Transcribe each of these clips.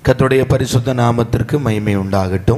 கர்த்தருடைய பரிசுத்த நாமத்திற்கு மகிமை உண்டாகட்டும்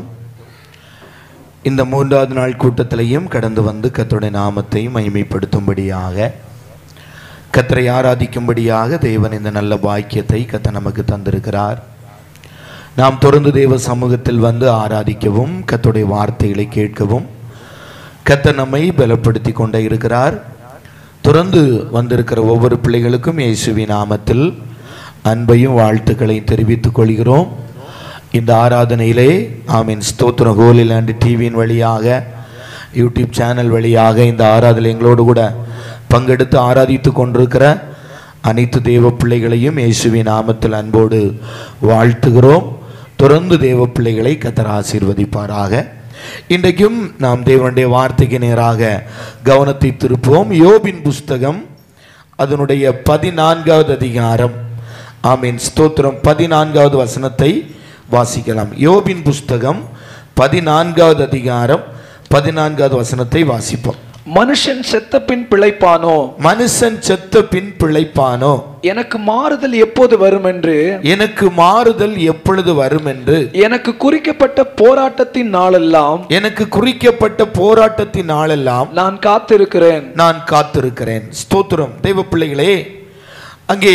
இந்த மூன்றாவது நாள் கூட்டத்திலையும் கடந்து வந்து கர்த்தருடைய நாமத்தை மகிமைப்படுத்தும்படியாக கர்த்தரை ஆராதிக்கும்படியாக தேவன் இந்த நல்ல பாக்கியத்தை கர்த்தர் நமக்கு தந்திருக்கிறார் நாம் தொடர்ந்து தேவ சமூகத்தில் வந்து ஆராதிக்கவும் கர்த்தருடைய வார்த்தைகளை கேட்கவும் கர்த்தர் நம்மை பலப்படுத்தி கொண்டே இருக்கிறார் தொடர்ந்து வந்திருக்கிற ஒவ்வொரு பிள்ளைகளுக்கும் இயேசுவின் நாமத்தில் அன்பையும் வாழ்த்துக்களையும் தெரிவித்துக் கொள்கிறோம் இந்த ஆராதனையிலே ஆமீன் ஸ்தோத்திர ஹோலிலாண்டு டிவியின் வழியாக யூடியூப் சேனல் வழியாக இந்த ஆராதனை எங்களோடு கூட பங்கெடுத்து ஆராதித்து கொண்டிருக்கிற அனைத்து தேவ பிள்ளைகளையும் இயேசுவின் நாமத்தில் அன்போடு வாழ்த்துகிறோம் தொடர்ந்து தேவ பிள்ளைகளை கத்தர் ஆசீர்வதிப்பாராக இன்றைக்கும் நாம் தேவனுடைய வார்த்தைக்கு நேராக கவனத்தை திருப்புவோம் யோபின் புஸ்தகம் அதனுடைய பதினான்காவது அதிகாரம் ஆமீன் ஸ்தோத்திரம் பதினான்காவது வசனத்தை வாசிக்கலாம் யோபின் புஸ்தகம் பதினான்காவது அதிகாரம் பதினான்காவது வசனத்தை வாசிப்போம் மனுஷன் செத்த பின் பிழைப்பானோ மனுஷன் செத்த பின் பிழைப்பானோ எனக்கு மாறுதல் எப்போது வரும் என்று எனக்கு மாறுதல் எப்பொழுது வரும் என்று எனக்கு குறிக்கப்பட்ட போராட்டத்தின் நாளெல்லாம் எனக்கு குறிக்கப்பட்ட போராட்டத்தின் நாளெல்லாம் நான் காத்திருக்கிறேன் நான் காத்திருக்கிறேன் ஸ்தோத்திரம் தெய்வ பிள்ளைகளே அங்கே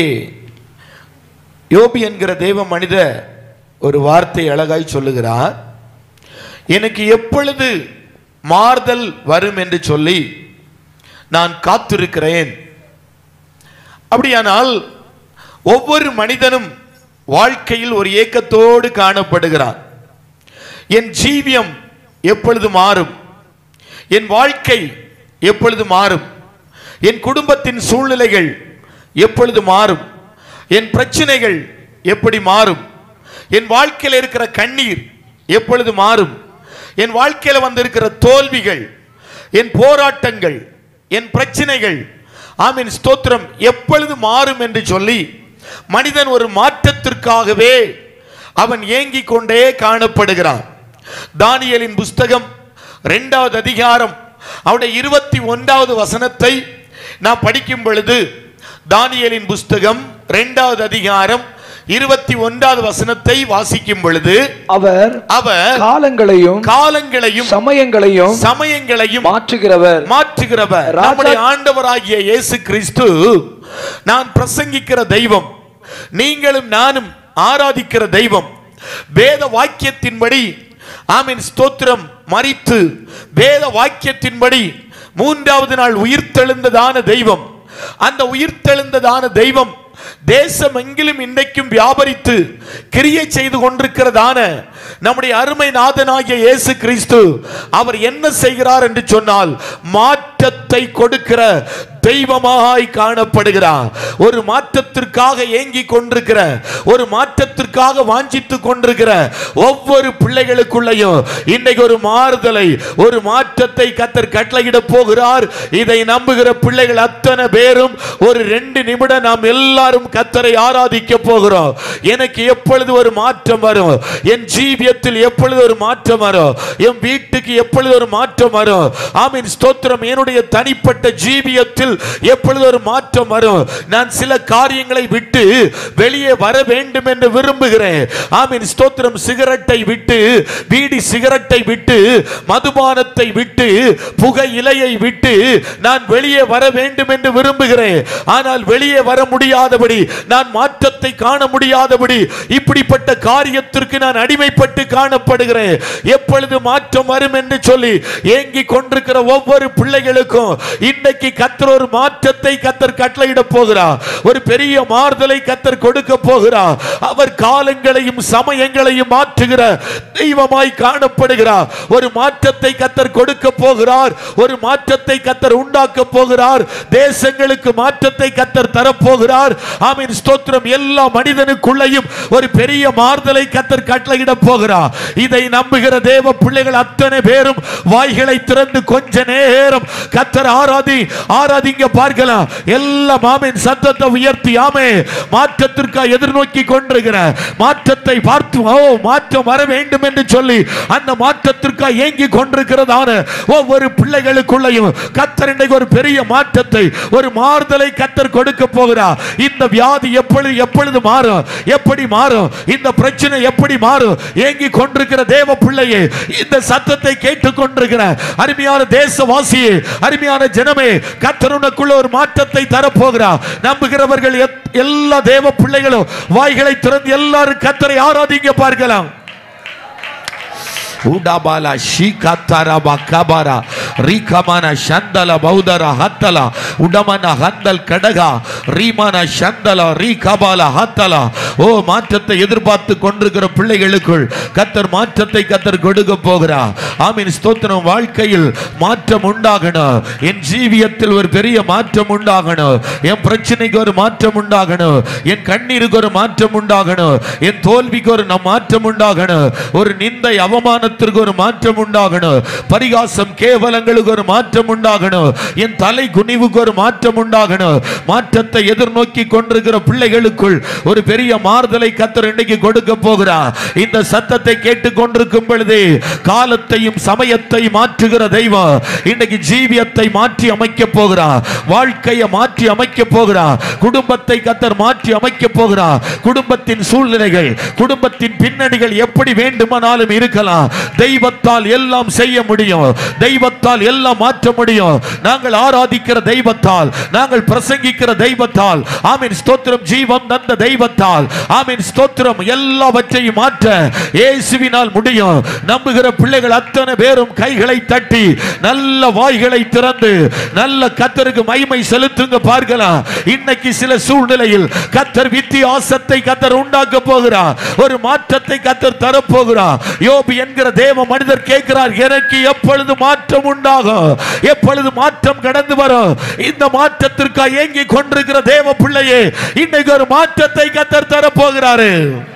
யோபி என்கிற தெய்வ மனித ஒரு வார்த்தை அழகாய் சொல்லுகிறார் எனக்கு எப்பொழுது மாறுதல் வரும் என்று சொல்லி நான் காத்திருக்கிறேன் அப்படியானால் ஒவ்வொரு மனிதனும் வாழ்க்கையில் ஒரு ஏக்கத்தோடு காணப்படுகிறான் என் ஜீவியம் எப்பொழுது மாறும் என் வாழ்க்கை எப்பொழுது மாறும் என் குடும்பத்தின் சூழ்நிலைகள் எப்பொழுது மாறும் என் பிரச்சனைகள் எப்படி மாறும் என் வாழ்க்கையில் இருக்கிற கண்ணீர் எப்பொழுது மாறும் என் வாழ்க்கையில் வந்திருக்கிற தோல்விகள் என் போராட்டங்கள் என் பிரச்சனைகள் ஆமீன் ஸ்தோத்திரம் எப்பொழுது மாறும் என்று சொல்லி மனிதன் ஒரு மாற்றத்திற்காகவே அவன் ஏங்கிக் கொண்டே காணப்படுகிறான் தானியலின் புஸ்தகம் இரண்டாவது அதிகாரம் அவருடைய இருபத்தி ஒன்றாவது வசனத்தை நான் படிக்கும் பொழுது தானியலின் புஸ்தகம் இரண்டாவது அதிகாரம் இருபத்தி ஒன்றாவது வசனத்தை வாசிக்கும் பொழுது அவர் அவர் காலங்களையும் காலங்களையும் சமயங்களையும் சமயங்களையும் மாற்றுகிறவர் மாற்றுகிறவர் ராஜா- நம்முடைய ஆண்டவராகிய இயேசு கிறிஸ்து நான் பிரசங்கிக்கிற தெய்வம் நீங்களும் நானும் ஆராதிக்கிற தெய்வம் வேத வாக்கியத்தின்படி ஆமீன் ஸ்தோத்திரம் மறித்து வேத வாக்கியத்தின்படி மூன்றாவது நாள் உயிர்த்தெழுந்ததான தெய்வம் அந்த உயிர்த்தெழுந்ததான தெய்வம் தேசம் எங்கிலும் இன்றைக்கும் வியாபரித்து கிரியை செய்து கொண்டிருக்கிறதான நம்முடைய அருமை நாதனாகிய இயேசு கிறிஸ்து அவர் என்ன செய்கிறார் என்று சொன்னால் மாற்றத்தை கொடுக்கிற தெய்வமாய் காணப்படுகிறார் ஒரு மாற்றத்திற்காக ஏங்கி கொண்டிருக்கிற ஒரு மாற்றத்திற்காக வாஞ்சித்து கொண்டிருக்கிற ஒவ்வொரு பிள்ளைகளுக்குள்ளேயும் இன்னைக்கு ஒரு மாறுதலை ஒரு மாற்றத்தை கத்தர் கட்டளையிட போகிறார் இதை நம்புகிற பிள்ளைகள் அத்தனை பேரும் ஒரு ரெண்டு நிமிடம் நாம் எல்லாரும் கத்தரை ஆராதிக்க போகிறோம் எனக்கு எப்பொழுது ஒரு மாற்றம் வரும் என் ஜீவியத்தில் எப்பொழுது ஒரு மாற்றம் வரும் என் வீட்டுக்கு எப்பொழுது ஒரு மாற்றம் வரும் ஆமீன் ஸ்தோத்திரம் என்னுடைய தனிப்பட்ட ஜீவியத்தில் எப்பொழுது ஒரு மாற்றம் வரும் நான் சில காரியங்களை விட்டு வெளியே வர வேண்டும் என்று விரும்புகிறேன் ஆமீன் ஸ்தோத்திரம் சிகரெட்டை விட்டு பீடி சிகரெட்டை விட்டு மதுபானத்தை விட்டு புகை இலையை விட்டு நான் வெளியே வர வேண்டும் என்று விரும்புகிறேன் ஆனால் வெளியே வர முடியாதபடி நான் மாற்றத்தை காண முடியாதபடி இப்படிப்பட்ட காரியத்திற்கு நான் அடிமைப்பட்டு காணப்படுகிறேன் எப்பொழுது மாற்றம் வரும் என்று சொல்லி ஏங்கி கொண்டிருக்கிற ஒவ்வொரு பிள்ளைகளுக்கும் இன்னைக்கு கத்தர் ஒரு மாற்றத்தை கத்தர் கட்டளையிட போகிறார் ஒரு பெரிய மாறுதலை கத்தர் கொடுக்க போகிறார் அவர் காலங்களையும் சமயங்களையும் மாற்றுகிற தெய்வமாய் காணப்படுகிறார் ஒரு மாற்றத்தை கத்தர் கொடுக்க போகிறார் ஒரு மாற்றத்தை கத்தர் உண்டாக்க போகிறார் தேசங்களுக்கு மாற்றத்தை கத்தர் தரப்போகிறார் ஆமீன் ஸ்தோத்திரம் எல்லா மனிதனுக்குள்ளேயும் ஒரு பெரிய மாறுதலை கத்தர் கட்டளையிட போகிறார் இதை நம்புகிற தேவ பிள்ளைகள் அத்தனை பேரும் வாய்களை திறந்து கொஞ்ச நேரம் கத்தர் ஆராதி ஆராதி ஆராதிங்க பார்க்கலாம் எல்லா மாமின் சத்தத்தை உயர்த்தி ஆமே மாற்றத்திற்காக எதிர்நோக்கி கொண்டிருக்கிற மாற்றத்தை பார்த்து ஓ மாற்றம் வர வேண்டும் என்று சொல்லி அந்த மாற்றத்திற்காக ஏங்கி கொண்டிருக்கிறதான ஒவ்வொரு பிள்ளைகளுக்குள்ளையும் கத்தர் இன்றைக்கு ஒரு பெரிய மாற்றத்தை ஒரு மாறுதலை கத்தர் கொடுக்க போகிறார் இந்த வியாதி எப்பொழுது எப்பொழுது மாறும் எப்படி மாறும் இந்த பிரச்சனை எப்படி மாறும் ஏங்கி கொண்டிருக்கிற தேவ பிள்ளையே இந்த சத்தத்தை கேட்டுக் கொண்டிருக்கிற அருமையான தேசவாசியே அருமையான ஜனமே கத்தர் உனக்குள்ள ஒரு மாற்றத்தை தரப்போகிறார் நம்புகிறவர்கள் எத்- எல்லா தேவ பிள்ளைகளும் வாய்களை திறந்து எல்லாரும் கத்தரை ஆராதிங்க பார்க்கலாம் ಉಡಬಾಲ ಶೀಕಾತಾರಬ ಕಬರ ರೀಕಮನ ಶಂದಲ ಬೌದರ ಹತ್ತಲ ಉಡಮನ ಹಂದಲ್ ಕಡಗ ரீமான சந்தல ரீ கபால ஹத்தல ஓ மாற்றத்தை எதிர்பார்த்து கொண்டிருக்கிற பிள்ளைகளுக்குள் கத்தர் மாற்றத்தை கத்தர் கொடுக்க போகிறார் ஆமீன் ஸ்தோத்திரம் வாழ்க்கையில் மாற்றம் உண்டாகணும் என் ஜீவியத்தில் ஒரு பெரிய மாற்றம் உண்டாகணும் என் பிரச்சனைக்கு ஒரு மாற்றம் உண்டாகணும் என் கண்ணீருக்கு ஒரு மாற்றம் உண்டாகணும் என் தோல்விக்கு ஒரு நம் மாற்றம் உண்டாகணும் ஒரு நிந்தை அவமானத்திற்கு ஒரு மாற்றம் உண்டாகணும் பரிகாசம் கேவலங்களுக்கு ஒரு மாற்றம் உண்டாகணும் என் தலை குனிவுக்கு ஒரு மாற்றம் உண்டாகணும் மாற்றத்தை எதிர்நோக்கி கொண்டிருக்கிற பிள்ளைகளுக்குள் ஒரு பெரிய மாறுதலை கத்தர் இன்னைக்கு கொடுக்க போகிறார் இந்த சத்தத்தை கேட்டுக் கொண்டிருக்கும் பொழுது காலத்தையும் சமயத்தை மாற்றுகிற தெய்வம் இன்னைக்கு ஜீவியத்தை மாற்றி அமைக்க போகிறார் வாழ்க்கையை மாற்றி அமைக்க போகிறார் குடும்பத்தை கத்தர் மாற்றி அமைக்க போகிறார் குடும்பத்தின் சூழ்நிலைகள் குடும்பத்தின் பின்னணிகள் எப்படி வேண்டுமானாலும் இருக்கலாம் தெய்வத்தால் எல்லாம் செய்ய முடியும் தெய்வத்தால் எல்லாம் மாற்ற முடியும் நாங்கள் ஆராதிக்கிற தெய்வத்தால் நாங்கள் பிரசங்கிக்கிற தெய்வத்தால் ஆமீன் ஸ்தோத்திரம் ஜீவன் தந்த தெய்வத்தால் ஆமீன் ஸ்தோத்திரம் எல்லாவற்றையும் மாற்ற இயேசுவினால் முடியும் நம்புகிற பிள்ளைகள் அத்தனை பேரும் கைகளை தட்டி நல்ல வாய்களை திறந்து நல்ல கத்தருக்கு மகிமை செலுத்துங்க பார்க்கலாம் இன்னைக்கு சில சூழ்நிலையில் கத்தர் வித்தியாசத்தை கத்தர் உண்டாக்க போகிறார் ஒரு மாற்றத்தை கத்தர் தரப்போகிறார் யோபு என்கிற தேவ மனிதர் கேட்கிறார் எனக்கு எப்பொழுது மாற்றம் உண்டாகும் எப்பொழுது மாற்றம் கடந்து வரும் இந்த மாற்றத்திற்காக ஏங்கி கொண்டிருக்கிற தேவ பிள்ளையே இன்னைக்கு ஒரு மாற்றத்தை கத்தர் தரப்போகிறாரு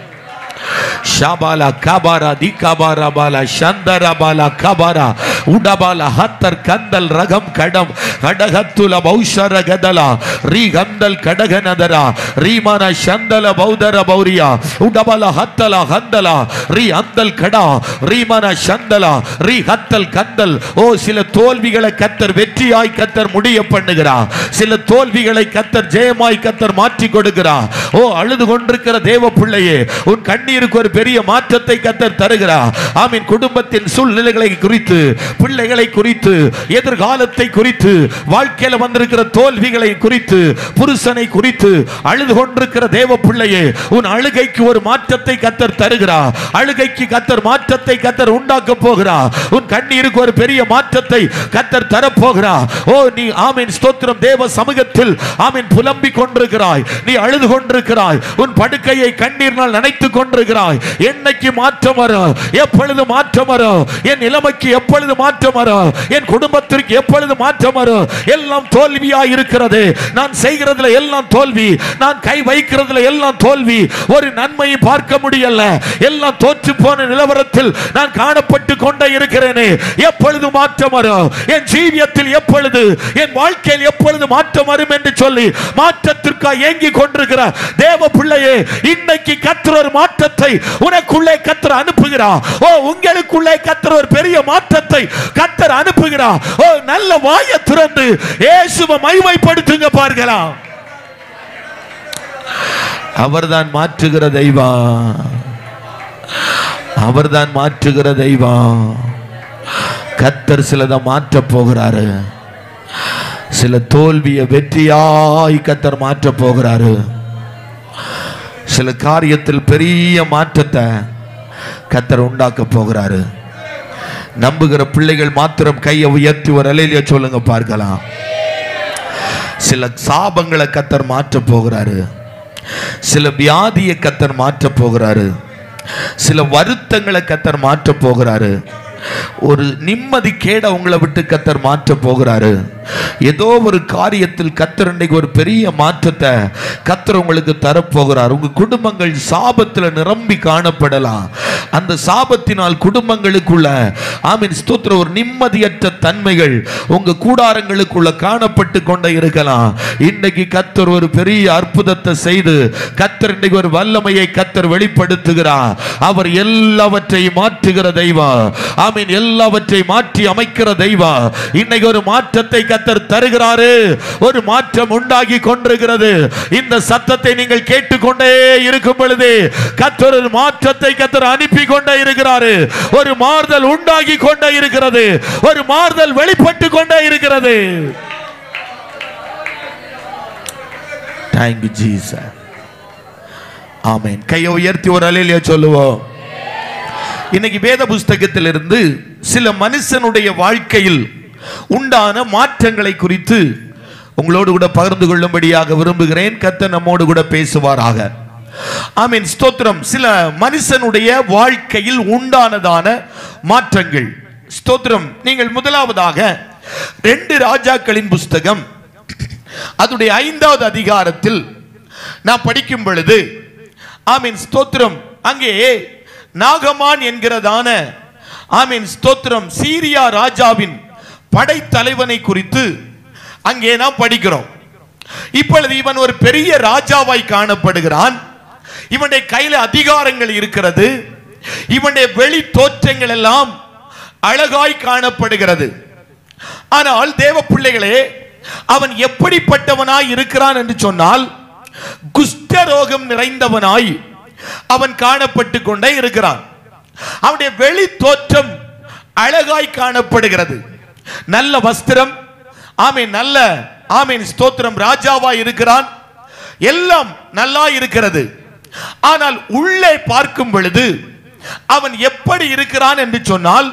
ஷாபாலா கபாரா தி கபாரா பாலா சந்தரா பாலா கபாரா உடபாலா ஹத்தர் கந்தல் ரகம் கடம் கடகத்துல பௌஷர கதலா ரீ கந்தல் கடகனதரா ரீமான சந்தல பௌதர பௌரியா உடபாலா ஹத்தலா ஹந்தலா ரீ அந்தல் கடா ரீமான சந்தலா ரீ ஹத்தல் கந்தல் ஓ சில தோல்விகளை கத்தர் வெற்றியாய் கத்தர் முடிய பண்ணுகிறார் சில தோல்விகளை கத்தர் ஜெயமாய் கத்தர் மாற்றி கொடுக்கிறார் ஓ அழுது கொண்டிருக்கிற தேவ பிள்ளையே உன் கண்ணீருக்கு ஒரு பெரிய மாற்றத்தை கத்தர் தருகிறார் ஆமீன் குடும்பத்தின் சூழ்நிலைகளை குறித்து பிள்ளைகளை குறித்து எதிர்காலத்தை குறித்து வாழ்க்கையில வந்திருக்கிற தோல்விகளை குறித்து புருஷனை குறித்து அழுது கொண்டிருக்கிற தேவ பிள்ளையே உன் அழுகைக்கு ஒரு மாற்றத்தை கத்தர் தருகிறார் அழுகைக்கு கத்தர் மாற்றத்தை கத்தர் உண்டாக்க போகிறார் உன் கண்ணீருக்கு ஒரு பெரிய மாற்றத்தை கத்தர் தரப்போகிறார் ஓ நீ ஆமீன் ஸ்தோத்திரம் தேவ சமூகத்தில் ஆமீன் புலம்பிக் கொண்டிருக்கிறாய் நீ அழுது கொண்டிருக்கிறாய் உன் படுக்கையை கண்ணீர்னால் நினைத்துக் கொண்டிருக்கிறாய் என்னைக்கு மாற்றம் வரும் எப்பொழுது மாற்றம் வரும் என் நிலைமைக்கு எப்பொழுது மாற்றம் வரும் என் குடும்பத்திற்கு எப்பொழுது மாற்றம் வரும் எல்லாம் தோல்வியா இருக்கிறது நான் செய்கிறதுல எல்லாம் தோல்வி நான் கை வைக்கிறதுல எல்லாம் தோல்வி ஒரு நன்மையை பார்க்க முடியல எல்லாம் தோற்று போன நிலவரத்தில் நான் காணப்பட்டு கொண்டே இருக்கிறேனே எப்பொழுது மாற்றம் வரும் என் ஜீவியத்தில் எப்பொழுது என் வாழ்க்கையில் எப்பொழுது மாற்றம் வரும் என்று சொல்லி மாற்றத்திற்காக ஏங்கி கொண்டிருக்கிற தேவ பிள்ளையே இன்னைக்கு கத்தர் ஒரு மாற்றத்தை உனக்குள்ளே கத்தர் அனுப்புகிறார் ஓ உங்களுக்குள்ளே கத்தர் ஒரு பெரிய மாற்றத்தை கத்தர் அனுப்புகிறார் ஓ நல்ல வாயை திறந்து இயேசுவை மகிமைப்படுத்துங்க பார்க்கலாம் அவர்தான் மாற்றுகிற தெய்வம் அவர்தான் மாற்றுகிற தெய்வம் கத்தர் சிலதை மாற்ற போகிறாரு சில தோல்வியை வெற்றியாய் கத்தர் மாற்ற போகிறாரு சில காரியத்தில் பெரிய மாற்றத்தை கத்தர் உண்டாக்க போகிறாரு நம்புகிற பிள்ளைகள் மாத்திரம் கையை உயர்த்தி ஒரு அலையில சொல்லுங்க பார்க்கலாம் சில சாபங்களை கத்தர் மாற்ற போகிறாரு சில வியாதியை கத்தர் மாற்ற போகிறாரு சில வருத்தங்களை கத்தர் மாற்ற போகிறாரு ஒரு நிம்மதி கேட உங்களை விட்டு கத்தர் மாற்ற போகிறாரு ஏதோ ஒரு காரியத்தில் கத்தர் இன்றைக்கு ஒரு பெரிய மாற்றத்தை கத்தர் உங்களுக்கு தரப்போகிறார் உங்க குடும்பங்கள் சாபத்தில் நிரம்பி காணப்படலாம் அந்த சாபத்தினால் குடும்பங்களுக்குள்ள ஆமீன் ஸ்தோத்திரம் ஒரு நிம்மதியற்ற தன்மைகள் உங்க கூடாரங்களுக்குள்ள காணப்பட்டு கொண்டே இருக்கலாம் இன்னைக்கு கத்தர் ஒரு பெரிய அற்புதத்தை செய்து கத்தர் இன்னைக்கு ஒரு வல்லமையை கத்தர் வெளிப்படுத்துகிறார் அவர் எல்லாவற்றையும் மாற்றுகிற தெய்வம் ஆமீன் எல்லாவற்றையும் மாற்றி அமைக்கிற தெய்வம் இன்னைக்கு ஒரு மாற்றத்தை கத்தர் தருகிறாரு ஒரு மாற்றம் உண்டாகி கொண்டிருக்கிறது இந்த சத்தத்தை நீங்கள் கேட்டுக்கொண்டே இருக்கும் பொழுது கத்தர் ஒரு மாற்றத்தை கத்தர் அனுப்பி கொண்டே இருக்கிறாரு ஒரு மாறுதல் உண்டாகி கொண்டே இருக்கிறது ஒரு மாறுதல் வெளிப்பட்டு கொண்டே இருக்கிறது தேங்க்யூ ஜீசஸ் ஆமென் கையை உயர்த்தி ஒரு அலையில சொல்லுவோம் இன்னைக்கு வேத புஸ்தகத்திலிருந்து சில மனுஷனுடைய வாழ்க்கையில் உண்டான மாற்றங்களை குறித்து உங்களோடு கூட பகிர்ந்து கொள்ளும்படியாக விரும்புகிறேன் கத்த நம்மோடு கூட பேசுவாராக ஆமீன் ஸ்தோத்திரம் சில மனுஷனுடைய வாழ்க்கையில் உண்டானதான மாற்றங்கள் ஸ்தோத்திரம் நீங்கள் முதலாவதாக ரெண்டு ராஜாக்களின் புஸ்தகம் அதுடைய ஐந்தாவது அதிகாரத்தில் நான் படிக்கும் பொழுது ஆமீன் ஸ்தோத்திரம் அங்கே நாகமான் என்கிறதான ஆமீன் ஸ்தோத்திரம் சீரியா ராஜாவின் படைத்தலைவனை குறித்து அங்கே நாம் படிக்கிறோம் இப்பொழுது இவன் ஒரு பெரிய ராஜாவாய் காணப்படுகிறான் இவனுடைய கையில அதிகாரங்கள் இருக்கிறது இவனுடைய வெளி தோற்றங்கள் எல்லாம் அழகாய் காணப்படுகிறது ஆனால் தேவ பிள்ளைகளே அவன் எப்படிப்பட்டவனாய் இருக்கிறான் என்று சொன்னால் குஷ்டரோகம் நிறைந்தவனாய் அவன் காணப்பட்டு கொண்டே இருக்கிறான் அவனுடைய வெளி தோற்றம் அழகாய் காணப்படுகிறது நல்ல வஸ்திரம் ஆமீன் நல்ல ஆமீன் ஸ்தோத்திரம் ராஜாவாய் இருக்கிறான் எல்லாம் நல்லா இருக்கிறது ஆனால் உள்ளே பார்க்கும் பொழுது அவன் எப்படி இருக்கிறான் என்று சொன்னால்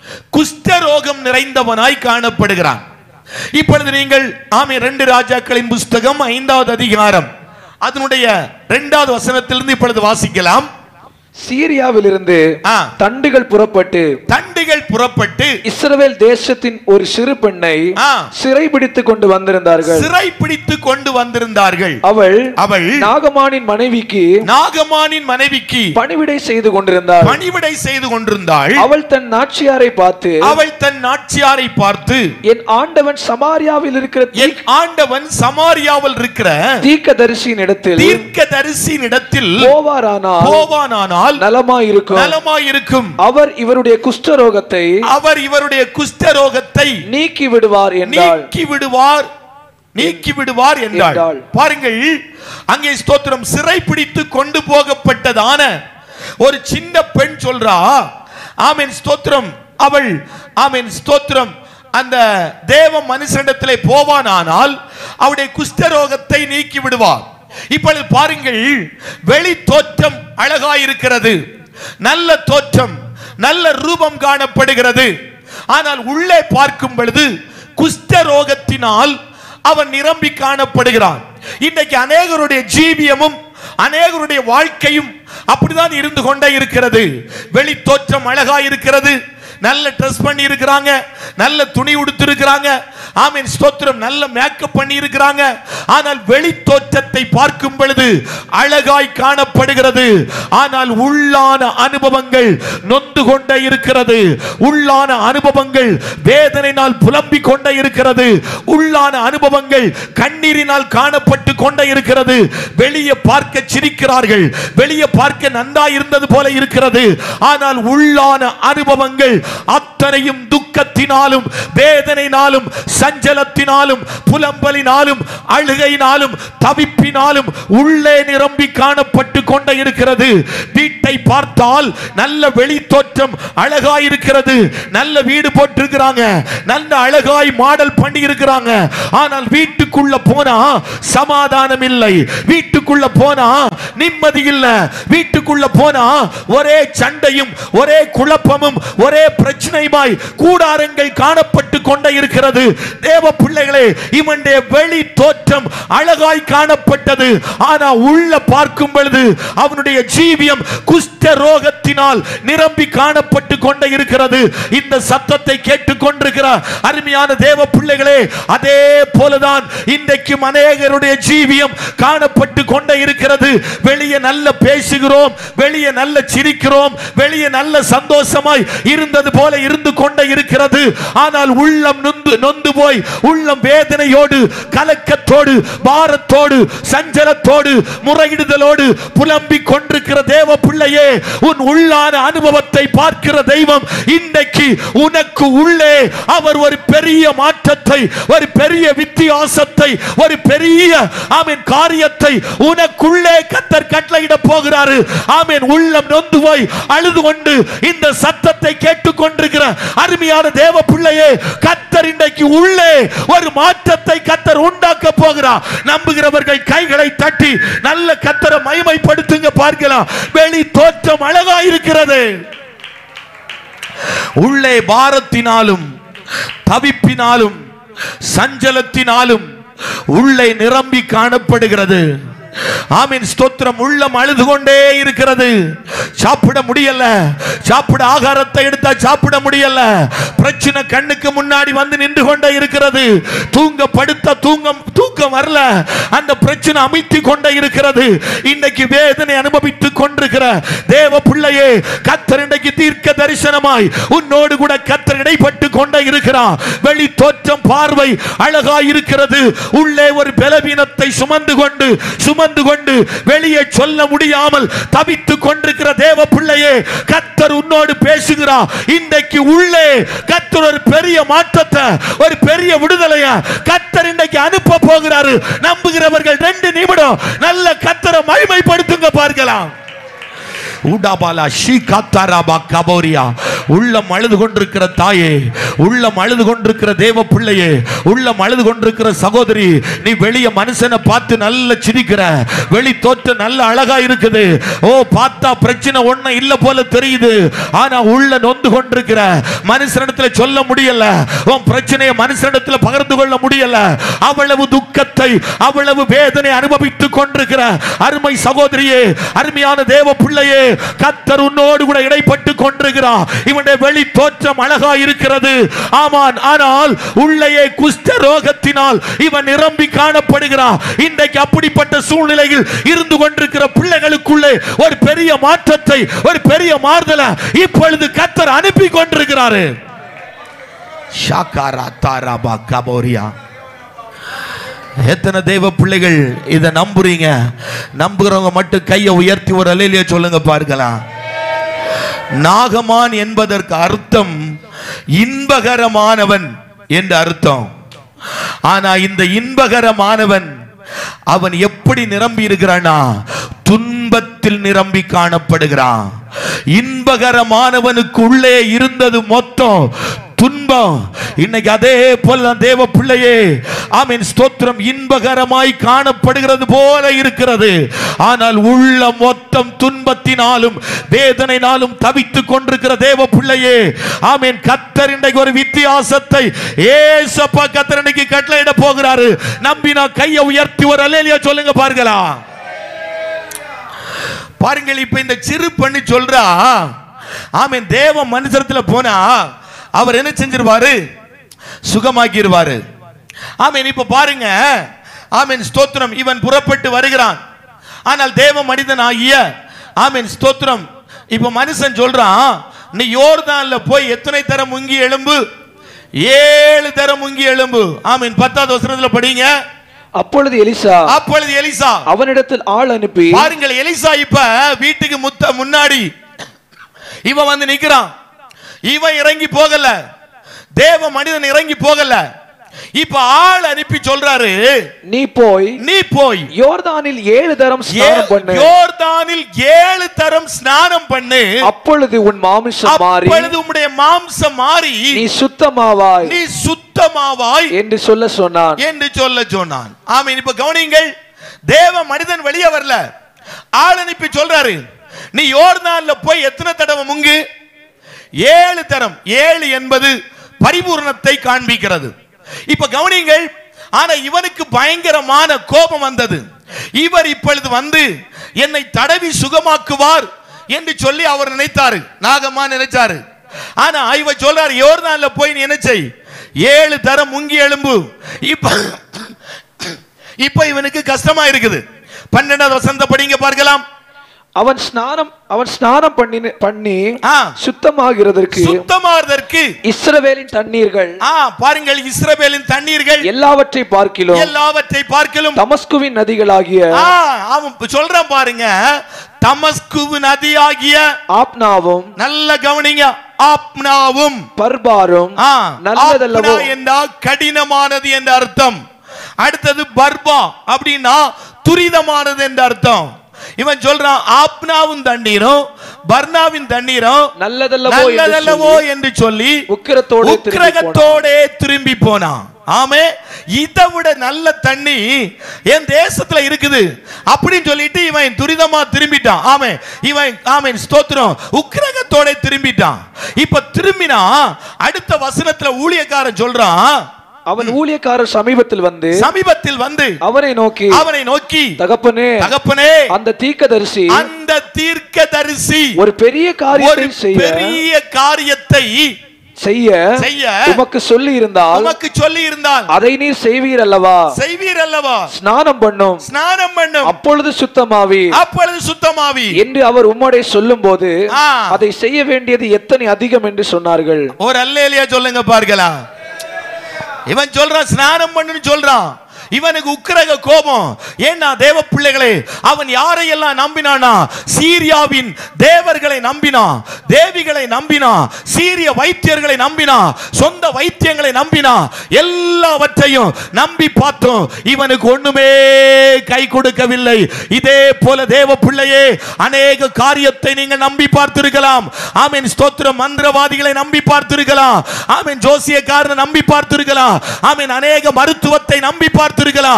குஷ்டரோகம் நிறைந்தவனாய் காணப்படுகிறான் இப்பொழுது நீங்கள் ஆமே ரெண்டு ராஜாக்களின் புஸ்தகம் ஐந்தாவது அதிகாரம் அதனுடைய இரண்டாவது வசனத்திலிருந்து இப்பொழுது வாசிக்கலாம் சீரியாவிலிருந்து ஆ. தண்டுகள் புறப்பட்டு தண்டுகள் புறப்பட்டு இஸ்ரவேல் தேசத்தின் ஒரு சிறு பெண்ணை ஆ. சிறைபிடித்துக் கொண்டு வந்திருந்தார்கள் சிறை பிடித்து கொண்டு வந்திருந்தார்கள் அவள் அவள் நாகமானின் மனைவிக்கு நாகமானின் மனைவிக்கு பணிவிடை செய்து கொண்டிருந்தாள் பணிவிடை செய்து கொண்டிருந்தாள் அவள் தன் நாச்சியாரை பார்த்து அவள் தன் நாச்சியாரை பார்த்து என் ஆண்டவன் சமாரியாவில் இருக்கிற என் ஆண்டவன் சமாரியாவில் இருக்கிற தீக்க தரிசியின் இடத்தில் தீர்க்க தரிசியின் இடத்தில் போவாரானால் போவானானால் நலமாயிருக்கும் நலமாயிருக்கும் அவர் இவருடைய குஷ்டரோகத்தை அவர் இவருடைய குஷ்டரோகத்தை நீக்கி விடுவார் என்றாள் நீக்கி விடுவார் நீக்கி விடுவார் என்றாள் என்றாள். பாருங்கள் அங்கே ஸ்தோத்திரம் சிறை பிடித்து கொண்டு போகப்பட்டதான ஒரு சின்ன பெண் சொல்றா ஆமென் ஸ்தோத்திரம் அவள் ஆமென் ஸ்தோத்திரம் அந்த தேவ மனுஷனிடத்திலே போவானானால் அவருடைய குஷ்டரோகத்தை நீக்கி விடுவார் இப்பொழுது பாருங்கள் வெளி தோற்றம் அழகாயிருக்கிறது நல்ல தோற்றம் நல்ல ரூபம் காணப்படுகிறது ஆனால் உள்ளே பார்க்கும் பொழுது குஷ்டரோகத்தினால் அவன் நிரம்பி காணப்படுகிறான் இன்னைக்கு அநேகருடைய ஜீவியமும் அநேகருடைய வாழ்க்கையும் அப்படிதான் இருந்து கொண்டே இருக்கிறது வெளி தோற்றம் அழகா இருக்கிறது நல்ல ட்ரெஸ் பண்ணி இருக்கிறாங்க நல்ல துணி உடுத்து இருக்கிறாங்க ஆமீன் ஸ்தோத்திரம் நல்ல மேக்கப் பண்ணி இருக்கிறாங்க ஆனால் வெளி தோற்றத்தை பார்க்கும் பொழுது அழகாய் காணப்படுகிறது ஆனால் உள்ளான அனுபவங்கள் நொந்து கொண்டே இருக்கிறது உள்ளான அனுபவங்கள் வேதனையினால் புலம்பிக் கொண்டே இருக்கிறது உள்ளான அனுபவங்கள் கண்ணீரினால் காணப்பட்டு கொண்டே இருக்கிறது வெளியே பார்க்க சிரிக்கிறார்கள் வெளியே பார்க்க நன்றா இருந்தது போல இருக்கிறது ஆனால் உள்ளான அனுபவங்கள் அத்தனையும் துக்கத்தினாலும் வேதனையினாலும் சஞ்சலத்தினாலும் புலம்பலினாலும் அழுகையினாலும் தவிப்பினாலும் உள்ளே நிரம்பி காணப்பட்டு கொண்டே இருக்கிறது வீட்டை பார்த்தால் நல்ல வெளி தோற்றம் அழகாய் இருக்கிறது நல்ல வீடு போட்டிருக்கிறாங்க நல்ல அழகாய் மாடல் பண்ணி இருக்கிறாங்க ஆனால் வீட்டுக்குள்ள போனா சமாதானம் இல்லை வீட்டுக்குள்ள போனா நிம்மதி இல்ல வீட்டுக்குள்ள போனா ஒரே சண்டையும் ஒரே குழப்பமும் ஒரே பிரச்சனையுமாய் கூடாரங்கள் காணப்பட்டு கொண்டே இருக்கிறது தேவ பிள்ளைகளே இவனுடைய வெளி தோற்றம் அழகாய் காணப்பட்டது ஆனா உள்ள பார்க்கும் பொழுது அவனுடைய ஜீவியம் குஷ்ட ரோகத்தினால் நிரம்பி காணப்பட்டு கொண்டே இருக்கிறது இந்த சத்தத்தை கேட்டுக்கொண்டிருக்கிற அருமையான தேவ பிள்ளைகளே அதே போலதான் இன்றைக்கும் அநேகருடைய ஜீவியம் காணப்பட்டு கொண்டே இருக்கிறது வெளியே நல்ல பேசுகிறோம் வெளியே நல்ல சிரிக்கிறோம் வெளியே நல்ல சந்தோஷமாய் இருந்தது போல இருந்து கொண்டே இருக்கிறது ஆனால் உள்ளம் நொந்து நொந்து போய் உள்ளம் வேதனையோடு கலக்கத்தோடு பாரத்தோடு சஞ்சலத்தோடு முறையிடுதலோடு புலம்பிக் கொண்டிருக்கிற தேவ பிள்ளையே உன் உள்ளான அனுபவத்தை பார்க்கிற தெய்வம் இன்றைக்கு உனக்கு உள்ளே அவர் ஒரு பெரிய மாற்றத்தை ஒரு பெரிய வித்தியாசத்தை ஒரு பெரிய ஆமென் காரியத்தை உனக்குள்ளே கத்தர் கட்டளையிட போகிறாரு ஆமென் உள்ளம் நொந்து போய் அழுது கொண்டு இந்த சத்தத்தை கேட்டுக்கொண்டிருக்கிற அருமையான தேவ பிள்ளையே கத்தர் இன்றைக்கு உள்ளே ஒரு மாற்றத்தை கத்தர் உண்டாக்க போகிறார் நம்புகிறவர்கள் கைகளை தட்டி நல்ல கத்தரை மகிமைப்படுத்துங்க பார்க்கலாம் வெளி தோற்றம் அழகா இருக்கிறது உள்ளே பாரத்தினாலும் தவிப்பினாலும் சஞ்சலத்தினாலும் உள்ளே நிரம்பி காணப்படுகிறது ஆமீன் ஸ்தோத்திரம் உள்ளம் அழுது கொண்டே இருக்கிறது சாப்பிட முடியல சாப்பிட ஆகாரத்தை எடுத்தா சாப்பிட முடியல பிரச்சனை கண்ணுக்கு முன்னாடி வந்து நின்று கொண்டே இருக்கிறது தூங்க படுத்த தூங்கம் தூக்கம் வரல அந்த பிரச்சனை அமைத்து கொண்டே இருக்கிறது இன்னைக்கு வேதனை அனுபவித்துக் கொண்டிருக்கிற தேவ பிள்ளையே கத்தர் இன்றைக்கு தீர்க்க தரிசனமாய் உன்னோடு கூட கத்தர் இடைப்பட்டு கொண்டே இருக்கிறார் வெளி தோற்றம் பார்வை அழகாய் இருக்கிறது உள்ளே ஒரு பலவீனத்தை சுமந்து கொண்டு சுமந்து கொண்டு வெளியே சொல்ல முடியாமல் தவித்துக் கொண்டிருக்கிற தேவ பிள்ளையே கத்தர் உன்னோடு பேசுகிறார் இன்றைக்கு உள்ளே கத்தர் ஒரு பெரிய மாற்றத்தை ஒரு பெரிய விடுதலைய கத்தர் இன்றைக்கு அனுப்ப போகிறாரு நம்புகிறவர்கள் ரெண்டு நிமிடம் நல்ல கத்தரை மகிமைப்படுத்துங்க பார்க்கலாம் ஊடாபாலா ஷீ காத்தாராபா கபோரியா உள்ளம் அழுது கொண்டிருக்கிற தாயே உள்ளம் அழுது கொண்டிருக்கிற தேவ பிள்ளையே உள்ளம் அழுது கொண்டிருக்கிற சகோதரி நீ வெளிய மனுஷனை பார்த்து நல்ல சிரிக்கிற வெளி தோற்றம் நல்ல அழகா இருக்குது ஓ பார்த்தா பிரச்சனை ஒண்ணு இல்ல போல தெரியுது ஆனா உள்ள நொந்து கொண்டிருக்கிற மனுஷனிடத்துல சொல்ல முடியல உன் பிரச்சனையை மனுஷனிடத்துல பகிர்ந்து கொள்ள முடியல அவ்வளவு துக்கத்தை அவ்வளவு வேதனை அனுபவித்துக் கொண்டிருக்கிற அருமை சகோதரியே அருமையான தேவ பிள்ளையே கத்தர் உன்னோடு கூட இடைப்பட்டு கொண்டிருக்கிறார் இவனுடைய வெளி தோற்றம் அழகா இருக்கிறது ஆமான் ஆனால் உள்ளேயே குஷ்ட ரோகத்தினால் இவன் நிரம்பி காணப்படுகிறான் இன்றைக்கு அப்படிப்பட்ட சூழ்நிலையில் இருந்து கொண்டிருக்கிற பிள்ளைகளுக்குள்ளே ஒரு பெரிய மாற்றத்தை ஒரு பெரிய மாறுதலை இப்பொழுது கத்தர் அனுப்பி கொண்டிருக்கிறாரு ஷாக்காரா தாராபா கபோரியா எத்தனை தெய்வ பிள்ளைகள் இதை நம்புறீங்க நம்புகிறவங்க மட்டும் கையை உயர்த்தி ஒரு அலையிலேயே சொல்லுங்க பார்க்கலாம் நாகமான் என்பதற்கு அர்த்தம் இன்பகரமானவன் என்று அர்த்தம் ஆனா இந்த இன்பகரமானவன் அவன் எப்படி நிரம்பி இருக்கிறானா துன்பத்தில் நிரம்பி காணப்படுகிறான் இன்பகரமானவனுக்கு உள்ளே இருந்தது மொத்தம் துன்பம் இன்னைக்கு அதே போல தேவ பிள்ளையே ஆமீன் ஸ்தோத்திரம் இன்பகரமாய் காணப்படுகிறது போல இருக்கிறது ஆனால் உள்ள மொத்தம் துன்பத்தினாலும் வேதனைனாலும் தவித்துக் கொண்டிருக்கிற தேவ பிள்ளையே ஆமீன் கத்தர் இன்றைக்கு ஒரு வித்தியாசத்தை ஏசப்பா கத்தர் இன்னைக்கு கட்டளையிட போகிறாரு நம்பினா கையை உயர்த்தி ஒரு அலேலியா சொல்லுங்க பார்க்கலாம் பாருங்கள் இப்ப இந்த சிறு பண்ணி சொல்றா ஆமீன் தேவ மனுஷரத்துல போனா அவர் என்ன செஞ்சிருவாரு சுகமாக்கிடுவாரு ஆமீன் இப்ப பாருங்க ஆமீன் ஸ்தோத்திரம் இவன் புறப்பட்டு வருகிறான் ஆனால் தேவ மனிதன் ஆகிய ஆமீன் ஸ்தோத்திரம் இப்ப மனுஷன் சொல்றான் நீ யோர்தான்ல போய் எத்தனை தரம் முங்கி எலும்பு ஏழு தரம் முங்கி எலும்பு ஆமீன் பத்தாவது வசனத்துல படிங்க அப்பொழுது எலிசா அப்பொழுது எலிசா அவனிடத்தில் ஆள் அனுப்பி பாருங்கள் எலிசா இப்ப வீட்டுக்கு முத்த முன்னாடி இவன் வந்து நிக்கிறான் இவன் இறங்கி போகல தேவ மனிதன் இறங்கி போகல இப்ப ஆள் அனுப்பி சொல்றாரு நீ போய் நீ போய் யோர்தானில் ஏழு தரம் ஸ்நானம் பண்ணு யோர்தானில் ஏழு தரம் ஸ்நானம் பண்ணு அப்பொழுது உன் மாமிசம் மாறி அப்பொழுது உம்முடைய மாம்சம் மாறி நீ சுத்தமாவாய் நீ சுத்தமாவாய் என்று சொல்ல சொன்னான் என்று சொல்ல சொன்னான் ஆமீன் இப்ப கவனிங்கள் தேவ மனிதன் வெளியே வரல ஆள் அனுப்பி சொல்றாரு நீ யோர்தான்ல போய் எத்தனை தடவை முங்கு ஏழு தரம் ஏழு என்பது பரிபூரணத்தை காண்பிக்கிறது இப்ப கவனிங்கள் ஆனா இவனுக்கு பயங்கரமான கோபம் வந்தது இவர் இப்பொழுது வந்து என்னை தடவி சுகமாக்குவார் என்று சொல்லி அவர் நினைத்தாரு நாகமா நினைச்சாரு ஆனா இவ சொல்றாரு யோர்தான்ல போய் நீ என்ன செய் ஏழு தரம் முங்கி எலும்பு இப்ப இப்ப இவனுக்கு கஷ்டமா இருக்குது பன்னெண்டாவது வசந்த படிங்க பார்க்கலாம் அவன் ஸ்நானம் அவன் ஸ்நானம் பண்ணி பண்ணி ஆ. சுத்தமாகிறதற்கு சுத்தமாவதற்கு இஸ்ரவேலின் தண்ணீர்கள் ஆ பாருங்கள் இஸ்ரவேலின் தண்ணீர்கள் எல்லாவற்றை பார்க்கிலும் எல்லாவற்றை பார்க்கலும் தமஸ்குவின் நதிகளாகிய ஆ, அவன் சொல்றான் பாருங்க தமஸ்கு நதியாகிய ஆப்னாவும் நல்ல கவனிங்க ஆப்னாவும் பர்பாரும் ஆ, நல்லதல்லவோ ஆப்னா என்றால் கடினமானது என்ற அர்த்தம் அடுத்தது பர்பா அப்படின்னா துரிதமானது என்ற அர்த்தம் இவன் சொல்றான் ஆப்னாவும் தண்ணீரும் பர்னாவின் தண்ணீரும் நல்லதல்லவோ என்று நல்லதல்லவோ சொல்லி என்று சொல்லி உக்கிரத்தோடு திரும்பி போனான். உக்கிரகத்தோடே திரும்பி போனான் ஆமே இதை விட நல்ல தண்ணி என் தேசத்துல இருக்குது அப்படின்னு சொல்லிட்டு இவன் துரிதமா திரும்பிட்டான் ஆமே இவன் ஆமேன் ஸ்தோத்திரம் உக்கிரகத்தோட திரும்பிட்டான் இப்ப திரும்பினா அடுத்த வசனத்துல ஊழியக்காரன் சொல்றான் அவன் ஊழியக்காரர் சமீபத்தில் வந்து சமீபத்தில் வந்து அவனை நோக்கி அவனை நோக்கி தகப்பனே தகப்பனே அந்த தீர்க்கதரிசி அந்த தீர்க்கதரிசி ஒரு பெரிய ஒரு காரியத்தை செய்ய பெரிய காரியத்தை செய்ய செய்ய உமக்கு சொல்லி இருந்தால் உமக்கு சொல்லி இருந்தால் அதை நீர் செய்வீர் அல்லவா செய்வீர் அல்லவா ஸ்நானம் பண்ணும் ஸ்நானம் பண்ணும் அப்பொழுது சுத்தமாவி அப்பொழுது சுத்தமாவி என்று அவர் உம்மோடே சொல்லும்போது ஆ. அதை செய்ய வேண்டியது எத்தனை அதிகம் என்று சொன்னார்கள் ஒரு அல்லேலியா சொல்லுங்க பார்க்கலாம் இவன் சொல்றான் ஸ்நானம் பண்ணுன்னு சொல்றான் இவனுக்கு உக்கிரக கோபம் ஏன்னா தேவ பிள்ளைகளே அவன் யாரையெல்லாம் நம்பினானா சீரியாவின் தேவர்களை நம்பினான் தேவிகளை நம்பினான் சீரிய வைத்தியர்களை நம்பினான் சொந்த வைத்தியங்களை நம்பினான் எல்லாவற்றையும் நம்பி பார்த்தோம் இவனுக்கு ஒண்ணுமே கை கொடுக்கவில்லை இதே போல தேவ பிள்ளையே அநேக காரியத்தை நீங்கள் நம்பி பார்த்திருக்கலாம் ஆமீன் ஸ்தோத்திரம் மந்திரவாதிகளை நம்பி பார்த்திருக்கலாம் ஆமீன் ஜோசியக்காரனை நம்பி பார்த்திருக்கலாம் ஆமீன் அநேக மருத்துவத்தை நம்பி பார்த்திருக்கலாம்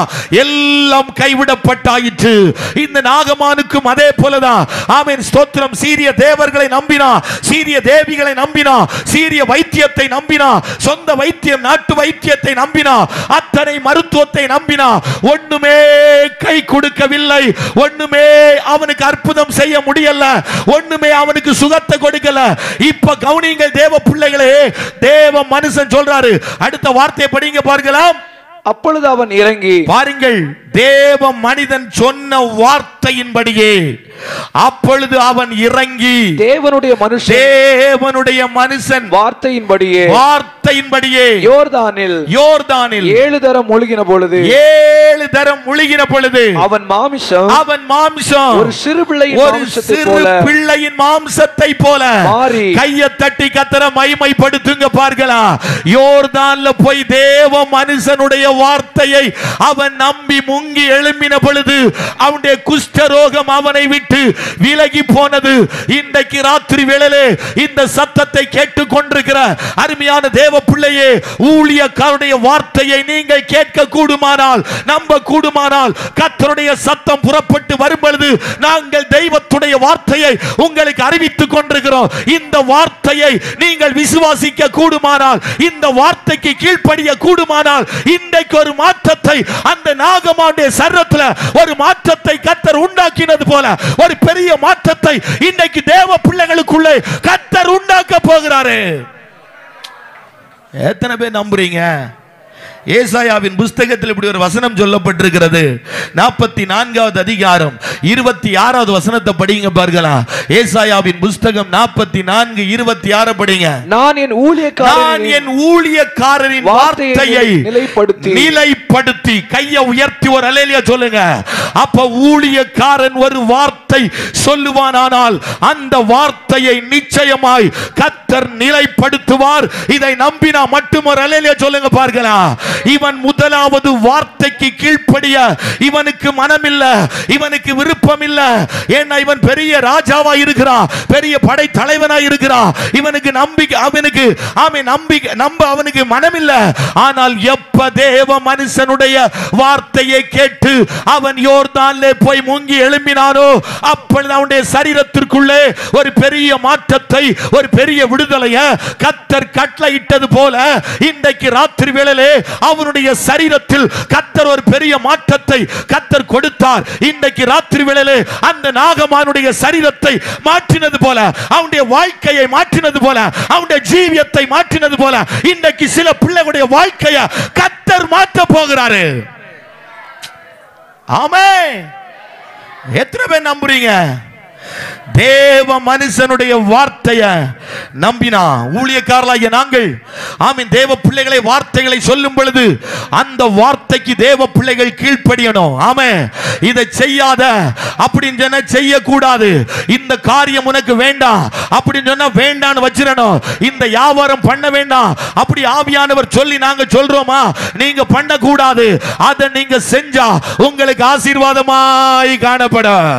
எல்லாம் கைவிடப்பட்டாயிற்று இந்த நாகமானுக்கும் அதே போலதான் ஆமீன் ஸ்தோத்திரம் சீரிய தேவர்களை நம்பினா சீரிய தேவிகளை நம்பினா சீரிய வைத்தியத்தை நம்பினா சொந்த வைத்தியம் நாட்டு வைத்தியத்தை நம்பினா அத்தனை மருத்துவத்தை நம்பினா ஒண்ணுமே கை கொடுக்கவில்லை ஒண்ணுமே அவனுக்கு அற்புதம் செய்ய முடியல ஒண்ணுமே அவனுக்கு சுகத்தை கொடுக்கல இப்ப கவனிங்கள் தேவ பிள்ளைகளே தேவ மனுஷன் சொல்றாரு அடுத்த வார்த்தையை படிங்க பார்க்கலாம் அப்பொழுது அவன் இறங்கி பாருங்கள் தேவ மனிதன் சொன்ன வார்த்தையின்படியே அப்பொழுது அவன் இறங்கி தேவனுடைய மனுஷன் தேவனுடைய மனுஷன் வார்த்தையின்படியே வார்த்தையின்படியே யோர்தானில் யோர்தானில் ஏழு தரம் முழுகின பொழுது ஏழு தரம் முழுகின பொழுது அவன் மாமிசம் அவன் மாம்சம் ஒரு சிறு பிள்ளையின் ஒரு மாம்சத்தை சிறு போல பிள்ளையின் மாம்சத்தை போல மாறி கைய தட்டி கத்தர மைமைப்படுத்துங்க பார்க்கலாம் யோர்தான்ல போய் தேவ மனுஷனுடைய வார்த்தையை அவன் நம்பி முங்கி எழும்பின பொழுது அவனுடைய குஷ்டரோகம் அவனை விட்டு விலகி போனது இன்றைக்கு ராத்திரி வேளையிலே இந்த சத்தத்தை கேட்டுக் கொண்டிருக்கிற அருமையான தேவ பிள்ளையே ஊழியக்காரனுடைய வார்த்தையை நீங்கள் கேட்க கூடுமானால் நம்ப கூடுமானால் கர்த்தருடைய சத்தம் புறப்பட்டு வரும் பொழுது நாங்கள் தெய்வத்துடைய வார்த்தையை உங்களுக்கு அறிவித்துக் கொண்டிருக்கிறோம் இந்த வார்த்தையை நீங்கள் விசுவாசிக்க கூடுமானால் இந்த வார்த்தைக்கு கீழ்ப்படிய கூடுமானால் இன்றைக்கு ஒரு மாற்றத்தை அந்த நாகமாவுடைய சரத்துல ஒரு மாற்றத்தை கத்தர் உண்டாக்கினது போல ஒரு பெரிய மாற்றத்தை இன்றைக்கு தேவ பிள்ளைகளுக்குள்ளே கத்தர் உண்டாக்க போகிறாரு எத்தனை பேர் நம்புறீங்க ஏசாயாவின் புஸ்தகத்தில் இப்படி ஒரு வசனம் சொல்லப்பட்டிருக்கிறது நாற்பத்தி நான்காவது அதிகாரம் இருபத்தி ஆறாவது வசனத்தை படிங்க பார்க்கலாம் ஏசாயாவின் புஸ்தகம் நாற்பத்தி நான்கு இருபத்தி ஆறு படிங்க நான் என் நான் ஊழியக்காரன் என் ஊழியக்காரரின் வார்த்தையை வார்த்தையை நிலைப்படுத்தி நிலைப்படுத்தி கையை உயர்த்தி ஒரு அலையில சொல்லுங்க அப்ப ஊழியக்காரன் ஒரு வார்த்தை சொல்லுவானானால் அந்த வார்த்தையை நிச்சயமாய் கத்தர் நிலைப்படுத்துவார் இதை நம்பினா மட்டும் ஒரு அலையில சொல்லுங்க பார்க்கலாம் இவன் முதலாவது வார்த்தைக்கு கீழ்ப்படிய இவனுக்கு மனமில்ல இவனுக்கு விருப்பம் இல்ல ஏன்னா இவன் பெரிய ராஜாவா இருக்கிறான் பெரிய படை தலைவனா இருக்கிறான் இவனுக்கு நம்பிக்கை அவனுக்கு அவன் நம்பிக்கை நம்ப அவனுக்கு மனமில்ல ஆனால் எப்ப தேவ மனுஷனுடைய வார்த்தையை கேட்டு அவன் யோர்தான்லே போய் முங்கி எழும்பினானோ அப்பொழுது அவனுடைய சரீரத்திற்குள்ளே ஒரு பெரிய மாற்றத்தை ஒரு பெரிய விடுதலையை கத்தர் கட்டளையிட்டது போல இன்றைக்கு ராத்திரி வேளையிலே அவனுடைய சரீரத்தில் கத்தர் ஒரு பெரிய மாற்றத்தை கத்தர் கொடுத்தார் இன்றைக்கு ராத்திரி வேளையிலே அந்த நாகமானுடைய சரீரத்தை மாற்றினது போல அவனுடைய வாழ்க்கையை மாற்றினது போல அவனுடைய ஜீவியத்தை மாற்றினது போல இன்றைக்கு சில பிள்ளைகளுடைய வாழ்க்கையை கத்தர் மாற்ற போகிறாரு ஆமே எத்தனை பேர் நம்புறீங்க தேவ மனுஷனுடைய வார்த்தைய நம்பினா ஊழியக்காரலாகிய நாங்கள் ஆமீன் தேவ பிள்ளைகளை வார்த்தைகளை சொல்லும் பொழுது அந்த வார்த்தைக்கு தேவ பிள்ளைகள் கீழ்ப்படியணும் ஆமே இதை செய்யாத அப்படின்னு சொன்னா செய்யக்கூடாது இந்த காரியம் உனக்கு வேண்டாம் அப்படின்னு சொன்னா வேண்டான்னு வச்சிடணும் இந்த வியாபாரம் பண்ண வேண்டாம் அப்படி ஆவியானவர் சொல்லி நாங்க சொல்றோமா நீங்க பண்ணக்கூடாது அதை நீங்க செஞ்சா உங்களுக்கு ஆசீர்வாதமாய் காணப்படும்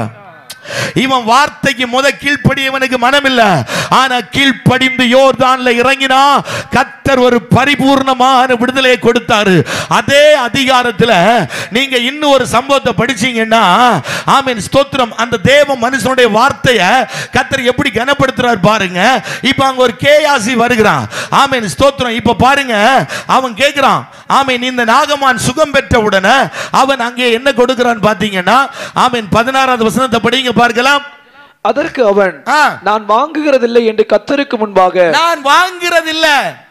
இவன் வார்த்தைக்கு முத கீழ்ப்படியவனுக்கு மனம் இல்ல ஆனா கீழ்ப்படிந்து யோர்தான்ல இறங்கினா கத்தர் ஒரு பரிபூர்ணமான விடுதலையை கொடுத்தாரு அதே அதிகாரத்துல நீங்க இன்னும் ஒரு சம்பவத்தை படிச்சீங்கன்னா ஆமீன் ஸ்தோத்திரம் அந்த தேவ மனுஷனுடைய வார்த்தையை கத்தர் எப்படி கனப்படுத்துறாரு பாருங்க இப்ப அங்க ஒரு கேயாசி வருகிறான் ஆமீன் ஸ்தோத்திரம் இப்ப பாருங்க அவன் கேட்கிறான் ஆமீன் இந்த நாகமான் சுகம் பெற்ற உடனே அவன் அங்கே என்ன கொடுக்கிறான் பாத்தீங்கன்னா ஆமீன் பதினாறாவது வசனத்தை படிங்க பார்க்கலாம் அதற்கு அவன் ஆ. நான் வாங்குகிறதில்லை என்று கத்தருக்கு முன்பாக நான் வாங்குறதில்ல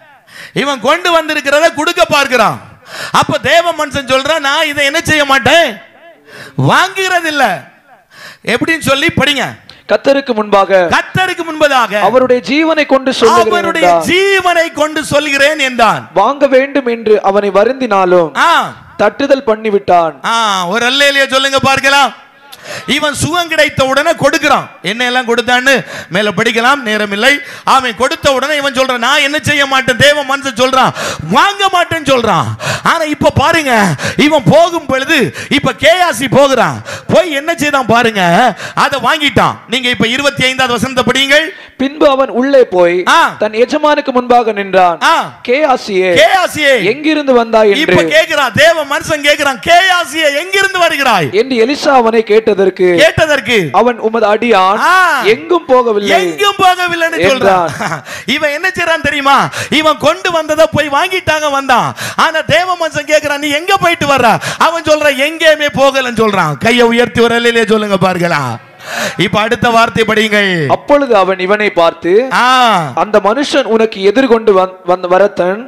இவன் கொண்டு வந்திருக்கிறத கொடுக்க பார்க்கிறான் அப்ப தேவ மனுஷன் சொல்றான் நான் இதை என்ன செய்ய மாட்டேன் வாங்குறதில்ல எப்படின்னு சொல்லி படிங்க கத்தருக்கு முன்பாக கத்தருக்கு முன்பதாக அவருடைய ஜீவனை கொண்டு சொல்லுகிறேன் அவனுடைய என்றான். ஜீவனை கொண்டு சொல்கிறேன் என்றான் வாங்க வேண்டும் என்று அவனை வருந்தினாலும் ஆ தட்டுதல் பண்ணிவிட்டான் ஆ ஒரு அல்லையிலேயே சொல்லுங்க பார்க்கலாம் இவன் சுகம் கிடைத்த உடனே கொடுக்கிறான் என்ன எல்லாம் கொடுத்தான்னு மேல படிக்கலாம் நேரம் இல்லை அவன் கொடுத்த உடனே இவன் சொல்றான் நான் என்ன செய்ய மாட்டேன் தேவ மனுஷன் சொல்றான் வாங்க மாட்டேன்னு சொல்றான் ஆனா இப்ப பாருங்க இவன் போகும் பொழுது இப்ப கேயாசி போகிறான் போய் என்ன செய்தான் பாருங்க அதை வாங்கிட்டான் நீங்க இப்ப இருபத்தி ஐந்தாவது வசனத்தை படியுங்கள் பின்பு அவன் உள்ளே போய் ஆ. தன் எஜமானுக்கு முன்பாக நின்றான் ஆ. கே ஆசியே கேயாசியே எங்கிருந்து வந்தாய் இப்ப என்று கேக்குறான் தேவ மனுஷன் கேக்குறான் கேயாசியே எங்கிருந்து வருகிறாய் என்று எலிசா அவனை கேட்டதற்கு கேட்டதற்கு அவன் உமது அடியான் ஆ. எங்கும் போகவில்லை எங்கும் போகவில்லைன்னு சொல்றான் இவன் என்ன செய்றான் தெரியுமா இவன் கொண்டு வந்ததை போய் வாங்கிட்டாங்க வந்தான் ஆனா தேவ மனுஷன் கேக்குறான் நீ எங்க போயிட்டு வர்ற அவன் சொல்றான் எங்கேயுமே போகலன்னு சொல்றான் கையை உயர்த்தி வரலையே சொல்லுங்க பார்க்கலாம் இப்ப அடுத்த வார்த்தை படியுங்கள் அப்பொழுது அவன் இவனை பார்த்து ஆ அந்த மனுஷன் உனக்கு எதிர்கொண்டு வந்- வந்த வரத்தன்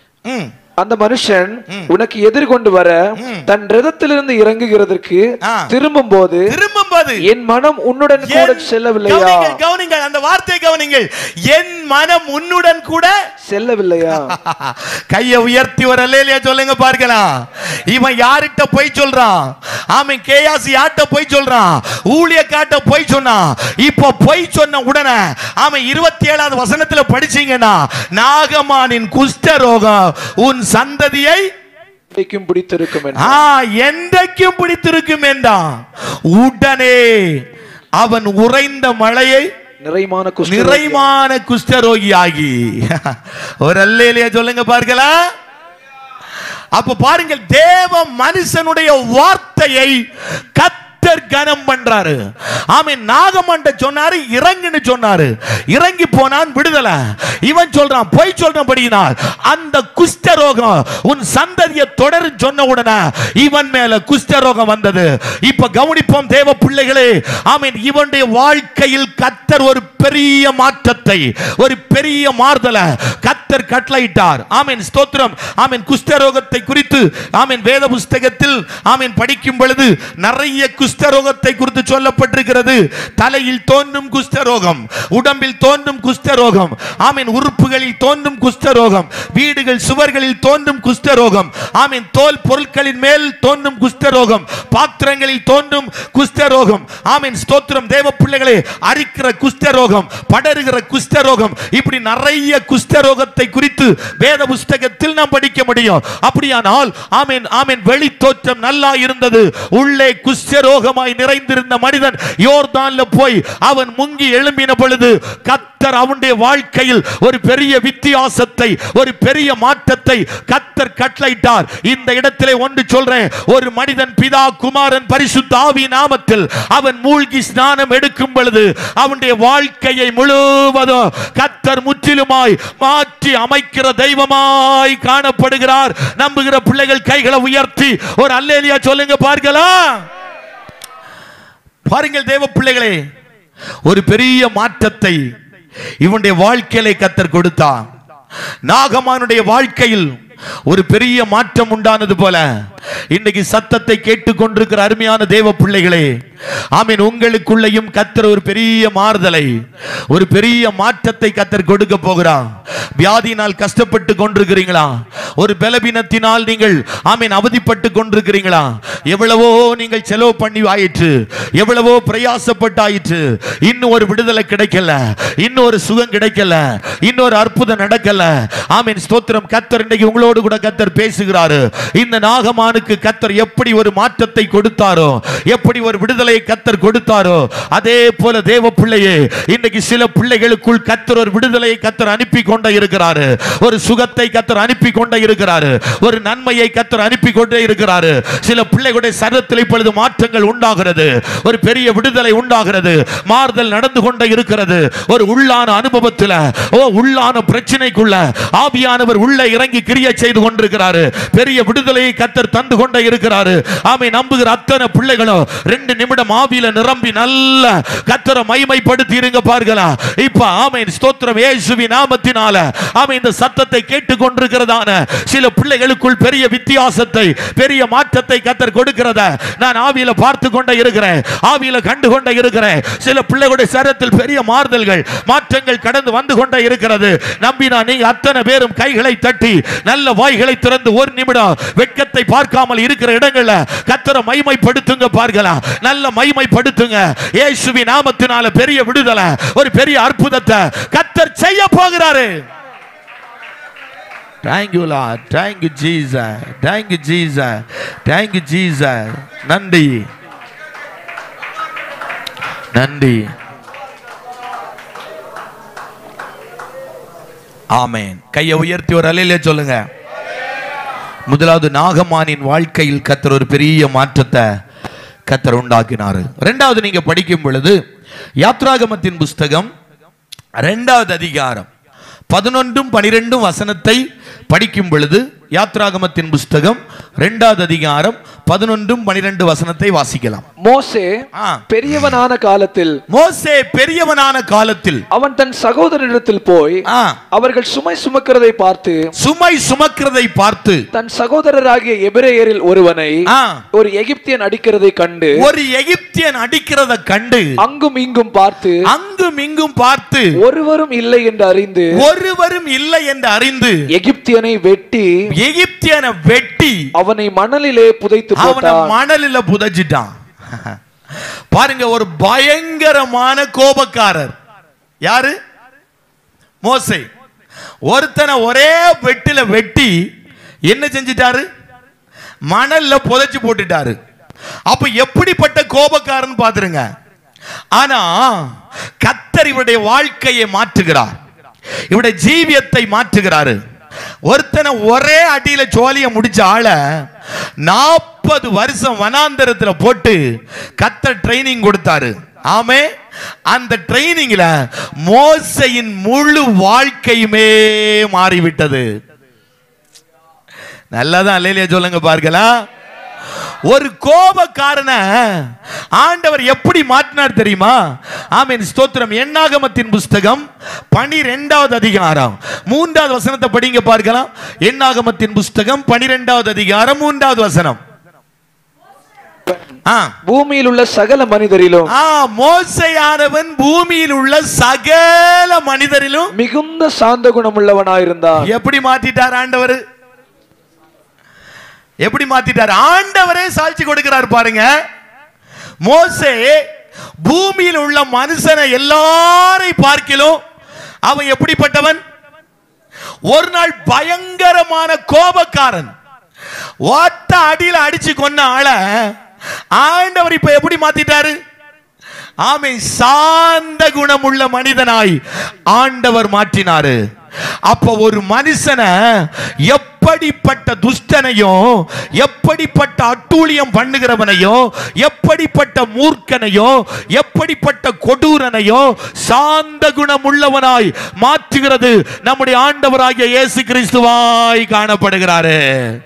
ம் அந்த மனுஷன் உனக்கு எதிர்கொண்டு வர தன் ரதத்திலிருந்து இறங்குகிறதற்கு ஆ. திரும்பும் போது திரும்பும் போது என் மனம் உன்னுடன் கூட என்- செல்லவில்லையா கவனிங்கள், கவனிங்கள் அந்த வார்த்தையை கவனிங்கள் என் மனம் உன்னுடன் கூட செல்லவில்லையா கையை உயர்த்தி ஒரு அல்லையா சொல்லுங்க பார்க்கலாம் இவன் யார்கிட்ட போய் சொல்றான் ஆமன் கேயாசி யார்கிட்ட போய் சொல்றான் ஊழிய காட்ட போய் சொன்னான் இப்போ போய் சொன்ன உடனே அவன் இருபத்தி ஏழாவது வசனத்துல படிச்சீங்கன்னா நாகமானின் குஷ்ட ரோகம் உன் சந்ததியை இன்றைக்கும் பிடித்திருக்கும் என்று. ஆ என்றைக்கும் பிடித்திருக்கும் என்றான் உடனே அவன் உறைந்த மழையை நிறைமான குஷ்டரோகி. நிறைமான குஷ்டரோகியாகி ஒரு அல்லையிலேயே சொல்லுங்க பார்க்கலாம் அப்ப பாருங்கள் தேவ மனுஷனுடைய வார்த்தையை கத்தர் கனம் பண்றாரு ஆமென் நாகமண்ட சொன்னாரு இறங்குன்னு சொன்னாரு இறங்கி போனான் விடுதலை இவன் சொல்றான் போய் சொல்றபடியினால் அந்த குஷ்டரோகம் உன் சந்ததியை தொடர் சொன்ன உடனே இவன் மேல குஷ்டரோகம் வந்தது இப்ப கவனிப்போம் தேவ பிள்ளைகளே ஆமென் இவனுடைய வாழ்க்கையில் கத்தர் ஒரு பெரிய மாற்றத்தை ஒரு பெரிய மாறுதலை கத்தர் கட்டளையிட்டார் ஆமென் ஸ்தோத்திரம் ஆமென் குஷ்டரோகத்தை குறித்து ஆமென் வேத புஸ்தகத்தில் ஆமென் படிக்கும் பொழுது நிறைய குஷ்டரோகத்தை குறித்து சொல்லப்பட்டிருக்கிறது தலையில் தோன்றும் குஷ்டரோகம் உடம்பில் தோன்றும் குஷ்டரோகம் ஆமென் உறுப்புகளில் தோன்றும் குஷ்டரோகம் வீடுகள் சுவர்களில் தோன்றும் குஷ்டரோகம் ஆமென் தோல் பொருட்களின் மேல் தோன்றும் குஷ்டரோகம் பாத்திரங்களில் தோன்றும் குஷ்டரோகம் ஆமென் ஸ்தோத்திரம் தேவ பிள்ளைகளே அரிக்கிற குஷ்டரோகம் படருகிற குஷ்டரோகம் இப்படி நிறைய குஷ்டரோகத்தை குறித்து வேத புஸ்தகத்தில் நாம் படிக்க முடியும் அப்படியானால் ஆமென் ஆமென் வெளி தோற்றம் நல்லா இருந்தது உள்ளே குஷ்டரோகம் சர்வலோகமாய் நிறைந்திருந்த மனிதன் யோர்தான்ல போய் அவன் முங்கி எழும்பின பொழுது கத்தர் அவனுடைய வாழ்க்கையில் ஒரு பெரிய வித்தியாசத்தை ஒரு பெரிய மாற்றத்தை கத்தர் கட்டளையிட்டார் இந்த இடத்திலே ஒன்று சொல்றேன் ஒரு மனிதன் பிதா குமாரன் பரிசுத்த ஆவி நாமத்தில் அவன் மூழ்கி ஸ்நானம் எடுக்கும் பொழுது அவனுடைய வாழ்க்கையை முழுவதும் கத்தர் முற்றிலுமாய் மாற்றி அமைக்கிற தெய்வமாய் காணப்படுகிறார் நம்புகிற பிள்ளைகள் கைகளை உயர்த்தி ஒரு அல்லேலியா சொல்லுங்க பார்க்கலாம் பாருங்கள் தேவ பிள்ளைகளே ஒரு பெரிய மாற்றத்தை இவனுடைய வாழ்க்கையிலே கத்தர் கொடுத்தார் நாகமானுடைய வாழ்க்கையில் ஒரு பெரிய மாற்றம் உண்டானது போல இன்னைக்கு சத்தத்தை கேட்டுக்கொண்டிருக்கிற அருமையான தேவ பிள்ளைகளே ஆமீன் உங்களுக்குள்ளேயும் கத்தர் ஒரு பெரிய மாறுதலை ஒரு பெரிய மாற்றத்தை கத்தர் கொடுக்க போகிறார் வியாதியினால் கஷ்டப்பட்டு கொண்டிருக்கிறீங்களா ஒரு பலவீனத்தினால் நீங்கள் ஆமீன் அவதிப்பட்டு கொண்டிருக்கிறீங்களா எவ்வளவோ நீங்கள் செலவு பண்ணி ஆயிற்று எவ்வளவோ பிரயாசப்பட்டு ஆயிற்று இன்னும் ஒரு விடுதலை கிடைக்கல இன்னும் ஒரு சுகம் கிடைக்கல இன்னொரு அற்புதம் நடக்கல ஆமீன் ஸ்தோத்திரம் கத்தர் இன்னைக்கு உங்களோடு கூட கத்தர் பேசுகிறாரு இந்த நாகமானுக்கு கத்தர் எப்படி ஒரு மாற்றத்தை கொடுத்தாரோ எப்படி ஒரு விடுதலையை கத்தர் கொடுத்தாரோ அதே போல தேவ பிள்ளையே இன்னைக்கு சில பிள்ளைகளுக்குள் கத்தர் ஒரு விடுதலையை கத்தர் அனுப்பி கொண்டே இருக்கிறாரு ஒரு சுகத்தை கத்தர் அனுப்பி கொண்டே இருக்கிறாரு ஒரு நன்மையை கத்தர் அனுப்பி கொண்டே இருக்கிறாரு சில பிள்ளைகளுடைய சரத்தில் இப்பொழுது மாற்றங்கள் உண்டாகிறது ஒரு பெரிய விடுதலை உண்டாகிறது மாறுதல் நடந்து கொண்டே இருக்கிறது ஒரு உள்ளான அனுபவத்தில் ஓ உள்ளான பிரச்சனைக்குள்ள ஆவியானவர் உள்ள இறங்கி கிரியை செய்து கொண்டிருக்கிறாரு பெரிய விடுதலையை கத்தர் தந்து கொண்டே இருக்கிறாரு ஆமை நம்புகிற அத்தனை பிள்ளைகளும் ரெண்டு நிமிடம் ஆவியில நிரம்பி நல்ல கத்தரை மைமைப்படுத்தி இருங்க பார்க்கலாம் இப்ப ஆமை ஸ்தோத்திரம் இயேசுவி நாமத்தினால ஆமை இந்த சத்தத்தை கேட்டுக் கொண்டிருக்கிறதான சில பிள்ளைகளுக்குள் பெரிய வித்தியாசத்தை பெரிய மாற்றத்தை கத்தர் கொடுக்கிறத நான் ஆவியில பார்த்து கொண்டே இருக்கிறேன் ஆவியில கண்டு கொண்டே இருக்கிறேன் சில பிள்ளைகளுடைய சரத்தில் பெரிய மாறுதல்கள் மாற்றங்கள் கடந்து வந்து கொண்டே இருக்கிறது நம்பினா நீங்க அத்தனை பேரும் கைகளை தட்டி நல்ல வாய்களை திறந்து ஒரு நிமிடம் வெட்கத்தை பார்க்காமல் இருக்கிற இடங்கள்ல கத்தரை மைமைப்படுத்துங்க பார்க்கலாம் நல்ல மைமைப்படுத்துங்க இயேசுவி நாமத்தினால பெரிய விடுதலை ஒரு பெரிய அற்புதத்தை கத்தர் செய்ய போகிறாரு தேங்க்யூ லா thank you Jesus thank you Jesus thank you Jesus நன்றி நன்றி ஆமேன் கையை உயர்த்தி ஒரு அலையில சொல்லுங்க முதலாவது நாகமானின் வாழ்க்கையில் கத்தர் ஒரு பெரிய மாற்றத்தை கத்தர் உண்டாக்கினார் ரெண்டாவது நீங்க படிக்கும் பொழுது யாத்ராகமத்தின் புஸ்தகம் ரெண்டாவது அதிகாரம் பதினொன்றும் பனிரெண்டும் வசனத்தை படிக்கும் பொழுது யாத்ராகமத்தின் புஸ்தகம் ரெண்டாவது அதிகாரம் பதினொன்றும் பனிரெண்டு வசனத்தை வாசிக்கலாம் மோசே ஆ. பெரியவனான காலத்தில் மோசே பெரியவனான காலத்தில் அவன் தன் சகோதரனிடத்தில் போய் ஆ, அவர்கள் சுமை சுமக்கிறதை பார்த்து சுமை சுமக்கிறதை பார்த்து தன் சகோதரராகிய எபிரேயரில் ஒருவனை ஆ, ஒரு எகிப்தியன் அடிக்கிறதை கண்டு ஒரு எகிப்தியன் அடிக்கிறத கண்டு அங்கும் இங்கும் பார்த்து அங்கும் இங்கும் பார்த்து ஒருவரும் இல்லை என்று அறிந்து ஒருவரும் இல்லை என்று அறிந்து எகிப்தியனை வெட்டி எகிப்தியனை வெட்டி அவனை மணலிலே புதைத்து அவனை போட்டான் மணலில் புதைச்சிட்டான் பாருங்க ஒரு பயங்கரமான கோபக்காரர் யாரு மோசே ஒருத்தனை ஒரே வெட்டில வெட்டி என்ன செஞ்சிட்டாரு மணல்ல புதைச்சு போட்டுட்டாரு அப்ப எப்படிப்பட்ட கோபக்காரன் பாத்துருங்க ஆனா கத்தர் இவருடைய வாழ்க்கையை மாற்றுகிறார் இவருடைய ஜீவியத்தை மாற்றுகிறாரு ஒருத்தனை ஒரே அடியில சோழிய முடிச்ச ஆள நாற்பது வருஷம் வனாந்தரத்துல போட்டு கத்தர் ட்ரைனிங் கொடுத்தாரு ஆமே அந்த ட்ரைனிங்ல மோசையின் முழு வாழ்க்கையுமே மாறிவிட்டது நல்லதான் இல்லையா சொல்லுங்க பார்க்கலாம் ஒரு கோபக்காரன ஆண்டவர் எப்படி மாற்றினார் தெரியுமா ஆமென் ஸ்தோத்திரம் எண்ணாகமத்தின் புஸ்தகம் பனிரெண்டாவது அதிகாரம் மூன்றாவது வசனத்தை படிங்க பார்க்கலாம் எண்ணாகமத்தின் புஸ்தகம் பனிரெண்டாவது அதிகாரம் மூன்றாவது வசனம் ஆ பூமியில் உள்ள சகல மனிதரிலும் ஆ மோசையானவன் பூமியில் உள்ள சகல மனிதரிலும் மிகுந்த சாந்த குணமுள்ளவனாயிருந்தான் எப்படி மாத்திட்டார் ஆண்டவர் எப்படி மாத்திட்டார் ஆண்டவரே சாட்சி கொடுக்கிறார் பாருங்க மோசே பூமியில் உள்ள மனுஷனை எல்லாரை பார்க்கிலும் அவன் எப்படிப்பட்டவன் ஒரு நாள் பயங்கரமான கோபக்காரன் ஒத்த அடியில அடிச்சு கொன்ன ஆள ஆண்டவர் இப்ப எப்படி மாத்திட்டாரு ஆமை சாந்த குணமுள்ள மனிதனாய் ஆண்டவர் மாற்றினாரு அப்ப ஒரு மனுஷனை எப்படிப்பட்ட துஷ்டனையும் எப்படிப்பட்ட அட்டூழியம் பண்ணுகிறவனையும் எப்படிப்பட்ட மூர்க்கனையும் எப்படிப்பட்ட கொடூரனையும் சாந்த குணமுள்ளவனாய் மாற்றுகிறது நம்முடைய ஆண்டவராகிய இயேசு கிறிஸ்துவாய் காணப்படுகிறாரு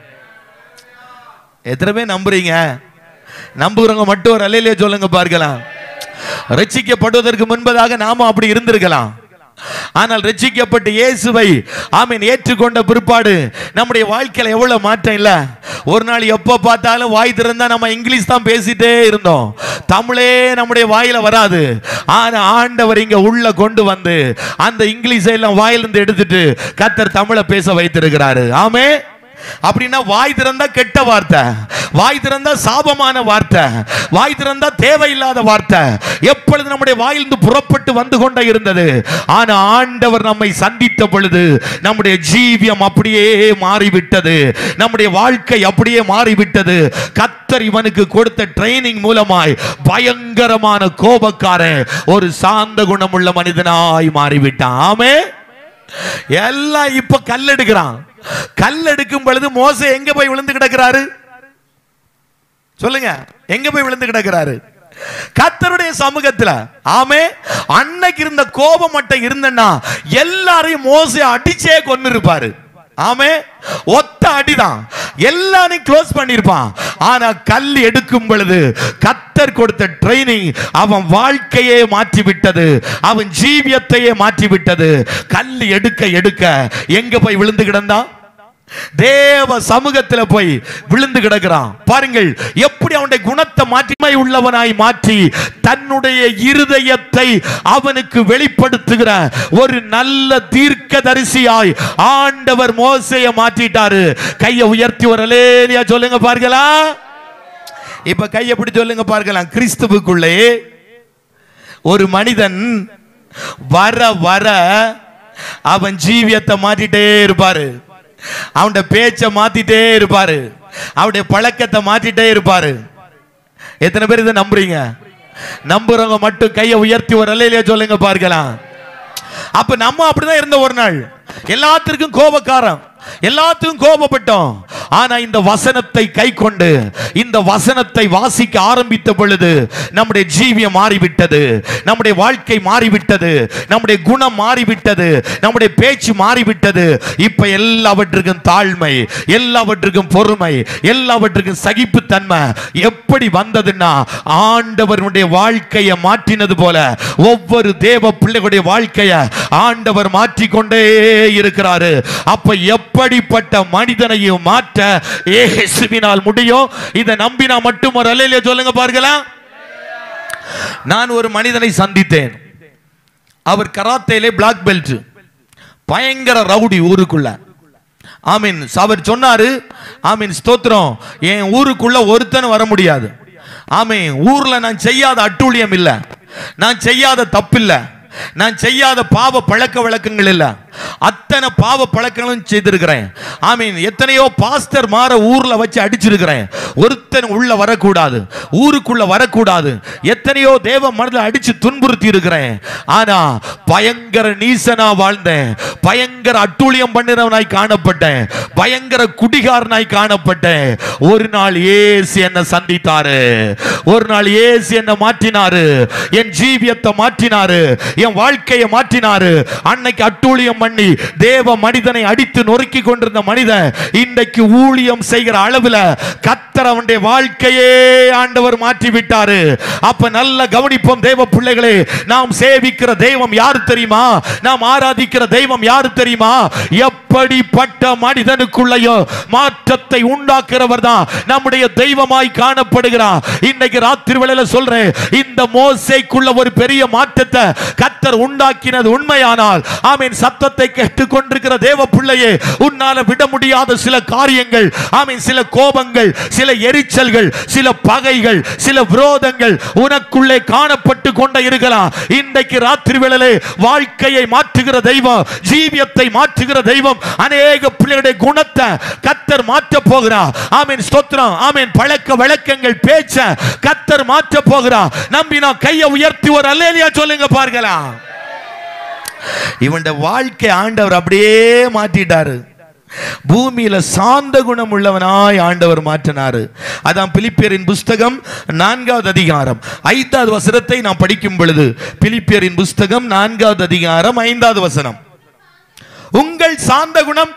எத்தனை பேர் நம்புறீங்க நம்புறவங்க மட்டும் ஒரு அலையிலே சொல்லுங்க பார்க்கலாம் ரட்சிக்கப்படுவதற்கு முன்பதாக நாம அப்படி இருந்திருக்கலாம் ஆனால் ரட்சிக்கப்பட்ட இயேசுவை ஆமீன் ஏற்றுக்கொண்ட பிற்பாடு நம்முடைய வாழ்க்கையில எவ்வளவு மாற்றம் இல்ல ஒரு நாள் எப்ப பார்த்தாலும் வாய் திறந்தா நம்ம இங்கிலீஷ் தான் பேசிட்டே இருந்தோம் தமிழே நம்முடைய வாயில வராது ஆனா ஆண்டவர் இங்க உள்ள கொண்டு வந்து அந்த இங்கிலீஷை எல்லாம் வாயிலிருந்து எடுத்துட்டு கத்தர் தமிழை பேச வைத்திருக்கிறாரு ஆமே அப்படின்னா வாய் திறந்தா கெட்ட வார்த்தை வாய் திறந்தா சாபமான வார்த்தை வாய் திறந்தா தேவையில்லாத வார்த்தை எப்பொழுது நம்முடைய வாயிலிருந்து புறப்பட்டு வந்து கொண்டே இருந்தது ஆனா ஆண்டவர் நம்மை சந்தித்த பொழுது நம்முடைய ஜீவியம் அப்படியே மாறிவிட்டது நம்முடைய வாழ்க்கை அப்படியே மாறிவிட்டது கத்தர் இவனுக்கு கொடுத்த ட்ரைனிங் மூலமாய் பயங்கரமான கோபக்காரன் ஒரு சாந்த குணமுள்ள மனிதனாய் மாறிவிட்டான் ஆமே எல்லாம் இப்ப கல் எடுக்கிறான் கல் எடுக்கும் பொழுது மோச எங்க போய் விழுந்து கிடக்கிறாரு சொல்லுங்க எங்க போய் விழுந்து கிடக்கிறாரு கத்தருடைய சமூகத்துல ஆமே அன்னைக்கு இருந்த கோபம் மட்டும் இருந்தன்னா எல்லாரையும் மோச அடிச்சே கொன்னு இருப்பாரு ஆமே ஒத்த அடிதான் எல்லாரையும் க்ளோஸ் பண்ணிருப்பான் ஆனா கல் எடுக்கும் பொழுது கத்தர் கொடுத்த ட்ரைனிங் அவன் வாழ்க்கையே மாற்றி விட்டது அவன் ஜீவியத்தையே மாற்றி விட்டது கல் எடுக்க எடுக்க எங்க போய் விழுந்து கிடந்தான் தேவ சமூகத்தில் போய் விழுந்து கிடக்கிறான் பாருங்கள் எப்படி அவனுடைய குணத்தை மாற்றிமை உள்ளவனாய் மாற்றி தன்னுடைய இருதயத்தை அவனுக்கு வெளிப்படுத்துகிற ஒரு நல்ல தீர்க்க தரிசியாய் ஆண்டவர் மோசைய மாற்றிட்டாரு கையை உயர்த்தி ஒரு அலேலியா சொல்லுங்க பார்க்கலாம் இப்ப கையை பிடி சொல்லுங்க பார்க்கலாம் கிறிஸ்துவுக்குள்ளே ஒரு மனிதன் வர வர அவன் ஜீவியத்தை மாத்திட்டே இருப்பாரு அவனுடைய பேச்சை மாத்திட்டே இருப்பாரு அவனுடைய பழக்கத்தை மாத்திட்டே இருப்பாரு எத்தனை பேர் இதை நம்புறீங்க நம்புறவங்க மட்டும் கையை உயர்த்தி ஒரு அலையிலேயே சொல்லுங்க பார்க்கலாம் அப்ப நம்ம அப்படிதான் இருந்த ஒரு நாள் எல்லாத்திற்கும் கோபக்காரன் எல்லாத்துக்கும் கோபப்பட்டோம் ஆனா இந்த வசனத்தை கை கொண்டு இந்த வசனத்தை வாசிக்க ஆரம்பித்த பொழுது நம்முடைய ஜீவியம் மாறிவிட்டது நம்முடைய வாழ்க்கை மாறிவிட்டது நம்முடைய குணம் மாறிவிட்டது நம்முடைய பேச்சு மாறிவிட்டது இப்ப எல்லாவற்றுக்கும் தாழ்மை எல்லாவற்றுக்கும் பொறுமை எல்லாவற்றுக்கும் சகிப்புத்தன்மை எப்படி வந்ததுன்னா ஆண்டவருடைய வாழ்க்கையை மாற்றினது போல ஒவ்வொரு தேவ பிள்ளைகளுடைய வாழ்க்கையை ஆண்டவர் மாற்றிக்கொண்டே இருக்கிறாரு அப்ப எப்படிப்பட்ட மனிதனையும் மாற்ற இயேசுவினால் முடியும் இதை நம்பினா மட்டும் ஒரு அலையில சொல்லுங்க பார்க்கலாம் நான் ஒரு மனிதனை சந்தித்தேன் அவர் கராத்தேலே பிளாக் பெல்ட் பயங்கர ரவுடி ஊருக்குள்ள ஆமீன் அவர் சொன்னாரு ஆமீன் ஸ்தோத்திரம் என் ஊருக்குள்ள ஒருத்தன் வர முடியாது ஆமீன் ஊர்ல நான் செய்யாத அட்டூழியம் இல்ல நான் செய்யாத தப்பில்லை நான் செய்யாத பாவ பழக்க வழக்கங்கள் இல்ல அத்தனை பாவ பழக்கங்களும் செய்திருக்கிறேன் ஆமீன் எத்தனையோ பாஸ்டர் மாற ஊர்ல வச்சு அடிச்சிருக்கிறேன் ஒருத்தன் உள்ள வரக்கூடாது ஊருக்குள்ள வரக்கூடாது எத்தனையோ தேவ மனதில் அடிச்சு துன்புறுத்தி இருக்கிறேன் ஆனா பயங்கர நீசனா வாழ்ந்தேன் பயங்கர அட்டூழியம் பண்ணினவனாய் காணப்பட்டேன் பயங்கர குடிகாரனாய் காணப்பட்டேன் ஒரு நாள் ஏசு என்ன சந்தித்தாரு ஒரு நாள் ஏசு என்ன மாற்றினாரு என் ஜீவியத்தை மாற்றினாரு என் வாழ்க்கையை மாற்றினாரு அன்னைக்கு அட்டூழியம் பண்ணி தேவ மனிதனை அடித்து நொறுக்கி கொண்டிருந்த மனிதன் இன்றைக்கு ஊழியம் செய்கிற அளவுல கத்தர் அவனுடைய வாழ்க்கையே ஆண்டவர் மாற்றி விட்டாரு அப்ப நல்ல கவனிப்போம் தேவ பிள்ளைகளே நாம் சேவிக்கிற தெய்வம் யாரு தெரியுமா நாம் ஆராதிக்கிற தெய்வம் யாரு தெரியுமா எப்படிப்பட்ட மனிதனுக்குள்ளேயும் மாற்றத்தை உண்டாக்குறவர் தான் நம்முடைய தெய்வமாய் காணப்படுகிறார் இன்னைக்கு ராத்திரி வேளையில சொல்றேன் இந்த மோசைக்குள்ள ஒரு பெரிய மாற்றத்தை கத்தர் உண்டாக்கினது உண்மையானால் ஆமீன் சத்தத்தை கேட்டுக் கொண்டிருக்கிற தேவ பிள்ளையே உன்னால விட முடியாத சில காரியங்கள் ஆமீன் சில கோபங்கள் சில எரிச்சல்கள் சில பகைகள் சில விரோதங்கள் உனக்குள்ளே காணப்பட்டு கொண்டே இருக்கலாம் இன்றைக்கு ராத்திரி வேளையிலே வாழ்க்கையை மாற்றுகிற தெய்வம் ஜீவியத்தை மாற்றுகிற தெய்வம் அநேக பிள்ளைகளுடைய குணத்தை கத்தர் மாற்ற போகிறார் ஆமீன் ஸ்தோத்திரம் ஆமீன் பழக்க வழக்கங்கள் பேச்ச கத்தர் மாற்ற போகிறார் நம்பினா கையை உயர்த்தி ஒரு அல்லேலியா சொல்லுங்க பார்க்கலாம் இவன் வாழ்க்கை ஆண்டவர் அப்படியே மாற்றிட்டாரு பூமியில சாந்த குணம் உள்ளவனாய் ஆண்டவர் மாற்றினாரு அதான் பிலிப்பியரின் புஸ்தகம் நான்காவது அதிகாரம் ஐந்தாவது வசனத்தை நாம் படிக்கும் பொழுது பிலிப்பியரின் புஸ்தகம் நான்காவது அதிகாரம் ஐந்தாவது வசனம் உங்கள் சாந்த குணம்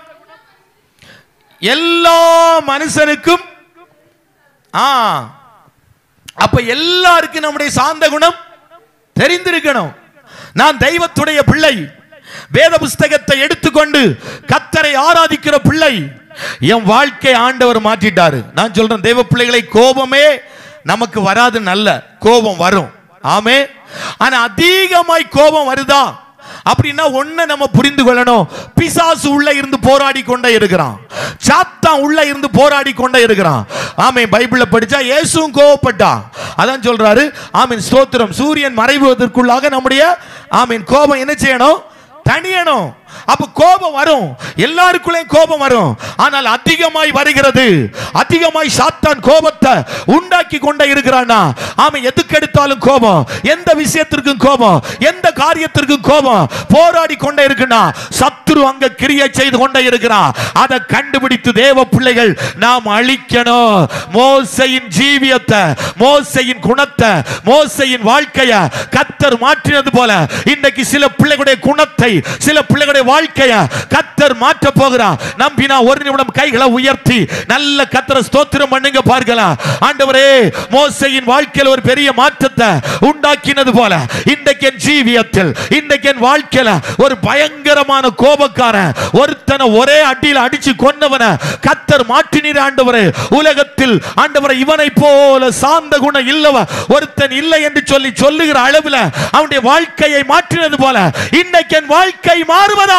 எல்லா மனுஷனுக்கும் ஆ அப்ப எல்லாருக்கும் நம்முடைய சாந்த குணம் தெரிந்திருக்கணும் நான் தெய்வத்துடைய பிள்ளை வேத புஸ்தகத்தை எடுத்துக்கொண்டு கத்தரை ஆராதிக்கிற பிள்ளை என் வாழ்க்கை ஆண்டவர் மாற்றிட்டாரு நான் சொல்றேன் தெய்வ பிள்ளைகளை கோபமே நமக்கு வராது நல்ல கோபம் வரும் ஆமே ஆனா அதிகமாய் கோபம் வருதா அப்படின்னா ஒண்ணு நம்ம புரிந்து கொள்ளணும் பிசாசு உள்ள இருந்து போராடி கொண்டே இருக்கிறான் சாத்தான் உள்ள இருந்து போராடி கொண்டே இருக்கிறான் ஆமே பைபிள்ல படிச்சா இயேசுவும் கோவப்பட்டான் அதான் சொல்றாரு ஆமீன் ஸ்தோத்திரம் சூரியன் மறைவதற்குள்ளாக நம்முடைய ஆமீன் கோபம் என்ன செய்யணும் தனியணும் அப்ப கோபம் வரும் எல்லாருக்குள்ளேயும் கோபம் வரும் ஆனால் அதிகமாய் வருகிறது அதிகமாய் சாத்தான் கோபத்தை உண்டாக்கி கொண்டே இருக்கிறானா ஆமா எதுக்கு எடுத்தாலும் கோபம் எந்த விஷயத்திற்கும் கோபம் எந்த காரியத்திற்கும் கோபம் போராடி கொண்டே இருக்குனா சத்துரு அங்க கிரியை செய்து கொண்டே இருக்கிறான் அதை கண்டுபிடித்து தேவ பிள்ளைகள் நாம் அழிக்கணும் மோசையின் ஜீவியத்தை மோசையின் குணத்தை மோசையின் வாழ்க்கைய கத்தர் மாற்றினது போல இன்னைக்கு சில பிள்ளைகளுடைய குணத்தை சில பிள்ளைகளுடைய வாழ்க்கைய கத்தர் மாற்ற போகிறார் நம்பினா ஒரு நிமிடம் கைகளை உயர்த்தி நல்ல கத்தரை ஸ்தோத்திரம் பண்ணுங்க பார்க்கலாம் ஆண்டவரே மோசையின் வாழ்க்கையில் ஒரு பெரிய மாற்றத்தை உண்டாக்கினது போல இன்றைக்கு என் ஜீவியத்தில் இன்றைக்கு என் வாழ்க்கையில ஒரு பயங்கரமான கோபக்காரன் ஒருத்தனை ஒரே அடியில் அடிச்சு கொன்னவன கத்தர் மாற்றினீர் ஆண்டவரே உலகத்தில் ஆண்டவரை இவனை போல சாந்த குணம் இல்லவ ஒருத்தன் இல்லை என்று சொல்லி சொல்லுகிற அளவில் அவனுடைய வாழ்க்கையை மாற்றினது போல இன்னைக்கு என் வாழ்க்கை மாறுவதாக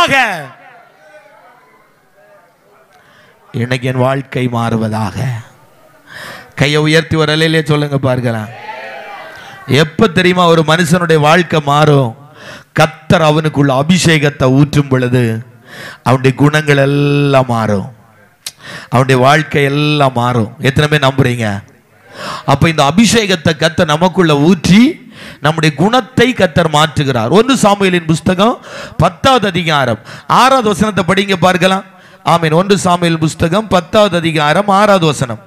இன்னைக்கு என் வாழ்க்கை மாறுவதாக கையை உயர்த்தி ஒரு அலையிலே சொல்லுங்க பார்க்கலாம் எப்ப தெரியுமா ஒரு மனுஷனுடைய வாழ்க்கை மாறும் கத்தர் அவனுக்குள்ள அபிஷேகத்தை ஊற்றும் பொழுது அவனுடைய குணங்கள் எல்லாம் மாறும் அவனுடைய வாழ்க்கை எல்லாம் மாறும் எத்தனை பேர் நம்புறீங்க அப்ப இந்த அபிஷேகத்தை கத்தர் நமக்குள்ள ஊற்றி நம்முடைய குணத்தை கத்தர் மாற்றுகிறார் ஒன்று சாமுவேலின் புஸ்தகம் பத்தாவது அதிகாரம் ஆறாவது வசனத்தை படிங்க பார்க்கலாம் ஆமீன் ஒன்று சாமுவேல் புஸ்தகம் பத்தாவது அதிகாரம் ஆறாவது வசனம்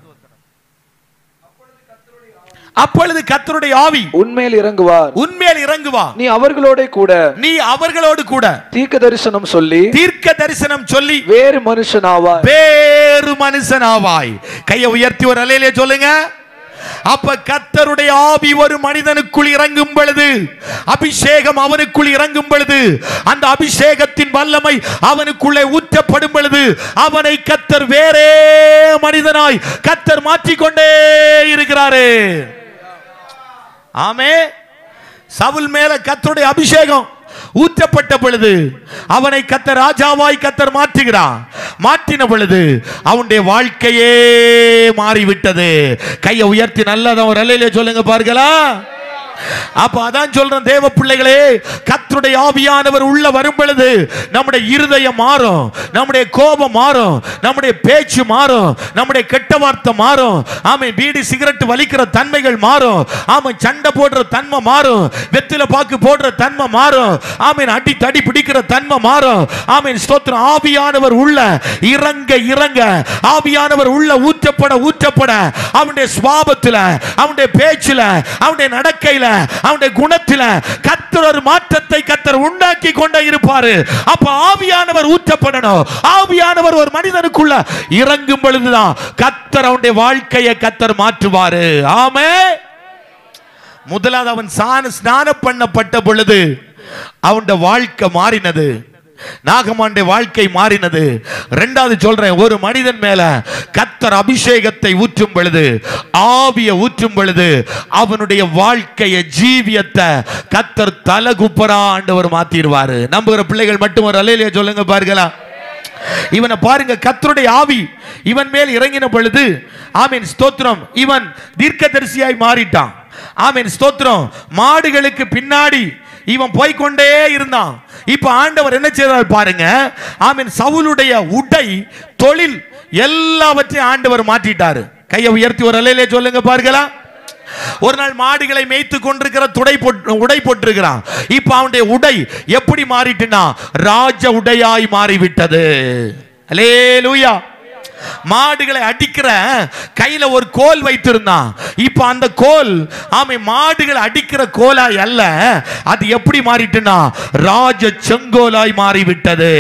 அப்பொழுது கத்தருடைய ஆவி உண்மையில் இறங்குவார் உன்மேல் இறங்குவா நீ அவர்களோட கூட நீ அவர்களோடு கூட தீர்க்க தரிசனம் சொல்லி தீர்க்க தரிசனம் சொல்லி வேறு மனுஷனாவார் வேறு மனுஷனாவாய் கையை உயர்த்தி ஒரு அலையிலே சொல்லுங்க அப்ப கத்தருடைய ஆவி ஒரு மனிதனுக்குள் இறங்கும் பொழுது அபிஷேகம் அவனுக்குள் இறங்கும் பொழுது அந்த அபிஷேகத்தின் வல்லமை அவனுக்குள்ளே ஊற்றப்படும் பொழுது அவனை கத்தர் வேறே மனிதனாய் கத்தர் மாற்றிக்கொண்டே இருக்கிறாரு ஆமே சவுல் மேல கத்தருடைய அபிஷேகம் ஊற்றப்பட்ட பொழுது அவனை கத்தர் ராஜாவாய் கத்தர் மாற்றுகிறான் மாற்றின பொழுது அவனுடைய வாழ்க்கையே மாறிவிட்டது கையை உயர்த்தி நல்லதான் ஒரு அலையிலே சொல்லுங்க பார்க்கலாம் அப்ப அதான் சொல்றேன் தேவ பிள்ளைகளே கர்த்தருடைய ஆவியானவர் உள்ள வரும் பொழுது நம்முடைய இருதயம் மாறும் நம்முடைய கோபம் மாறும் நம்முடைய பேச்சு மாறும் நம்முடைய கெட்ட வார்த்தை மாறும் ஆமை பீடி சிகரெட் வலிக்கிற தன்மைகள் மாறும் ஆமை சண்டை போடுற தன்மை மாறும் வெத்தில பாக்கு போடுற தன்மை மாறும் ஆமீன் அடி தடி பிடிக்கிற தன்மை மாறும் ஆமீன் ஸ்தோத்திரம் ஆவியானவர் உள்ள இறங்க இறங்க ஆவியானவர் உள்ள ஊற்றப்பட ஊற்றப்பட அவனுடைய சுவாபத்துல அவனுடைய பேச்சுல அவனுடைய நடக்கையில அவனுடைய குணத்தில கத்தர் ஒரு மாற்றத்தை கத்தர் உண்டாக்கி கொண்டே இருப்பாரு அப்ப ஆவியானவர் ஊற்றப்படணும் ஆவியானவர் ஒரு மனிதனுக்குள்ள இறங்கும் பொழுதுதான் கத்தர் அவனுடைய வாழ்க்கையை கத்தர் மாற்றுவாரு ஆமே முதலாவது அவன் சாண ஸ்நானம் பண்ணப்பட்ட பொழுது அவனுடைய வாழ்க்கை மாறினது நாகமாண்ட வாழ்க்கை மாறினது ரெண்டாவது சொல்றேன் ஒரு மனிதன் மேல கத்தர் அபிஷேகத்தை ஊற்றும் பொழுது ஆவிய ஊற்றும் பொழுது அவனுடைய வாழ்க்கைய ஜீவியத்தை கத்தர் தலகுப்பரா ஆண்டவர் மாத்திடுவாரு நம்புகிற பிள்ளைகள் மட்டும் ஒரு அலையிலேயே சொல்லுங்க பார்க்கலாம் இவனை பாருங்க கத்தருடைய ஆவி இவன் மேல் இறங்கின பொழுது ஆமீன் ஸ்தோத்திரம் இவன் தீர்க்கதரிசியாய் மாறிட்டான் ஆமீன் ஸ்தோத்திரம் மாடுகளுக்கு பின்னாடி இவன் போய்க்கொண்டே இருந்தான் இப்ப ஆண்டவர் என்ன செய்தார் பாருங்க ஆமீன் சவுலுடைய உடை தொழில் எல்லாவற்றையும் ஆண்டவர் மாற்றிட்டாரு கையை உயர்த்தி ஒரு அலையிலே சொல்லுங்க பார்க்கலாம் ஒரு நாள் மாடுகளை மேய்த்து கொண்டிருக்கிற துடை போட்டு உடை போட்டிருக்கிறான் இப்ப அவனுடைய உடை எப்படி மாறிட்டுனா ராஜ உடையாய் மாறிவிட்டது அலேலூயா மாடுகளை அடிக்கிற கையில ஒரு கோல் வைத்திருந்தான் இப்ப அந்த கோல் ஆமை மாடுகளை அடிக்கிற கோலாய் அல்ல அது எப்படி மாறிட்டுனா ராஜ செங்கோலாய் மாறிவிட்டது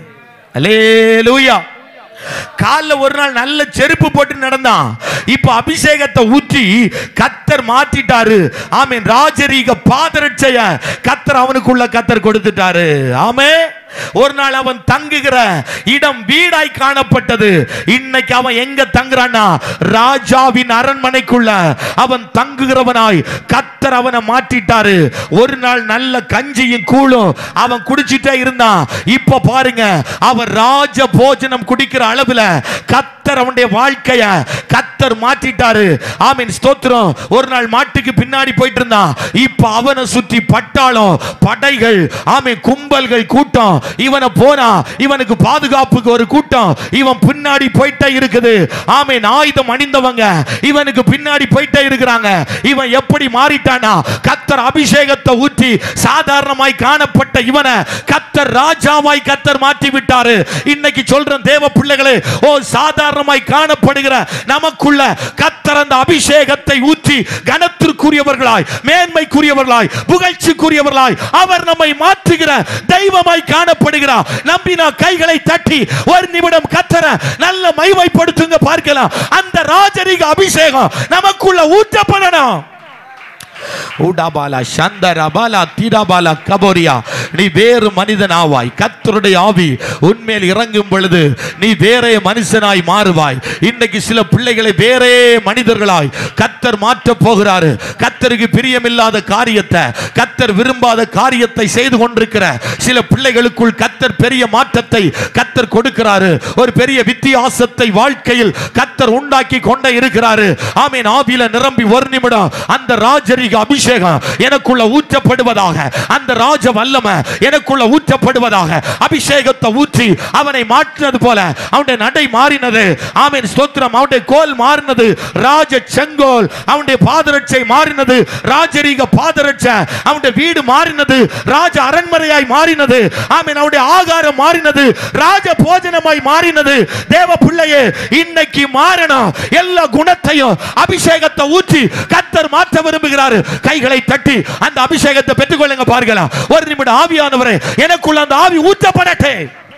அலேலூயா கால்ல ஒரு நாள் நல்ல செருப்பு போட்டு நடந்தான் இப்ப அபிஷேகத்தை ஊற்றி கத்தர் மாத்திட்டாரு ஆமீன் ராஜரீக பாதரட்சைய கத்தர் அவனுக்குள்ள கத்தர் கொடுத்துட்டாரு ஆமே ஒரு நாள் அவன் தங்குகிற இடம் வீடாய் காணப்பட்டது இன்னைக்கு அவன் எங்க தங்குறான்னா ராஜாவின் அரண்மனைக்குள்ள அவன் தங்குகிறவனாய் கத்தர் அவனை மாற்றிட்டாரு ஒரு நாள் நல்ல கஞ்சியும் கூழும் அவன் குடிச்சிட்டே இருந்தான் இப்ப பாருங்க அவன் ராஜ போஜனம் குடிக்கிற அளவுல கத்தர் அவனுடைய வாழ்க்கைய கத்தர் மாற்றிட்டாரு ஆமீன் ஸ்தோத்திரம் ஒரு நாள் மாட்டுக்கு பின்னாடி போயிட்டு இருந்தான் இப்ப அவனை சுற்றி பட்டாளம் படைகள் ஆமீன் கும்பல்கள் கூட்டம் இவனை போனா இவனுக்கு பாதுகாப்புக்கு ஒரு கூட்டம் இவன் பின்னாடி போயிட்டே இருக்குது ஆமீன் ஆயுதம் அணிந்தவங்க இவனுக்கு பின்னாடி போயிட்டே இருக்கிறாங்க இவன் எப்படி மாறிட்டானா கத்தர் அபிஷேகத்தை ஊற்றி சாதாரணமாய் காணப்பட்ட இவனை கத்தர் ராஜாவாய் கத்தர் மாற்றி விட்டாரு இன்னைக்கு சொல்றேன் தேவ பிள்ளைகளே ஓ சாதாரணமாய் காணப்படுகிற நமக்குள்ள கத்தர் அந்த அபிஷேகத்தை ஊற்றி கனத்திற்குரியவர்களாய் மேன்மைக்குரியவர்களாய் புகழ்ச்சிக்குரியவர்களாய் அவர் நம்மை மாற்றுகிற தெய்வமாய் காணப்படுகிறார் நம்பினா கைகளை தட்டி ஒரு நிமிடம் கத்தர நல்ல மைமைப்படுத்துங்க பார்க்கலாம் அந்த ராஜரீக அபிஷேகம் நமக்குள்ள ஊற்றப்படணும் உடாபாலா சந்தரபாலா தீராபாலா கபோரியா நீ வேறு மனிதன் ஆவாய் கத்தருடைய ஆவி உன்மேல் இறங்கும் பொழுது நீ வேறே மனுஷனாய் மாறுவாய் இன்னைக்கு சில பிள்ளைகளை வேறே மனிதர்களாய் கத்தர் மாற்ற போகிறாரு கத்தருக்கு பிரியமில்லாத காரியத்தை கத்தர் விரும்பாத காரியத்தை செய்து கொண்டிருக்கிற சில பிள்ளைகளுக்குள் கத்தர் பெரிய மாற்றத்தை கத்தர் கொடுக்கிறாரு ஒரு பெரிய வித்தியாசத்தை வாழ்க்கையில் கத்தர் உண்டாக்கி கொண்டே இருக்கிறாரு ஆமீன் ஆவியில நிரம்பி ஒரு நிமிடம் அந்த ராஜரிக அபிஷேகம் எனக்குள்ள ஊற்றப்படுவதாக அந்த ராஜ வல்லமை எனக்குள்ள ஊற்றப்படுவதாக அபிஷேகத்தை ஊற்றி அவனை மாற்றினது போல அவனுடைய நடை மாறினது ஆமீன் ஸ்தோத்திரம் அவனுடைய கோல் மாறினது ராஜ செங்கோல் அவனுடைய பாதரட்சை மாறினது ராஜரீக பாதரட்சை அவனுடைய வீடு மாறினது ராஜ அரண்மனையாய் மாறினது ஆமீன் அவனுடைய ஆகாரம் மாறினது ராஜ போஜனமாய் மாறினது தேவ பிள்ளையே இன்னைக்கு மாறணும் எல்லா குணத்தையும் அபிஷேகத்தை ஊற்றி கத்தர் மாற்ற விரும்புகிறாரு கைகளை தட்டி அந்த அபிஷேகத்தை பெற்றுக்கொள்ளுங்க பார்க்கலாம் ஒரு நிமிடம் ஆவியானவரே எனக்குள்ள அந்த ஆவி ஊற்றப்படட்டே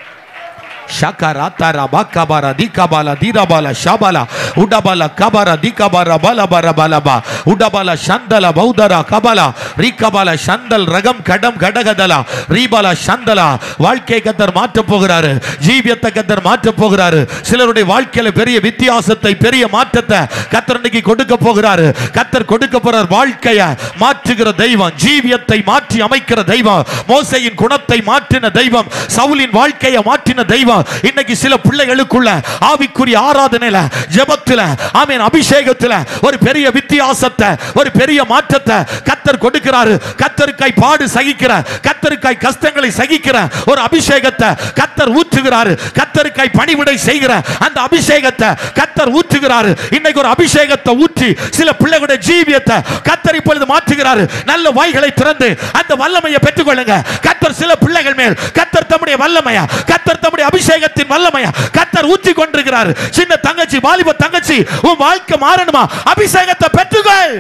Shakara tara bakabara dikabala dirabala shabala udabala kabara dikabara bala bara bala ba udabala shandala baudara kabala rikabala shandal ragam kadam கடகதலா ரீபாலா சந்தலா வாழ்க்கை கத்தர் மாற்ற போகிறாரு ஜீவியத்தை கத்தர் மாற்ற போகிறாரு சிலருடைய வாழ்க்கையில பெரிய வித்தியாசத்தை பெரிய மாற்றத்தை கத்தர் இன்னைக்கு கொடுக்க போகிறாரு கத்தர் கொடுக்க போறார் வாழ்க்கைய மாற்றுகிற தெய்வம் ஜீவியத்தை மாற்றி அமைக்கிற தெய்வம் மோசையின் குணத்தை மாற்றின தெய்வம் சவுலின் வாழ்க்கையை மாற்றின தெய்வம் இன்னைக்கு சில பிள்ளைகளுக்குள்ள ஆவிக்குரிய ஆராதனையில ஜெபத்துல ஆமீன் அபிஷேகத்துல ஒரு பெரிய வித்தியாசத்தை ஒரு பெரிய மாற்றத்தை கத்தர் கொடுக்கிறாரு கத்தருக்காய் பாடு சகிக்கிற கத்தருக்காய் கஷ்டங்களை சகிக்கிற ஒரு அபிஷேகத்தை கத்தர் ஊற்றுகிறாரு கத்தருக்காய் பணிவிடை செய்கிற அந்த அபிஷேகத்தை கத்தர் ஊற்றுகிறாரு இன்னைக்கு ஒரு அபிஷேகத்தை ஊற்றி சில பிள்ளைகளுடைய ஜீவியத்தை கத்தர் இப்பொழுது மாற்றுகிறாரு நல்ல வாய்களை திறந்து அந்த வல்லமையை பெற்றுக்கொள்ளுங்க கத்தர் சில பிள்ளைகள் மேல் கத்தர் தம்முடைய வல்லமையா கத்தர் தம்முடைய அபிஷேகத்தின் வல்லமையா கத்தர் ஊற்றி கொண்டிருக்கிறார் சின்ன தங்கச்சி வாலிப தங்கச்சி உன் வாழ்க்கை மாறணுமா அபிஷேகத்தை பெற்றுக்கொள்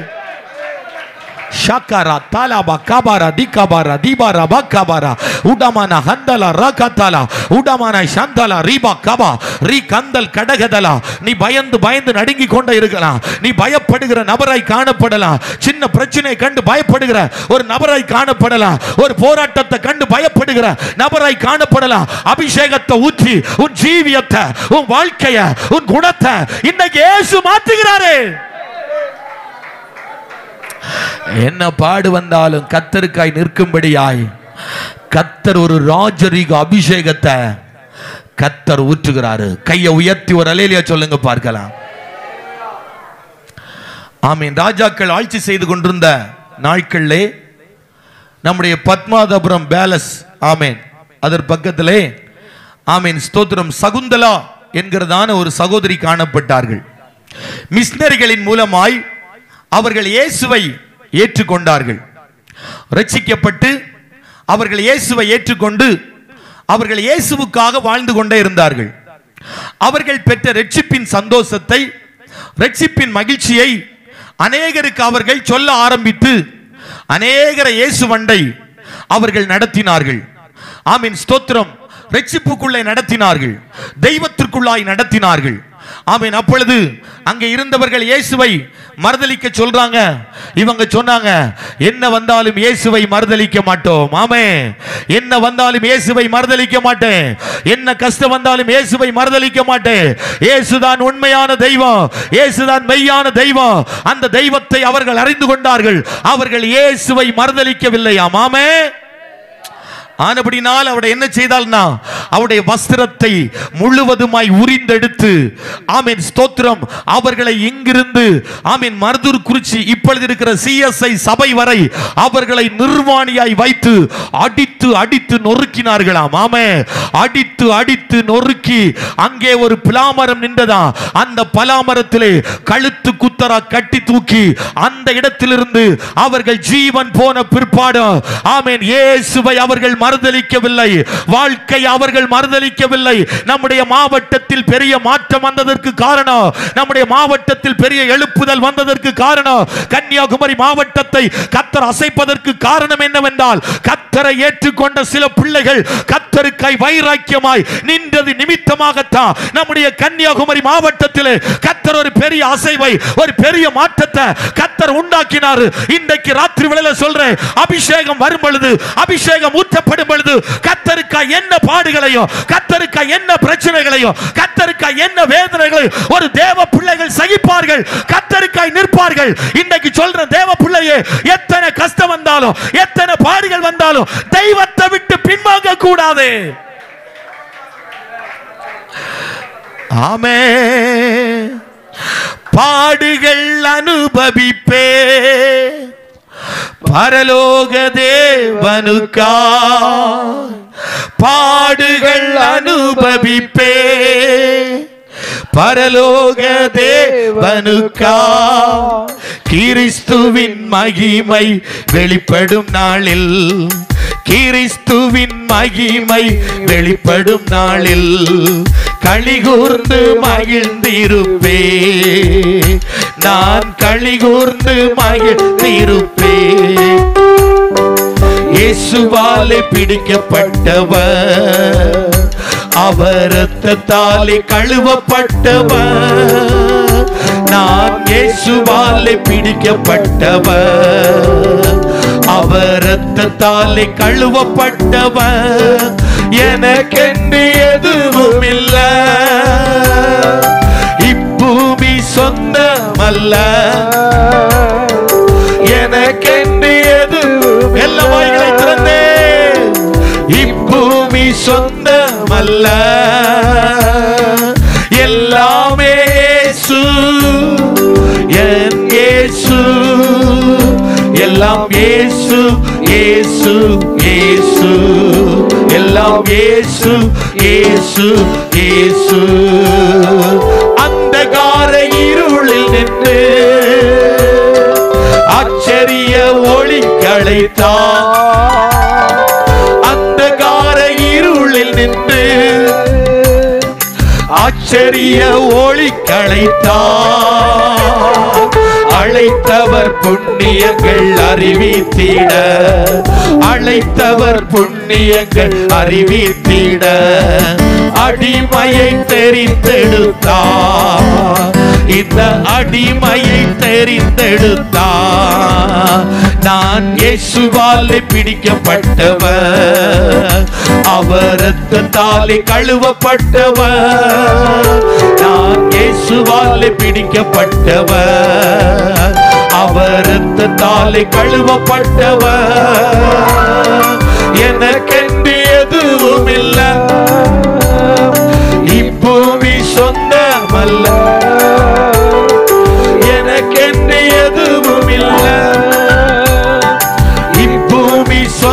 Shakara talaba kabara dikabara dibara bakabara udamana handala rakatala udamana shandala riba kaba ரி கந்தல் கடகதலா நீ பயந்து பயந்து நடுங்கி கொண்டே இருக்கலாம் நீ பயப்படுகிற நபராய் காணப்படலாம் சின்ன பிரச்சனை கண்டு பயப்படுகிற ஒரு நபராய் காணப்படலாம் ஒரு போராட்டத்தை கண்டு பயப்படுகிற நபராய் காணப்படலாம் அபிஷேகத்தை ஊற்றி உன் ஜீவியத்தை உன் வாழ்க்கைய உன் குணத்தை இன்னைக்கு இயேசு மாற்றுகிறாரே என்ன பாடு வந்தாலும் கத்தருக்காய் நிற்கும்படியாய் கத்தர் ஒரு ராஜரீக அபிஷேகத்தை கத்தர் ஊற்றுகிறாரு கையை உயர்த்தி ஒரு அலையிலியா சொல்லுங்க பார்க்கலாம் ஆமீன் ராஜாக்கள் ஆட்சி செய்து கொண்டிருந்த நாட்களிலே நம்முடைய பத்மாதபுரம் பேலஸ் ஆமேன் அதர் பக்கத்திலே ஆமீன் ஸ்தோத்திரம் சகுந்தலா என்கிறதான ஒரு சகோதரி காணப்பட்டார்கள் மிஷினரிகளின் மூலமாய் அவர்கள் இயேசுவை ஏற்றுக்கொண்டார்கள் ரட்சிக்கப்பட்டு அவர்கள் இயேசுவை ஏற்றுக்கொண்டு அவர்கள் இயேசுவுக்காக வாழ்ந்து கொண்டே இருந்தார்கள் அவர்கள் பெற்ற ரட்சிப்பின் சந்தோஷத்தை ரட்சிப்பின் மகிழ்ச்சியை அநேகருக்கு அவர்கள் சொல்ல ஆரம்பித்து அநேகர இயேசு வண்டை அவர்கள் நடத்தினார்கள் ஆமீன் ஸ்தோத்திரம் ரட்சிப்புக்குள்ளே நடத்தினார்கள் தெய்வத்திற்குள்ளாய் நடத்தினார்கள் ஆமீன் அப்பொழுது அங்கே இருந்தவர்கள் இயேசுவை மறுதலிக்க சொல்றாங்க இவங்க சொன்னாங்க என்ன வந்தாலும் இயேசுவை மறுதலிக்க மாட்டோம் ஆமே என்ன வந்தாலும் இயேசுவை மறுதலிக்க மாட்டேன் என்ன கஷ்டம் வந்தாலும் இயேசுவை மறுதலிக்க மாட்டேன் இயேசுதான் உண்மையான தெய்வம் இயேசுதான் மெய்யான தெய்வம் அந்த தெய்வத்தை அவர்கள் அறிந்து கொண்டார்கள் அவர்கள் இயேசுவை மறுதலிக்கவில்லையாம் ஆமே ஆனபடினால் அவட என்ன செய்தால்னா அவருடைய வஸ்திரத்தை முழுவதுமாய் உரிந்தெடுத்து ஆமீன் ஸ்தோத்திரம் அவர்களை இங்கிருந்து ஆமீன் மருதூர் குறிச்சி இப்பொழுது இருக்கிற சிஎஸ்ஐ சபை வரை அவர்களை நிர்வாணியாய் வைத்து அடித்து அடித்து நொறுக்கினார்களாம் ஆமே அடித்து அடித்து நொறுக்கி அங்கே ஒரு பிலாமரம் நின்றதா அந்த பலாமரத்திலே கழுத்து குத்தரா கட்டி தூக்கி அந்த இடத்திலிருந்து அவர்கள் ஜீவன் போன பிற்பாடு ஆமேன் இயேசுவை அவர்கள் மறுதலிக்கவில்லை வாழ்க்கை அவர்கள் மறுதலிக்கவில்லை நம்முடைய மாவட்டத்தில் பெரிய மாற்றம் வந்ததற்கு காரணம் நம்முடைய மாவட்டத்தில் பெரிய எழுப்புதல் வந்ததற்கு காரணம் கன்னியாகுமரி மாவட்டத்தை கத்தர் அசைப்பதற்கு காரணம் என்னவென்றால் கத்தரை ஏற்றுக்கொண்ட சில பிள்ளைகள் கத்தருக்காய் வைராக்கியமாய் நின்றது நிமித்தமாகத்தான் நம்முடைய கன்னியாகுமரி மாவட்டத்திலே கத்தர் ஒரு பெரிய அசைவை ஒரு பெரிய மாற்றத்தை கத்தர் உண்டாக்கினார் இன்றைக்கு ராத்திரி வேளையில சொல்றேன் அபிஷேகம் வரும் பொழுது அபிஷேகம் ஊற்றப்படும் பொழுது கத்தருக்காய் என்ன பாடுகளையும் கத்தருக்காய் என்ன பிரச்சனைகளையும் கத்தருக்காய் என்ன வேதனைகளையும் ஒரு தேவ பிள்ளைகள் சகிப்பார்கள் கத்தருக்காய் நிற்பார்கள் இன்றைக்கு சொல்ற தேவ பிள்ளையே எத்தனை கஷ்டம் வந்தாலும் எத்தனை பாடுகள் வந்தாலும் தெய்வத்தை விட்டு பின்வாங்க கூடாது ஆமே பாடுகள் அனுபவிப்பே பரலோக தேவனுக்கா பாடுகள் அனுபவிப்பே பரலோக தேவனுக்கா கிறிஸ்துவின் மகிமை வெளிப்படும் நாளில் கிறிஸ்துவின் மகிமை வெளிப்படும் நாளில் களிகூர்ந்து மகிழ்ந்திருப்பே நான் களிகூர்ந்து மகிழ்ந்திருப்பே இயேசுவாலே பிடிக்கப்பட்டவர் அவர் ரத்தத்தாலே கழுவப்பட்டவர் நான் இயேசுவாலே பிடிக்கப்பட்டவர் அவர் ரத்தத்தாலே கழுவப்பட்டவர் எனக்கென்று எதுவும் இல்ல இப்பூமி சொந்தமல்ல எனக்கென்று எதுவும் எல்லா வாய்களை திறந்தே இப்பூமி சொந்தமல்ல எல்லாமே இயேசு என் இயேசு எல்லாம் இயேசு இயேசு இயேசு எல்லாம் இயேசு இயேசு இயேசு அந்தகார இருளில் நின்று ஆச்சரிய ஒளி களைத்தான் அந்தகார இருளில் நின்று ஆச்சரிய ஒளி களைத்தான் அழைத்தவர் புண்ணியங்கள் அறிவித்திட அழைத்தவர் புண்ணியங்கள் அறிவித்திட அடிமையை தெரிந்தெடுத்தார் இந்த அடிமையை தெரிந்தெடுத்தார் நான் இயேசுவாலே பிடிக்கப்பட்டவர் அவர் ரத்தத்தாலே கழுவப்பட்டவர் நான் இயேசுவாலே பிடிக்கப்பட்டவர் அவர் ரத்தத்தாலே கழுவப்பட்டவர் எனக்கென்று எதுவும் இல்லை இப்பூமி சொந்தமல்ல எனக்கென்று எதுவும் இல்லை இப்பூமி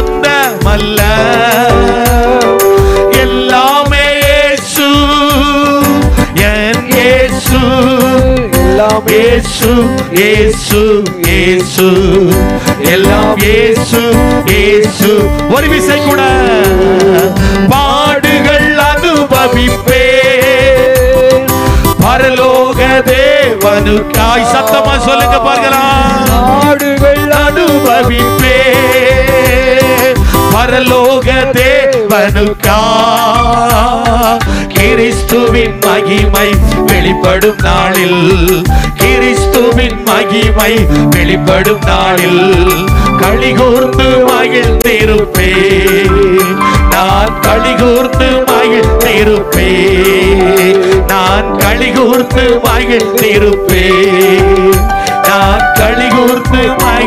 இயேசு இயேசு இயேசு எல்லாம் இயேசு இயேசு ஒரு விசை கூட பாடுகள் அனுபவிப்பே பரலோக தேவனுக்காய் சத்தமா சொல்லுங்க பார்க்கலாம் நாடுகள் அனுபவிப்பே பரலோக தேவனுக்கா கிறிஸ்துவின் மகிமை வெளிப்படும் நாளில் கிறிஸ்துவின் மகிமை வெளிப்படும் நாளில் களிகூர்ந்து மகிழ்ந்திருப்பே நான் களிகூர்ந்து மகிழ்ந்திருப்பே நான் களிகூர்ந்து மகிழ்ந்திருப்பே நான் களிகூர்ந்து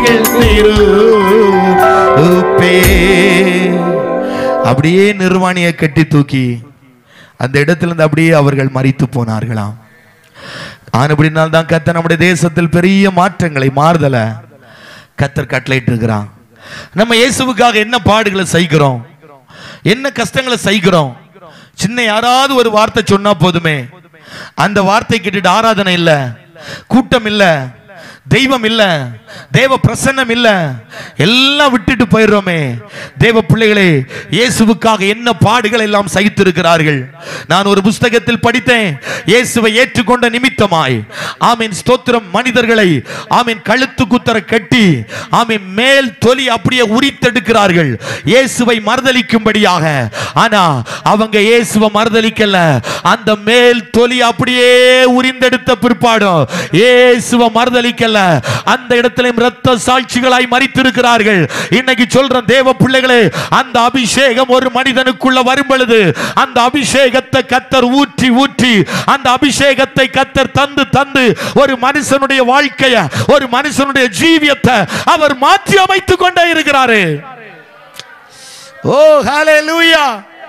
மகிழ்ந்திருப்பே அப்படியே நிர்வாணியை கட்டி தூக்கி அந்த இடத்திலிருந்து அப்படியே அவர்கள் மறித்து போனார்களாம் ஆனபடினால் தான் கத்த நம்முடைய தேசத்தில் பெரிய மாற்றங்களை மாறுதல கத்தர் கட்டளையிட்டு இருக்கிறான் நம்ம இயேசுவுக்காக என்ன பாடுகளை செய்கிறோம் என்ன கஷ்டங்களை செய்கிறோம் சின்ன யாராவது ஒரு வார்த்தை சொன்னா போதுமே அந்த வார்த்தை கேட்டுட்டு ஆராதனை இல்ல கூட்டம் இல்ல தெய்வம் இல்ல தேவ பிரசன்னம் இல்ல எல்லாம் விட்டுட்டு போயிடுறோமே தேவ பிள்ளைகளே இயேசுவுக்காக என்ன பாடுகள் எல்லாம் சகித்திருக்கிறார்கள் நான் ஒரு புஸ்தகத்தில் படித்தேன் இயேசுவை ஏற்றுக்கொண்ட நிமித்தமாய் ஆமீன் ஸ்தோத்திரம் மனிதர்களை ஆமீன் கழுத்து குத்தர கட்டி ஆமீன் மேல் தொலி அப்படியே உரித்தெடுக்கிறார்கள் இயேசுவை மறுதலிக்கும்படியாக ஆனா அவங்க இயேசுவை மறுதலிக்கல அந்த மேல் தொலி அப்படியே உரிந்தெடுத்த பிற்பாடும் இயேசுவை மறுதலிக்கல அந்த இடத்திலும் இரத்த சாட்சிகளாய் மறித்திருக்கிறார்கள் இன்னைக்கு சொல்ற தேவ பிள்ளைகளே அந்த அபிஷேகம் ஒரு மனிதனுக்குள்ள வரும் பொழுது அந்த அபிஷேகத்தை கத்தர் ஊற்றி ஊற்றி அந்த அபிஷேகத்தை கத்தர் தந்து தந்து ஒரு மனுஷனுடைய வாழ்க்கைய ஒரு மனுஷனுடைய ஜீவியத்தை அவர் மாற்றி அமைத்துக் கொண்டே இருக்கிறாரு ஓ ஹalleluya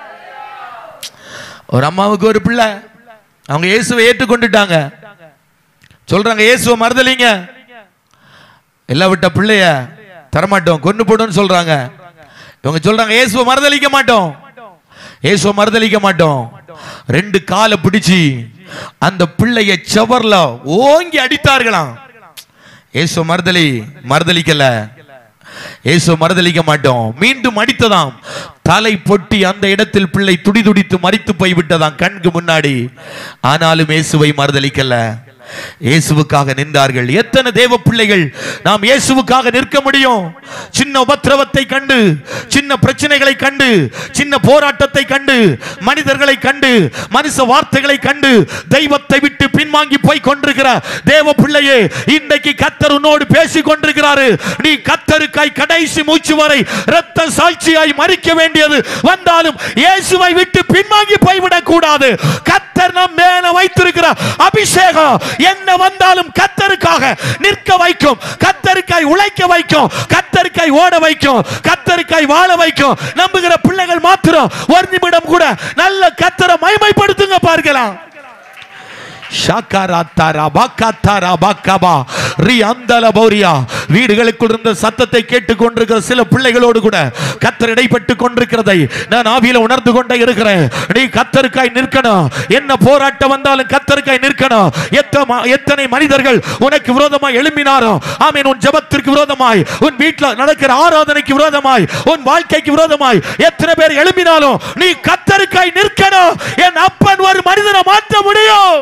ஒரு அம்மாவுக்கு ஒரு பிள்ளை அவங்க இயேசுவை ஏற்றுக்கொண்டுட்டாங்க சொல்றாங்க இயேசுவை மறுதலிங்க எல்லாம் விட்ட பிள்ளைய தரமாட்டோம் கொண்டு போடுன்னு சொல்றாங்க இவங்க சொல்றாங்க இயேசுவை மறுதலிக்க மாட்டோம் இயேசுவை மறுதலிக்க மாட்டோம் ரெண்டு காலை பிடிச்சு அந்த பிள்ளைய செவர்ல ஓங்கி அடித்தார்களாம் இயேசு மறுதலி மறுதலிக்கல இயேசு மறுதலிக்க மாட்டோம் மீண்டும் அடித்ததாம் தலை பொட்டி அந்த இடத்தில் பிள்ளை துடிதுடித்து மறித்து போய் விட்டதாம் கண்கு முன்னாடி ஆனாலும் இயேசுவை மறுதலிக்கல இயேசுவுக்காக நின்றார்கள் எத்தனை தேவ பிள்ளைகள் நாம் இயேசுவுக்காக நிற்க முடியும் சின்ன உபத்திரவத்தை கண்டு சின்ன பிரச்சனைகளை கண்டு சின்ன போராட்டத்தை கண்டு மனிதர்களை கண்டு மனுஷ வார்த்தைகளை கண்டு தெய்வத்தை விட்டு பின்வாங்கி போய் கொண்டிருக்கிற தேவ பிள்ளையே இன்றைக்கு கத்தர் உன்னோடு பேசிக் கொண்டிருக்கிறாரு நீ கத்தருக்காய் கடைசி மூச்சு வரை இரத்த சாட்சியாய் மறிக்க வேண்டியது வந்தாலும் இயேசுவை விட்டு பின்வாங்கி போய்விடக் கூடாது கத்தர் நம் மேல வைத்திருக்கிற அபிஷேகம் என்ன வந்தாலும் கத்தருக்காக நிற்க வைக்கும் கத்தருக்காய் உழைக்க வைக்கும் கத்தருக்காய் ஓட வைக்கும் கத்தருக்காய் வாழ வைக்கும் நம்புகிற பிள்ளைகள் மாத்திரம் ஒரு நிமிடம் கூட நல்ல கத்தரை மைமைப்படுத்துங்க பார்க்கலாம் ஷாக்காராத்தாரா பாக்காத்தாரா பாக்காபா ரி அந்தல பௌரியா வீடுகளுக்குள் இருந்த சத்தத்தை கேட்டுக் கொண்டிருக்கிற சில பிள்ளைகளோடு கூட கத்தர் இடைப்பட்டு கொண்டிருக்கிறதை நான் ஆவியில உணர்ந்து கொண்டே இருக்கிறேன் நீ கத்தருக்காய் நிற்கணும் என்ன போராட்டம் வந்தாலும் கத்தருக்காய் நிற்கணும் எத்தனை எத்தனை மனிதர்கள் உனக்கு விரோதமாய் எழும்பினாரோ ஆமீன் உன் ஜெபத்திற்கு விரோதமாய் உன் வீட்டில் நடக்கிற ஆராதனைக்கு விரோதமாய் உன் வாழ்க்கைக்கு விரோதமாய் எத்தனை பேர் எழும்பினாலும் நீ கத்தருக்காய் நிற்கணும் என் அப்பன் ஒரு மனிதனை மாற்ற முடியும்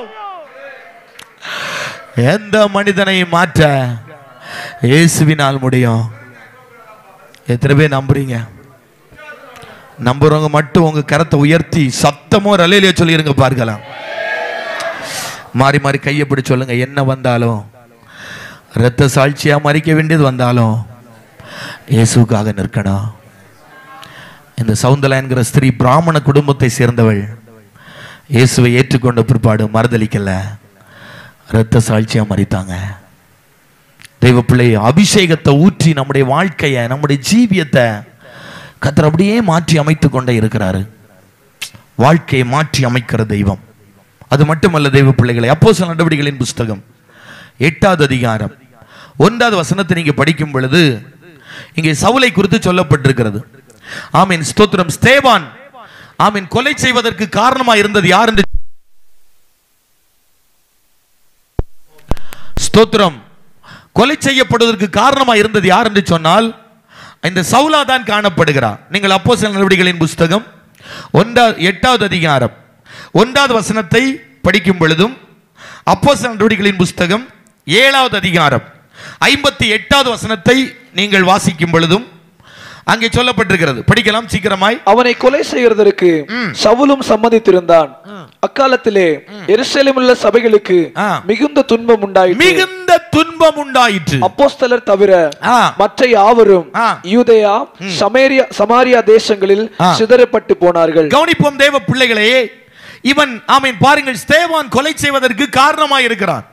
எந்த மனிதனை மாற்ற இயேசுவினால் முடியும் எத்தனை பேர் நம்புறீங்க நம்புறவங்க மட்டும் உங்க கரத்தை உயர்த்தி சத்தமோ ரலையிலே சொல்லிருங்க பார்க்கலாம் மாறி மாறி கையை பிடி சொல்லுங்க என்ன வந்தாலும் இரத்த சாட்சியா மறிக்க வேண்டியது வந்தாலும் இயேசுக்காக நிற்கணும் இந்த சவுந்தலா என்கிற ஸ்திரீ பிராமண குடும்பத்தை சேர்ந்தவள் இயேசுவை ஏற்றுக்கொண்ட பிற்பாடு மறுதலிக்கல இரத்த சாட்சியா மறித்தாங்க தெய்வ பிள்ளை அபிஷேகத்தை ஊற்றி நம்முடைய வாழ்க்கையை நம்முடைய ஜீவியத்தை கத்தர் அப்படியே மாற்றி அமைத்து கொண்டே இருக்கிறாரு வாழ்க்கையை மாற்றி அமைக்கிற தெய்வம் அது மட்டுமல்ல தெய்வ பிள்ளைகளை அப்போ நடவடிக்கைகளின் புஸ்தகம் எட்டாவது அதிகாரம் ஒன்றாவது வசனத்தை நீங்க படிக்கும் பொழுது இங்கே சவுலை குறித்து சொல்லப்பட்டிருக்கிறது ஆமீன் ஸ்தோத்திரம் ஸ்தேவான் ஆமீன் கொலை செய்வதற்கு காரணமா இருந்தது யார் என்று ஸ்தோத்திரம் கொலை செய்யப்படுவதற்கு காரணமாக இருந்தது யார் என்று சொன்னால் இந்த சவுலா தான் காணப்படுகிறார் நீங்கள் அப்போ நடவடிக்கைகளின் புஸ்தகம் ஒன்றா எட்டாவது அதிகாரம் ஒன்றாவது வசனத்தை படிக்கும் பொழுதும் அப்போ நடவடிக்கைகளின் புஸ்தகம் ஏழாவது அதிகாரம் ஐம்பத்தி எட்டாவது வசனத்தை நீங்கள் வாசிக்கும் பொழுதும் அங்கே சொல்லப்பட்டிருக்கிறது படிக்கலாம் சீக்கிரமாய் அவனை கொலை செய்கிறதற்கு சவுலும் சம்மதித்திருந்தான் அக்காலத்திலே எருசலேமில் உள்ள சபைகளுக்கு ஆ. மிகுந்த துன்பம் உண்டாயிற்று மிகுந்த துன்பம் உண்டாயிற்று அப்போஸ்தலர் தவிர ஆ. மற்ற யாவரும் ஆ. யூதேயா சமேரியா சமாரியா தேசங்களில் ஆ. சிதறப்பட்டு போனார்கள் கவனிப்போம் தேவ பிள்ளைகளே இவன் ஆமீன் பாருங்கள் ஸ்தேவான் கொலை செய்வதற்கு காரணமாக இருக்கிறான்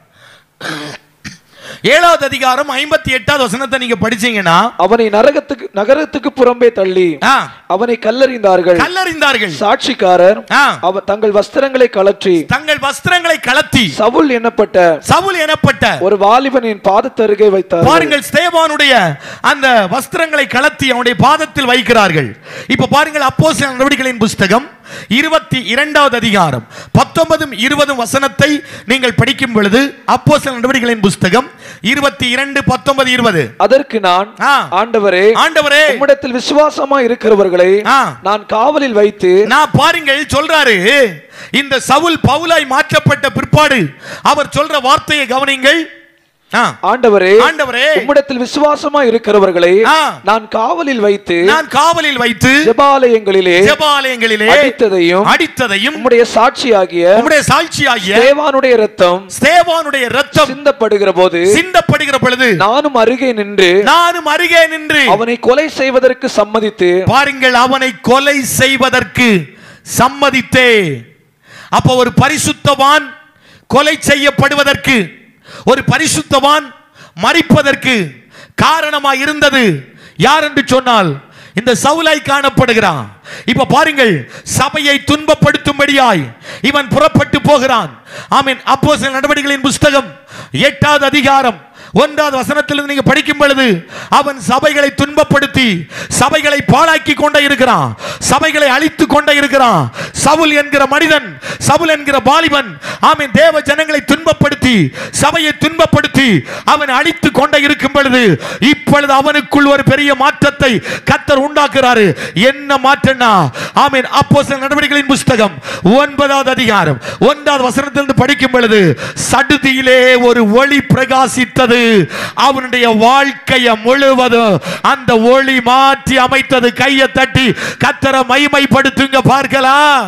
ஏழாவது அதிகாரம் ஐம்பத்தி எட்டாவது வசனத்தை நீங்க படிச்சீங்கன்னா அவனை நரகத்துக்கு நகரத்துக்கு புறம்பே தள்ளி ஆ, அவனை கல்லறிந்தார்கள் கல்லறிந்தார்கள் சாட்சிக்காரர் ஆ, அவ தங்கள் வஸ்திரங்களை கலற்றி தங்கள் வஸ்திரங்களை கலத்தி சவுல் எண்ணப்பட்ட சவுல் எனப்பட்ட ஒரு வாலிபனின் பாதத்தருகே வைத்தார் பாருங்கள் ஸ்தேவானுடைய அந்த வஸ்திரங்களை கலத்தி அவனுடைய பாதத்தில் வைக்கிறார்கள் இப்ப பாருங்கள் அப்போஸ்தலர் நடவடிக்கைகளின் புஸ்தகம் இருபத்தி இரண்டாவது அதிகாரம் பத்தொன்பதும் இருபதும் வசனத்தை நீங்கள் படிக்கும் பொழுது அப்போஸ்தலர் நடவடிக்கைகளின் புஸ்தகம் இருபத்தி இரண்டு பத்தொன்பது இருபது அதற்கு நான் ஆ. ஆண்டவரே ஆண்டவரே உம்மிடத்தில் விசுவாசமா இருக்கிறவர்களை ஆ. நான் காவலில் வைத்து நான் பாருங்கள் சொல்றாரு இந்த சவுல் பவுலாய் மாற்றப்பட்ட பிற்பாடு அவர் சொல்ற வார்த்தையை கவனிங்கள் ஆ, ஆண்டவரே ஆண்டவரே உம்மிடத்தில் விசுவாசமா இருக்கிறவர்களை ஆ. நான் காவலில் வைத்து நான் காவலில் வைத்து ஜெபாலயங்களிலே ஜெபாலயங்களிலே அடித்ததையும் அடித்ததையும் உம்முடைய சாட்சியாகிய உம்முடைய சாட்சியாகிய தேவானுடைய ரத்தம் ஸ்தேவானுடைய ரத்தம் சிந்தப்படுகிற போது சிந்தப்படுகிற பொழுது நானும் அருகே நின்று நானும் அருகே நின்று அவனை கொலை செய்வதற்கு சம்மதித்து பாருங்கள் அவனை கொலை செய்வதற்கு சம்மதித்தே அப்போ ஒரு பரிசுத்தவான் கொலை செய்யப்படுவதற்கு ஒரு பரிசுத்தவான் மறிப்பதற்கு காரணமாக இருந்தது யார் என்று சொன்னால் இந்த சவுலாய் காணப்படுகிறான் இப்ப பாருங்கள் சபையை துன்பப்படுத்தும்படியாய் இவன் புறப்பட்டு போகிறான் ஆமீன் அப்போ சில நடவடிக்கைகளின் புஸ்தகம் எட்டாவது அதிகாரம் ஒன்றாவது வசனத்திலிருந்து நீங்க படிக்கும் பொழுது அவன் சபைகளை துன்பப்படுத்தி சபைகளை பாழாக்கி கொண்டே இருக்கிறான் சபைகளை அழித்து கொண்டே இருக்கிறான் சவுல் என்கிற மனிதன் சவுல் என்கிற பாலிபன் ஆமீன் தேவ ஜனங்களை துன்பப்படுத்தி சபையை துன்பப்படுத்தி அவன் அழித்து கொண்டே இருக்கும் பொழுது இப்பொழுது அவனுக்குள் ஒரு பெரிய மாற்றத்தை கத்தர் உண்டாக்குறாரு என்ன மாற்றம்னா ஆமீன் அப்போ நடவடிக்கைகளின் புஸ்தகம் ஒன்பதாவது அதிகாரம் ஒன்றாவது வசனத்திலிருந்து படிக்கும் பொழுது சடுதியிலே ஒரு ஒளி பிரகாசித்தது அவனுடைய வாழ்க்கையை முழுவதும் அந்த ஒளி மாற்றி அமைத்தது கையை தட்டி கத்தரை மைமைப்படுத்துங்க பார்க்கலாம்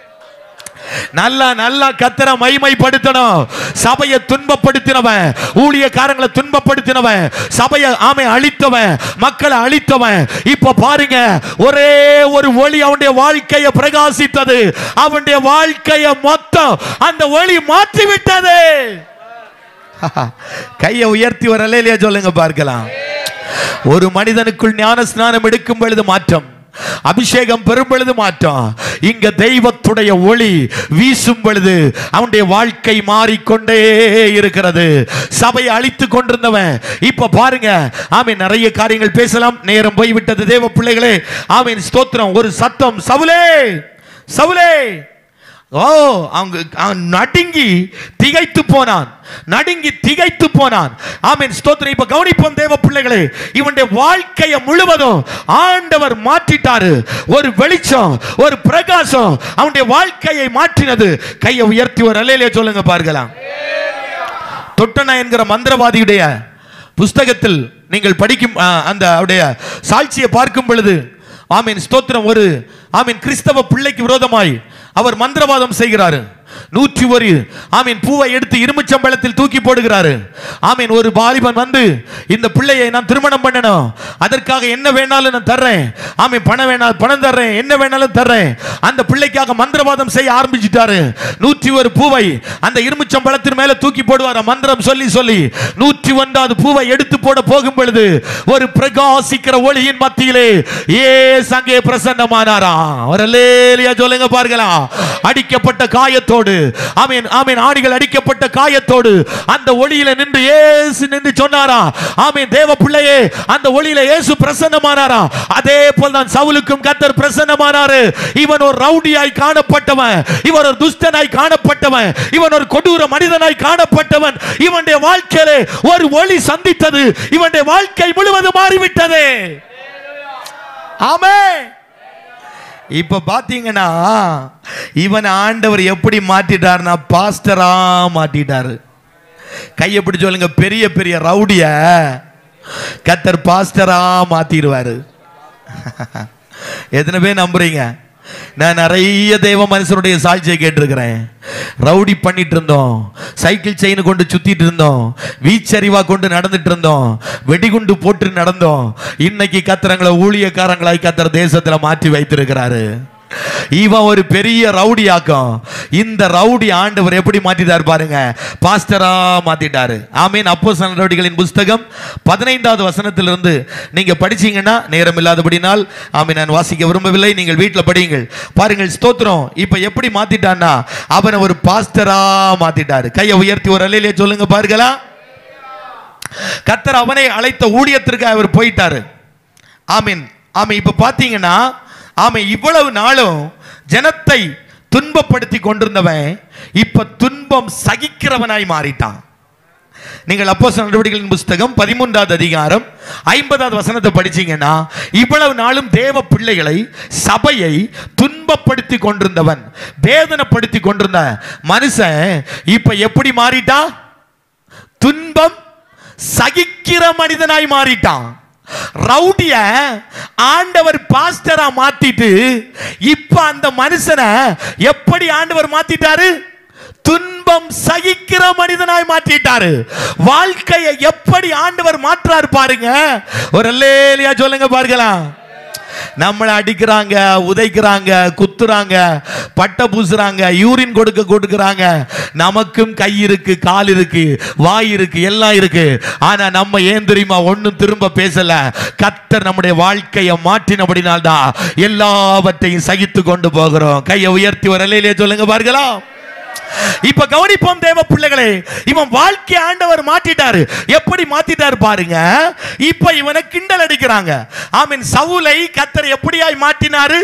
நல்லா நல்லா கத்தரை மைமைப்படுத்தணும் சபையை துன்பப்படுத்தினவன் ஊழியக்காரங்களை துன்பப்படுத்தினவன் சபையை ஆமை அழித்தவன் மக்களை அழித்தவன் இப்ப பாருங்க ஒரே ஒரு ஒளி அவனுடைய வாழ்க்கையை பிரகாசித்தது அவனுடைய வாழ்க்கையை மொத்தம் அந்த ஒளி மாற்றி விட்டது கையை உயர்த்தி ஒரு அலையிலேயே சொல்லுங்க பார்க்கலாம் ஒரு மனிதனுக்குள் ஞான ஸ்நானம் எடுக்கும் பொழுது மாற்றம் அபிஷேகம் பெறும் பொழுது மாற்றம் இங்க தெய்வத்துடைய ஒளி வீசும் பொழுது அவனுடைய வாழ்க்கை மாறிக்கொண்டே இருக்கிறது சபையை அழித்து கொண்டிருந்தவன் இப்ப பாருங்க ஆமீன் நிறைய காரியங்கள் பேசலாம் நேரம் போய்விட்டது தேவ பிள்ளைகளே ஆமீன் ஸ்தோத்திரம் ஒரு சத்தம் சவுலே சவுலே ஓ அவங்க அவன் நடுங்கி திகைத்து போனான் நடுங்கி திகைத்து போனான் ஆமென் ஸ்தோத்திரம் இப்ப கவனிப்போம் தேவ பிள்ளைகளே இவனுடைய வாழ்க்கையை முழுவதும் ஆண்டவர் மாற்றிட்டாரு ஒரு வெளிச்சம் ஒரு பிரகாசம் அவனுடைய வாழ்க்கையை மாற்றினது கையை உயர்த்தி ஒரு அலையிலே சொல்லுங்க பார்க்கலாம் தொட்டனா என்கிற மந்திரவாதியுடைய புஸ்தகத்தில் நீங்கள் படிக்கும் ஆ, அந்த அவருடைய சாட்சியை பார்க்கும் பொழுது ஆமீன் ஸ்தோத்திரம் ஒரு ஆமீன் கிறிஸ்தவ பிள்ளைக்கு விரோதமாய் அவர் மந்திரவாதம் செய்கிறாரு நூற்றி ஒரு ஆமீன் பூவை எடுத்து இரும்புச்சம்பளத்தில் தூக்கி போடுகிறாரு ஆமீன் ஒரு வாலிபன் வந்து இந்த பிள்ளையை நான் திருமணம் பண்ணணும் அதற்காக என்ன வேணாலும் நான் தர்றேன் ஆமீன் பணம் வேணா பணம் தர்றேன் என்ன வேணாலும் தர்றேன் அந்த பிள்ளைக்காக மந்திரவாதம் செய்ய ஆரம்பிச்சிட்டாரு நூற்றி ஒரு பூவை அந்த இரும்புச்சம்பளத்தின் மேல தூக்கி போடுவார் மந்திரம் சொல்லி சொல்லி நூற்றி ஒன்றாவது பூவை எடுத்து போட போகும் பொழுது ஒரு பிரகாசிக்கிற ஒளியின் மத்தியிலே ஏ சங்கே பிரசன்னமானாரா ஒரு லேலியா சொல்லுங்க பார்க்கலாம் அடிக்கப்பட்ட காயத்தோடு காயத்தோடு ஆமீன் ஆமீன் ஆணிகள் அடிக்கப்பட்ட காயத்தோடு அந்த ஒளியில நின்று இயேசு நின்று சொன்னாரா ஆமீன் தேவ பிள்ளையே அந்த ஒளியில இயேசு பிரசன்னமானாரா அதே போல் தான் சவுலுக்கும் கத்தர் பிரசன்னமானாரு இவன் ஒரு ரவுடியாய் காணப்பட்டவன் இவன் ஒரு துஷ்டனாய் காணப்பட்டவன் இவன் ஒரு கொடூர மனிதனாய் காணப்பட்டவன் இவனுடைய வாழ்க்கையிலே ஒரு ஒளி சந்தித்தது இவனுடைய வாழ்க்கை முழுவதும் மாறிவிட்டது ஆமே இப்ப பாத்தீங்கன்னா இவன் ஆண்டவர் எப்படி மாத்திட்டார்னா பாஸ்டரா மாத்திட்டாரு கையை பிடிச்சு சொல்லுங்க பெரிய பெரிய ரவுடிய கத்தர் பாஸ்டரா மாத்திடுவாரு எத்தனை பேர் நம்புறீங்க நான் நிறைய தெய்வ மனுஷனுடைய சாட்சியை கேட்டிருக்கிறேன் ரவுடி பண்ணிட்டு இருந்தோம் சைக்கிள் செயின் கொண்டு சுத்திட்டு இருந்தோம் வீச்சரிவா கொண்டு நடந்துட்டு இருந்தோம் வெடிகுண்டு போட்டு நடந்தோம் இன்னைக்கு கத்திரங்களை ஊழியக்காரங்களாய் கத்தர் தேசத்துல மாற்றி வைத்திருக்கிறாரு இவன் ஒரு பெரிய ரவுடி ஆக்கம் இந்த ரவுடி ஆண்டவர் எப்படி மாத்திட்டார் பாருங்க பாஸ்டரா மாத்திட்டாரு ஆமீன் அப்போ நடவடிக்கைகளின் புஸ்தகம் பதினைந்தாவது வசனத்திலிருந்து நீங்க படிச்சீங்கன்னா நேரம் இல்லாதபடினால் ஆமீன் நான் வாசிக்க விரும்பவில்லை நீங்கள் வீட்டில் படியுங்கள் பாருங்கள் ஸ்தோத்திரம் இப்ப எப்படி மாத்திட்டான்னா அவனை ஒரு பாஸ்டரா மாத்திட்டாரு கையை உயர்த்தி ஒரு அலையிலே சொல்லுங்க பாருங்களா கத்தர் அவனை அழைத்த ஊழியத்திற்கு அவர் போயிட்டாரு ஆமீன் ஆமீன் இப்ப பாத்தீங்கன்னா ஆமீன் இவ்வளவு நாளும் ஜனத்தை துன்பப்படுத்தி கொண்டிருந்தவன் இப்ப துன்பம் சகிக்கிறவனாய் மாறிட்டான் நீங்கள் அப்போ நடவடிக்கைகளின் புஸ்தகம் பதிமூன்றாவது அதிகாரம் ஐம்பதாவது வசனத்தை படிச்சீங்கன்னா இவ்வளவு நாளும் தேவ பிள்ளைகளை சபையை துன்பப்படுத்தி கொண்டிருந்தவன் வேதனைப்படுத்தி கொண்டிருந்த மனுஷன் இப்ப எப்படி மாறிட்டான் துன்பம் சகிக்கிற மனிதனாய் மாறிட்டான் ரவுடிய ஆண்டவர் பாஸ்டரா மாத்திட்டு இப்ப அந்த மனுஷனை எப்படி ஆண்டவர் மாத்திட்டாரு துன்பம் சகிக்கிற மனிதனாய் மாற்றிட்டாரு வாழ்க்கையை எப்படி ஆண்டவர் மாற்றாரு பாருங்க ஒரு அல்லேலியா சொல்லுங்க பார்க்கலாம் நம்மளை அடிக்கிறாங்க உதைக்கிறாங்க குத்துறாங்க பட்டை பூசுறாங்க யூரின் கொடுக்க கொடுக்கறாங்க நமக்கும் கை இருக்கு கால் இருக்கு வாய் இருக்கு எல்லாம் இருக்கு ஆனா நம்ம ஏன் தெரியுமா ஒண்ணும் திரும்ப பேசல கத்தர் நம்முடைய வாழ்க்கையை மாற்றினபடினால்தான் எல்லாவற்றையும் சகித்து கொண்டு போகிறோம் கையை உயர்த்தி ஒரு நிலையிலே சொல்லுங்க பார்க்கலாம் இப்ப கவனிப்போம் தேவ பிள்ளைகளே இவன் வாழ்க்கை ஆண்டவர் மாத்திட்டாரு எப்படி மாத்திட்டாரு பாருங்க இப்ப இவனை கிண்டல் அடிக்கிறாங்க ஆமீன் சவுலை கத்தர் எப்படியாய் மாற்றினாரு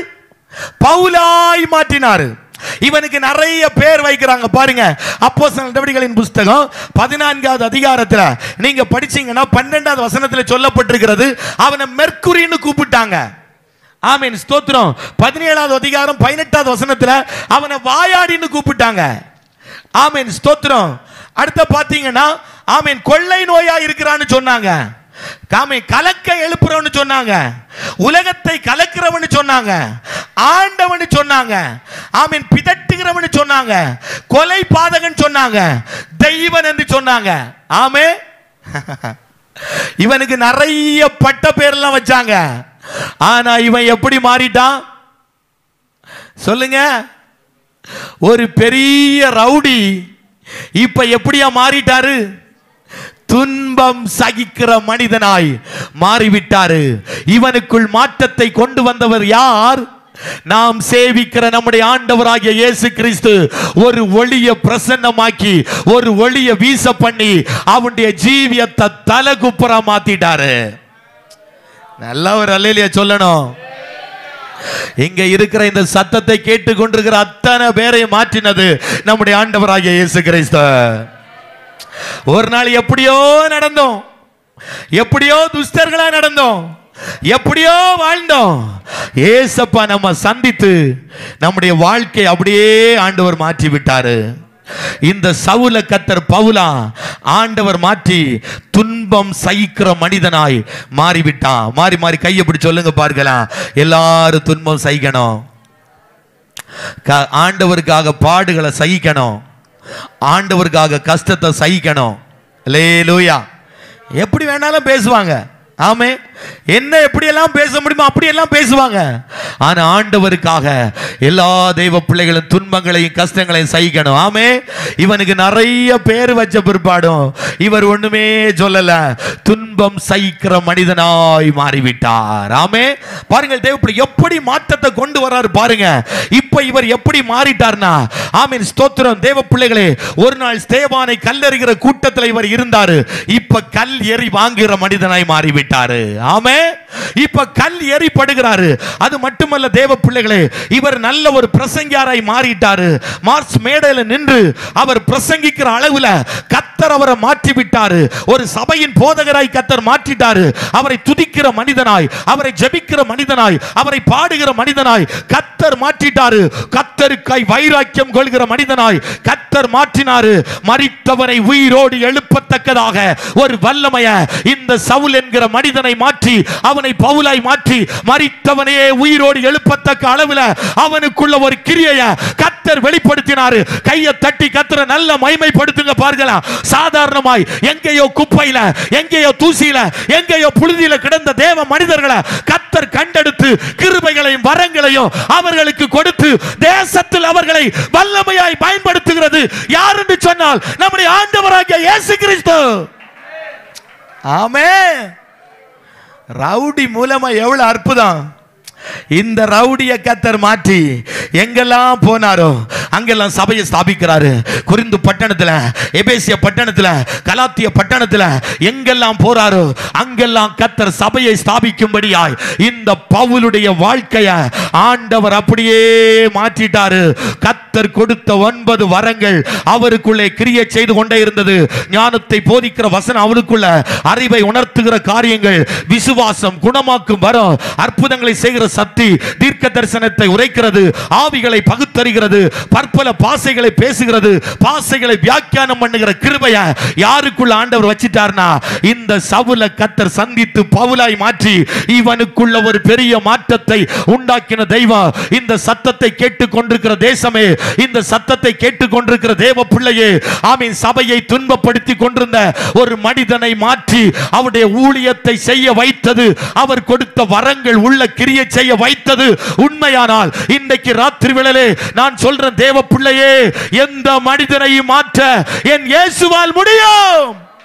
பவுலாய் மாற்றினாரு இவனுக்கு நிறைய பேர் வைக்கிறாங்க பாருங்க அப்போ நடவடிக்கைகளின் புஸ்தகம் பதினான்காவது அதிகாரத்துல நீங்க படிச்சீங்கன்னா பன்னெண்டாவது வசனத்துல சொல்லப்பட்டிருக்கிறது அவனை மெர்க்குரின்னு கூப்பிட்டாங்க ஆமீன் ஸ்தோத்திரம் பதினேழாவது அதிகாரம் பதினெட்டாவது வசனத்துல அவனை வாயாடின்னு கூப்பிட்டாங்க ஆமீன் ஸ்தோத்திரம் அடுத்த பாத்தீங்கன்னா ஆமீன் கொள்ளை நோயா இருக்கிறான்னு சொன்னாங்க காமி கலக்க எழுப்புறவன்னு சொன்னாங்க உலகத்தை கலக்கிறவன்னு சொன்னாங்க ஆண்டவன்னு சொன்னாங்க ஆமீன் பிதட்டுகிறவன்னு சொன்னாங்க கொலை பாதகன் சொன்னாங்க தெய்வன் என்று சொன்னாங்க ஆமே இவனுக்கு நிறைய பட்ட பேர்லாம் வச்சாங்க ஆனா இவன் எப்படி மாறிட்டான் சொல்லுங்க ஒரு பெரிய ரவுடி இப்ப எப்படியா மாறிட்டாரு துன்பம் சகிக்கிற மனிதனாய் மாறிவிட்டாரு இவனுக்குள் மாற்றத்தை கொண்டு வந்தவர் யார் நாம் சேவிக்கிற நம்முடைய ஆண்டவராகிய இயேசு கிறிஸ்து ஒரு ஒளிய பிரசன்னமாக்கி ஒரு ஒளிய வீச பண்ணி அவனுடைய ஜீவியத்தை தலகுப்புறா மாத்திட்டாரு நல்ல ஒரு அல்லையில சொல்லணும் இங்க இருக்கிற இந்த சத்தத்தை கேட்டு கொண்டிருக்கிற அத்தனை பேரை மாற்றினது நம்முடைய ஆண்டவராகிய இயேசு கிறிஸ்து ஒரு நாள் எப்படியோ நடந்தோம் எப்படியோ துஷ்டர்களா நடந்தோம் எப்படியோ வாழ்ந்தோம் ஏசப்பா நம்ம சந்தித்து நம்முடைய வாழ்க்கை அப்படியே ஆண்டவர் மாற்றி விட்டாரு இந்த சவுல கத்தர் பவுலா ஆண்டவர் மாற்றி துன்பம் சகிக்கிற மனிதனாய் மாறிவிட்டான் மாறி மாறி கையை பிடி சொல்லுங்க பார்க்கலாம் எல்லாரும் துன்பம் சகிக்கணும் க- ஆண்டவருக்காக பாடுகளை சகிக்கணும் ஆண்டவருக்காக கஷ்டத்தை சகிக்கணும் லேலூயா எப்படி வேணாலும் பேசுவாங்க ஆமே என்ன எப்படியெல்லாம் பேச முடியுமோ அப்படியெல்லாம் பேசுவாங்க ஆனா ஆண்டவருக்காக எல்லா தெய்வ பிள்ளைகளும் துன்பங்களையும் கஷ்டங்களையும் சகிக்கணும் ஆமே இவனுக்கு நிறைய பேர் வச்ச பிற்பாடும் இவர் ஒண்ணுமே சொல்லல துன்பம் சகிக்கிற மனிதனாய் மாறிவிட்டார் ஆமே பாருங்கள் தேவ பிள்ளை எப்படி மாற்றத்தை கொண்டு வராரு பாருங்க இப்ப இப்ப இவர் எப்படி மாறிட்டார்னா ஆமீன் ஸ்தோத்திரம் தேவ பிள்ளைகளே ஒரு நாள் ஸ்தேவானை கல்லெறிகிற கூட்டத்தில் இவர் இருந்தாரு இப்ப கல் எறி வாங்குகிற மனிதனாய் மாறிவிட்டாரு ஆமே இப்ப கல் எறி படுகிறாரு அது மட்டுமல்ல தேவ பிள்ளைகளே இவர் நல்ல ஒரு பிரசங்கியாராய் மாறிட்டாரு மார்ச் மேடையில நின்று அவர் பிரசங்கிக்கிற அளவுல கத்தர் அவரை மாற்றி விட்டாரு ஒரு சபையின் போதகராய் கத்தர் மாற்றிட்டாரு அவரை துதிக்கிற மனிதனாய் அவரை ஜெபிக்கிற மனிதனாய் அவரை பாடுகிற மனிதனாய் கத்தர் மாற்றிட்டாரு கத்தருக்காய் வைராக்கியம் கொள்கிற மனிதனாய் கத்தர் மாற்றினாரு மரித்தவரை உயிரோடு எழுப்பத்தக்கதாக ஒரு வல்லமைய இந்த சவுல் என்கிற மனிதனை மாற்றி அவனை பவுலாய் மாற்றி மரித்தவனையே உயிரோடு எழுப்பத்தக்க அளவுல அவனுக்குள்ள ஒரு கிரியைய கத்தர் வெளிப்படுத்தினாரு கையை தட்டி கத்தரை நல்ல மைமைப்படுத்துங்க பார்க்கலாம் சாதாரணமாய் எங்கேயோ குப்பையில எங்கேயோ தூசியில எங்கேயோ புழுதியில கிடந்த தேவ மனிதர்களை கத்தர் கண்டெடுத்து கிருபைகளையும் வரங்களையும் அவர்களுக்கு கொடுத்து தேசத்தில் அவர்களை வல்லமையாய் பயன்படுத்துகிறது யார் என்று சொன்னால் நம்முடைய ஆண்டவராகிய இயேசு கிறிஸ்து ஆமே ரவுடி மூலமா எவ்வளவு அற்புதம் இந்த ரவுடிய கத்தர் மாற்றி எங்கெல்லாம் போனாரோ அங்கெல்லாம் சபையை ஸ்தாபிக்கிறாரு குறிந்து பட்டணத்துல எபேசிய பட்டணத்துல கலாத்திய பட்டணத்துல எங்கெல்லாம் போறாரோ அங்கெல்லாம் கத்தர் சபையை ஸ்தாபிக்கும்படியாய் இந்த பவுலுடைய வாழ்க்கைய ஆண்டவர் அப்படியே மாற்றிட்டாரு கத்தர் கொடுத்த ஒன்பது வரங்கள் அவருக்குள்ளே கிரியை செய்து கொண்டே இருந்தது ஞானத்தை போதிக்கிற வசனம் அவருக்குள்ள அறிவை உணர்த்துகிற காரியங்கள் விசுவாசம் குணமாக்கும் வரம் அற்புதங்களை செய்கிற சக்தி தீர்க்க தரிசனத்தை உரைக்கிறது ஆவிகளை பகுத்தறிகிறது பற்பல பாசைகளை பேசுகிறது பாசைகளை வியாக்கியானம் பண்ணுகிற கிருபைய யாருக்குள்ள ஆண்டவர் வச்சிட்டார்னா இந்த சவுல கத்தர் சந்தித்து பவுலாய் மாற்றி இவனுக்குள்ள ஒரு பெரிய மாற்றத்தை உண்டாக்கின தெய்வம் இந்த சத்தத்தை கேட்டுக் கொண்டிருக்கிற தேசமே இந்த சத்தத்தை கேட்டுக் கொண்டிருக்கிற தேவ பிள்ளையே ஆமீன் சபையை துன்பப்படுத்தி கொண்டிருந்த ஒரு மனிதனை மாற்றி அவருடைய ஊழியத்தை செய்ய வைத்தது அவர் கொடுத்த வரங்கள் உள்ள கிரியை செய்ய வைத்தது உண்மையானால் இன்றைக்கு ராத்திரி வேளையிலே நான் சொல்றேன் தேவ பிள்ளையே எந்த மனிதனையும் மாற்ற என் இயேசுவால் முடியும்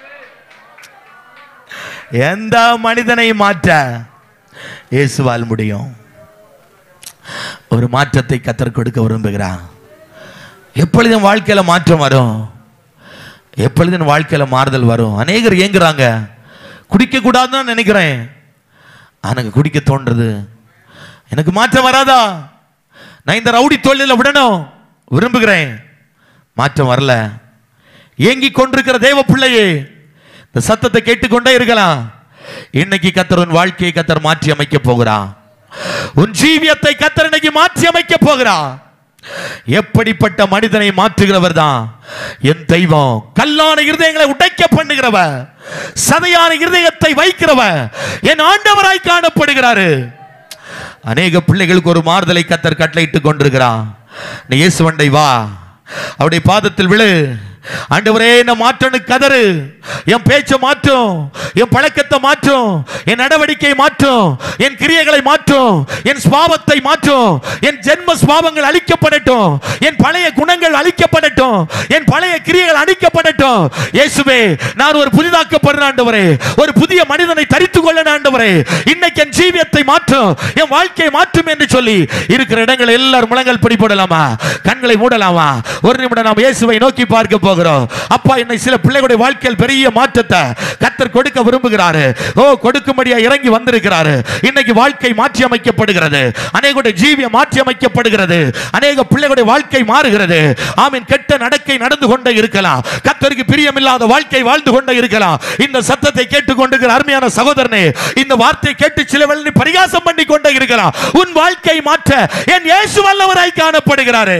எந்த மனிதனையும் மாற்ற இயேசுவால் முடியும் ஒரு மாற்றத்தை கத்தர் கொடுக்க விரும்புகிறான் எப்பொழுதும் வாழ்க்கையில மாற்றம் வரும் எப்பொழுதும் வாழ்க்கையில மாறுதல் வரும் அநேகர் ஏங்குறாங்க குடிக்க கூடாதுன்னு நினைக்கிறேன் எனக்கு குடிக்க தோன்றது எனக்கு மாற்றம் வராதா நான் இந்த ரவுடி தொழில விடணும் விரும்புகிறேன் மாற்றம் வரல ஏங்கி கொண்டிருக்கிற தேவ பிள்ளையே இந்த சத்தத்தை கேட்டுக்கொண்டே இருக்கலாம் இன்னைக்கு கத்தர் உன் வாழ்க்கையை கத்தர் மாற்றி அமைக்க போகிறான் உன் ஜீவியத்தை கத்தர் இன்னைக்கு மாற்றி அமைக்க போகிறான் எப்படிப்பட்ட மனிதனை மாற்றுகிறவர் தான் என் தெய்வம் கல்லான இருதயங்களை உடைக்க பண்ணுகிறவர் சதையான இருதயத்தை வைக்கிறவர் என் ஆண்டவராய் காணப்படுகிறாரு அநேக பிள்ளைகளுக்கு ஒரு மாறுதலை கத்தர் கட்டளையிட்டு கொண்டிருக்கிறான் நீ இயேசுவண்டை வா அவருடைய பாதத்தில் விழு ஆண்டவரே என்ன மாற்றனு கதறு என் பேச்சை மாற்றும் என் பழக்கத்தை மாற்றும் என் நடவடிக்கை மாற்றும் என் கிரியைகளை மாற்றும் என் ஸ்வாபத்தை மாற்றும் என் ஜென்ம ஸ்வாபங்கள் அழிக்கப்படட்டும் என் பழைய குணங்கள் அழிக்கப்படட்டும் என் பழைய கிரியைகள் அழிக்கப்படட்டும் இயேசுவே நான் ஒரு புதிதாக்கப்படுற ஆண்டவரே ஒரு புதிய மனிதனை தரித்து கொள்ள ஆண்டவரே இன்னைக்கு என் ஜீவியத்தை மாற்றும் என் வாழ்க்கையை மாற்றும் என்று சொல்லி இருக்கிற இடங்கள் எல்லாரும் முழங்கல் பிடிபடலாமா கண்களை மூடலாமா ஒரு நிமிடம் நாம் இயேசுவை நோக்கி பார்க்க போகிறோம் அப்பா என்னை சில பிள்ளைகளுடைய வாழ்க்கையில் பெரிய மாற்றத்தை கத்தர் கொடுக்க விரும்புகிறாரு ஓ கொடுக்கும்படியா இறங்கி வந்திருக்கிறாரு இன்னைக்கு வாழ்க்கை மாற்றி அமைக்கப்படுகிறது அநேகருடைய ஜீவியம் மாற்றி அமைக்கப்படுகிறது அநேக பிள்ளைகளுடைய வாழ்க்கை மாறுகிறது ஆமீன் கெட்ட நடக்கை நடந்து கொண்டே இருக்கலாம் கத்தருக்கு பிரியமில்லாத வாழ்க்கை வாழ்ந்து கொண்டே இருக்கலாம் இந்த சத்தத்தை கேட்டுக்கொண்டிருக்கிற அருமையான சகோதரனே இந்த வார்த்தை கேட்டு சில வேளை நீ பரிகாசம் பண்ணி கொண்டே இருக்கலாம் உன் வாழ்க்கை மாற்ற என் இயேசு வல்லவராய் காணப்படுகிறாரு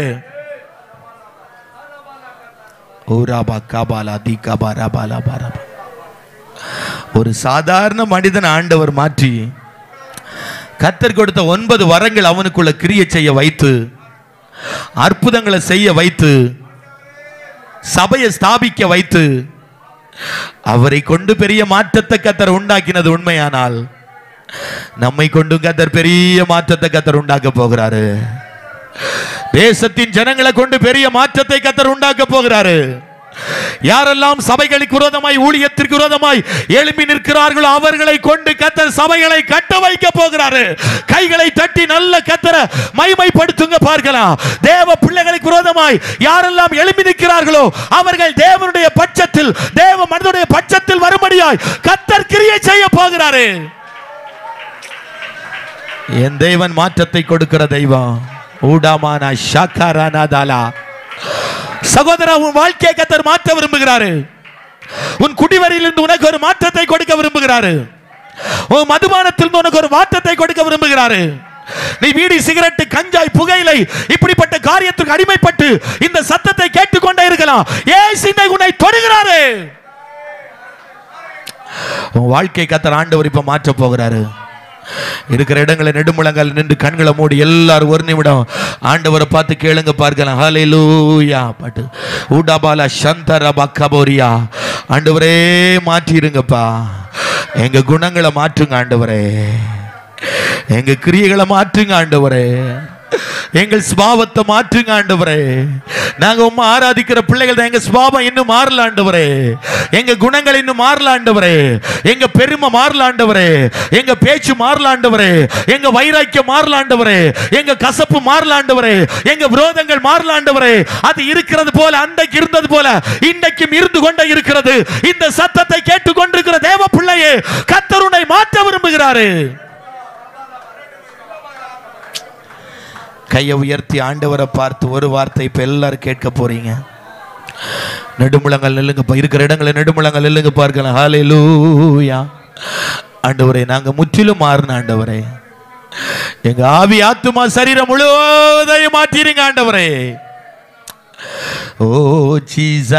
ஓராபா காபாலா தி காபாரா பாலா பாரபா ஒரு சாதாரண மனிதன் ஆண்டவர் மாற்றி கத்தர் கொடுத்த ஒன்பது வரங்கள் அவனுக்குள்ள கிரிய செய்ய வைத்து அற்புதங்களை செய்ய வைத்து சபையை ஸ்தாபிக்க வைத்து அவரை கொண்டு பெரிய மாற்றத்தை கத்தர் உண்டாக்கினது உண்மையானால் நம்மை கொண்டும் கத்தர் பெரிய மாற்றத்தை கத்தர் உண்டாக்க போகிறாரு தேசத்தின் ஜனங்களை கொண்டு பெரிய மாற்றத்தை கத்தர் உண்டாக்க போகிறாரு யாரெல்லாம் சபைகளுக்கு விரோதமாய் ஊழியத்திற்கு விரோதமாய் எழுப்பி நிற்கிறார்களோ அவர்களை கொண்டு கத்தர் சபைகளை கட்ட வைக்க போகிறாரு கைகளை தட்டி நல்ல கத்தர மைமைப்படுத்துங்க பார்க்கலாம் தேவ பிள்ளைகளுக்கு விரோதமாய் யாரெல்லாம் எழுப்பி நிற்கிறார்களோ அவர்கள் தேவனுடைய பட்சத்தில் தேவ மனிதனுடைய பட்சத்தில் வரும்படியாய் கத்தர் கிரியை செய்ய போகிறாரு என் தேவன் மாற்றத்தை கொடுக்கிற தெய்வம் ஊடாமானா ஷாக்காரானா தாலா சகோதரா உன் வாழ்க்கையை கத்தர் மாற்ற விரும்புகிறாரு உன் குடிவரியிலிருந்து உனக்கு ஒரு மாற்றத்தை கொடுக்க விரும்புகிறாரு உன் மதுபானத்திலிருந்து உனக்கு ஒரு மாற்றத்தை கொடுக்க விரும்புகிறாரு நீ வீடி சிகரெட் கஞ்சாய் புகையிலை இப்படிப்பட்ட காரியத்துக்கு அடிமைப்பட்டு இந்த சத்தத்தை கேட்டுக்கொண்டே இருக்கலாம் ஏசு இன்னைக்கு உன்னை தொடுகிறாரு உன் வாழ்க்கை கத்தர் ஆண்டவர் இப்ப மாற்ற போகிறாரு இருக்கிற இடங்களை நெடுமுழங்கால் நின்று கண்களை மூடி எல்லாரும் ஒரு நிமிடம் ஆண்டவரை பார்த்து கேளுங்க பார்க்கலாம் ஹalleluya பாட்டு ஊடாபாலா சந்தர பக்கபோரியா ஆண்டவரே மாற்றிருங்கப்பா எங்க குணங்களை மாற்றுங்க ஆண்டவரே எங்க கிரியைகளை மாற்றுங்க ஆண்டவரே எங்கள் ஸ்பாவத்தை மாற்றுங்க ஆண்டவரே நாங்க உம்மை ஆராதிக்கிற பிள்ளைகள் தான் எங்க ஸ்பாவம் இன்னும் மாறல ஆண்டவரே எங்க குணங்கள் இன்னும் மாறல ஆண்டவரே எங்க பெருமை மாறல ஆண்டவரே எங்க பேச்சு மாறல ஆண்டவரே எங்க வைராக்கியம் மாறல ஆண்டவரே எங்க கசப்பு மாறல ஆண்டவரே எங்க விரோதங்கள் மாறல ஆண்டவரே அது இருக்கிறது போல அன்றைக்கு இருந்தது போல இன்றைக்கும் இருந்து கொண்டே இருக்கிறது இந்த சத்தத்தை கேட்டுக்கொண்டிருக்கிற தேவ பிள்ளையே கத்தருனை மாற்ற விரும்புகிறாரு கையை உயர்த்தி ஆண்டவரை பார்த்து ஒரு வார்த்தை இப்ப எல்லாரும் கேட்க போறீங்க நெடுமுழங்கள் நில்லுங்க இப்ப இருக்கிற இடங்களை நெடுமுழங்கள் நில்லுங்க பார்க்கலாம் ஹalleluya ஆண்டவரே நாங்க முற்றிலும் மாறின ஆண்டவரே எங்க ஆவி ஆத்துமா சரீரம் முழுவதையும் மாற்றிருங்க ஆண்டவரே ஓ ஜீசா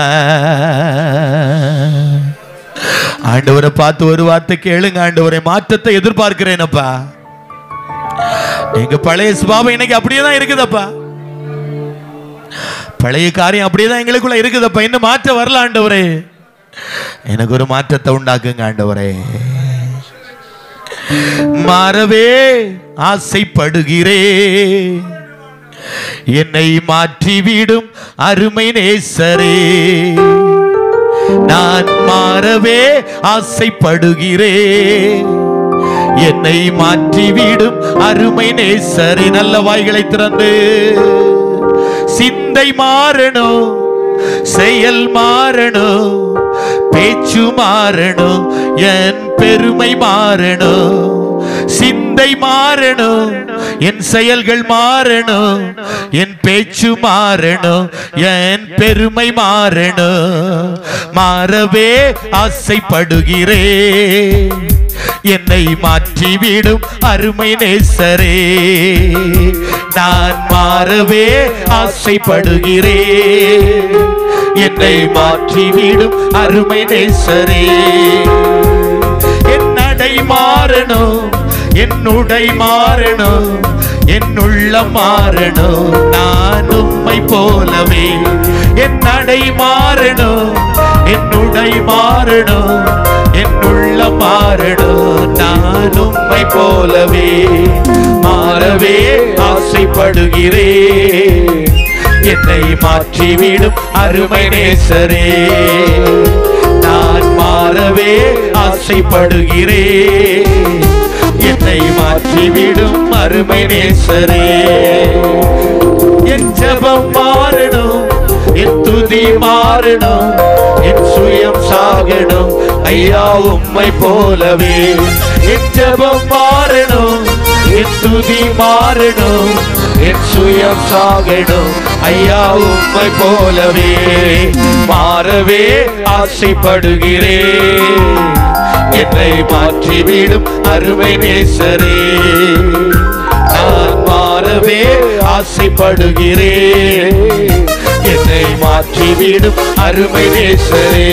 ஆண்டவரை பார்த்து ஒரு வார்த்தை கேளுங்க ஆண்டவரே மாற்றத்தை எதிர்பார்க்கிறேனப்பா எங்க பழைய சுபாவம் இன்னைக்கு அப்படியே தான் இருக்குதப்பா பழைய காரியம் அப்படியே தான் எங்களுக்குள்ள இருக்குதப்பா இன்னும் மாற்ற வரல ஆண்டவரே எனக்கு ஒரு மாற்றத்தை உண்டாக்குங்க ஆண்டவரே மாறவே ஆசைப்படுகிறே என்னை மாற்றிவிடும் அருமை நேசரே நான் மாறவே ஆசைப்படுகிறேன் என்னை மாற்றிவிடும் அருமை நேசரே நல்ல வாய்களை திறந்து சிந்தை மாறணும் செயல் மாறணும் பேச்சு மாறணும் என் பெருமை மாறணும் சிந்தை மாறணும் என் செயல்கள் மாறணும் என் பேச்சு மாறணும் என் பெருமை மாறணும் மாறவே ஆசைப்படுகிறேன் என்னை மாற்றிவிடும் அருமை நேசரே நான் மாறவே ஆசைப்படுகிறேன் என்னை மாற்றிவிடும் அருமை நேசரே என் நடை மாறணும் என் உடை மாறணும் என் உள்ளம் மாறணும் நான் உம்மை போலவே என் நடை மாறணும் என் உடை மாறணும் என் உள்ளம் மாறணும் நான் உம்மை போலவே மாறவே ஆசைப்படுகிறேன் என்னை மாற்றிவிடும் அருமை நேசரே நான் மாறவே ஆசைப்படுகிறேன் என்னை மாற்றிவிடும் அருமை நேசரே என் ஜபம் மாறணும் என் துதி மாறணும் என் சுயம் சாகணும் ஐயா உம்மை போலவே என் ஜபம் மாறணும் என் துதி மாறணும் என் சுயம் சாகணும் ஐயா உம்மை போலவே மாறவே ஆசைப்படுகிறேன் என்னை மாற்றிவிடும் அருமை நேசரே நான் மாறவே ஆசைப்படுகிறேன் என்னை மாற்றிவிடும் அருமை நேசரே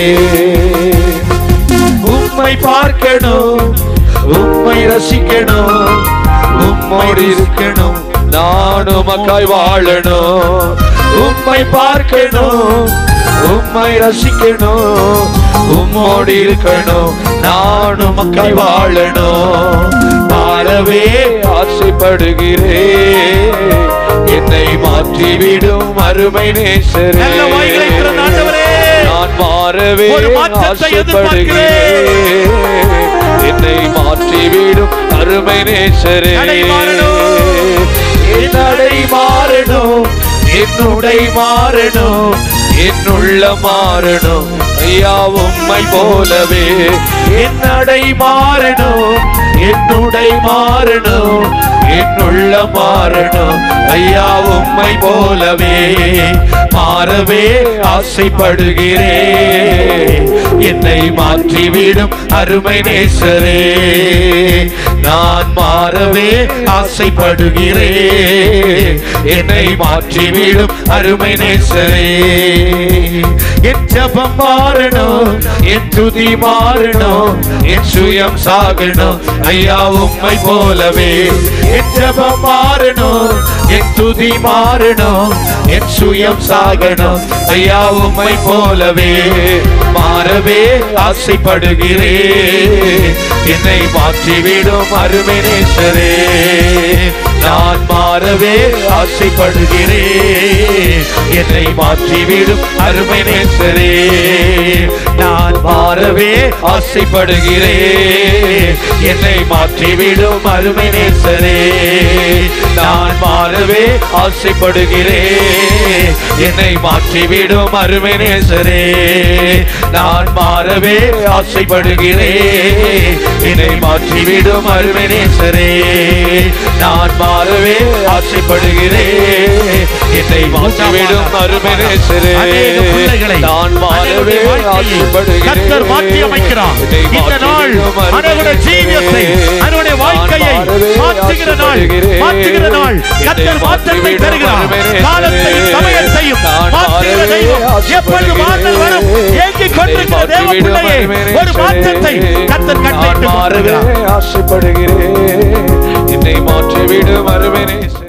உம்மை பார்க்கணும் உம்மை ரசிக்கணும் உம்மோடு இருக்கணும் நானும் மக்காய் வாழணும் உம்மை பார்க்கணும் உம்மை ரசிக்கணும் உம்மோடு இருக்கணும் நானும் மக்காய் வாழணும் மாறவே ஆசைப்படுகிறேன் என்னை மாற்றிவிடும் அருமை நேசரே நல்ல வாய்களை திறந்த ஆண்டவரே. மாறவே ஒரு மாற்றத்தை எதிர்பார்க்கிறேன். ஆசைப்படுகிறேன் என்னை மாற்றிவிடும் அருமை நேசரே நடை மாறணும். என் நடை மாறணும் என்னுடை மாறணும் என்னுள்ள மாறணும் ஐயா உம்மை போலவே என் நடை மாறணும் என்னுடை மாறணும் என்னுள்ள மாறணும் ஐயா உம்மை போலவே மாறவே ஆசைப்படுகிறேன் என்னை மாற்றிவிடும் அருமை நேசரே நான் மாறவே ஆசைப்படுகிறேன் என்னை மாற்றிவிடும் அருமை நேசரே என் ஜபம் மாறணும் என் துதி மாறணும் என் சுயம் சாகணும் ஐயா உம்மை போலவே என் ஜபம் மாறணும் என் துதி மாறணும் என் சுயம் சாகணும் ஐயா உம்மை போலவே மாறவே ஆசைப்படுகிறேன் என்னை மாற்றிவிடும் அருமை நேசரே நான் மாறவே ஆசைப்படுகிறேன் என்னை மாற்றிவிடும் அருமை நேசரே நான் மாறவே ஆசைப்படுகிறேன் என்னை மாற்றிவிடும் அருமை நேசரே நான் மாறவே ஆசைப்படுகிறேன் என்னை மாற்றிவிடும் அருமை நேசரே நான் மாறவே ஆசைப்படுகிறேன் என்னை மாற்றிவிடும் அருமை நேசரே நான் மாறவே ஆசைப்படுகிறேன் என்னை மாற்றிவிடும் அருமை நேசரே அநேக பிள்ளைகளை, நான் மாறவே அநேகருடைய வாழ்க்கையை கர்த்தர் மாற்றி அமைக்கிறார் இந்த நாள் அவருடைய ஜீவியத்தை அவருடைய வாழ்க்கையை மாற்றுகிற நாள் மாற்றுகிற நாள் கர்த்தர் மாற்றத்தை தருகிறார் காலத்தை சமயத்தையும் மாற்றுகிற தெய்வம் எப்பொழுது மாற்றல் வரும் ஏங்கிக் கொண்டிருக்கிற தேவ பிள்ளையே ஒரு மாற்றத்தை கர்த்தர் நான் கட்டளையிட்டு மாறவே கொண்டிருக்கிறார் ஆசைப்படுகிறேன் என்னை மாற்றிவிடும் அருமை நேசரே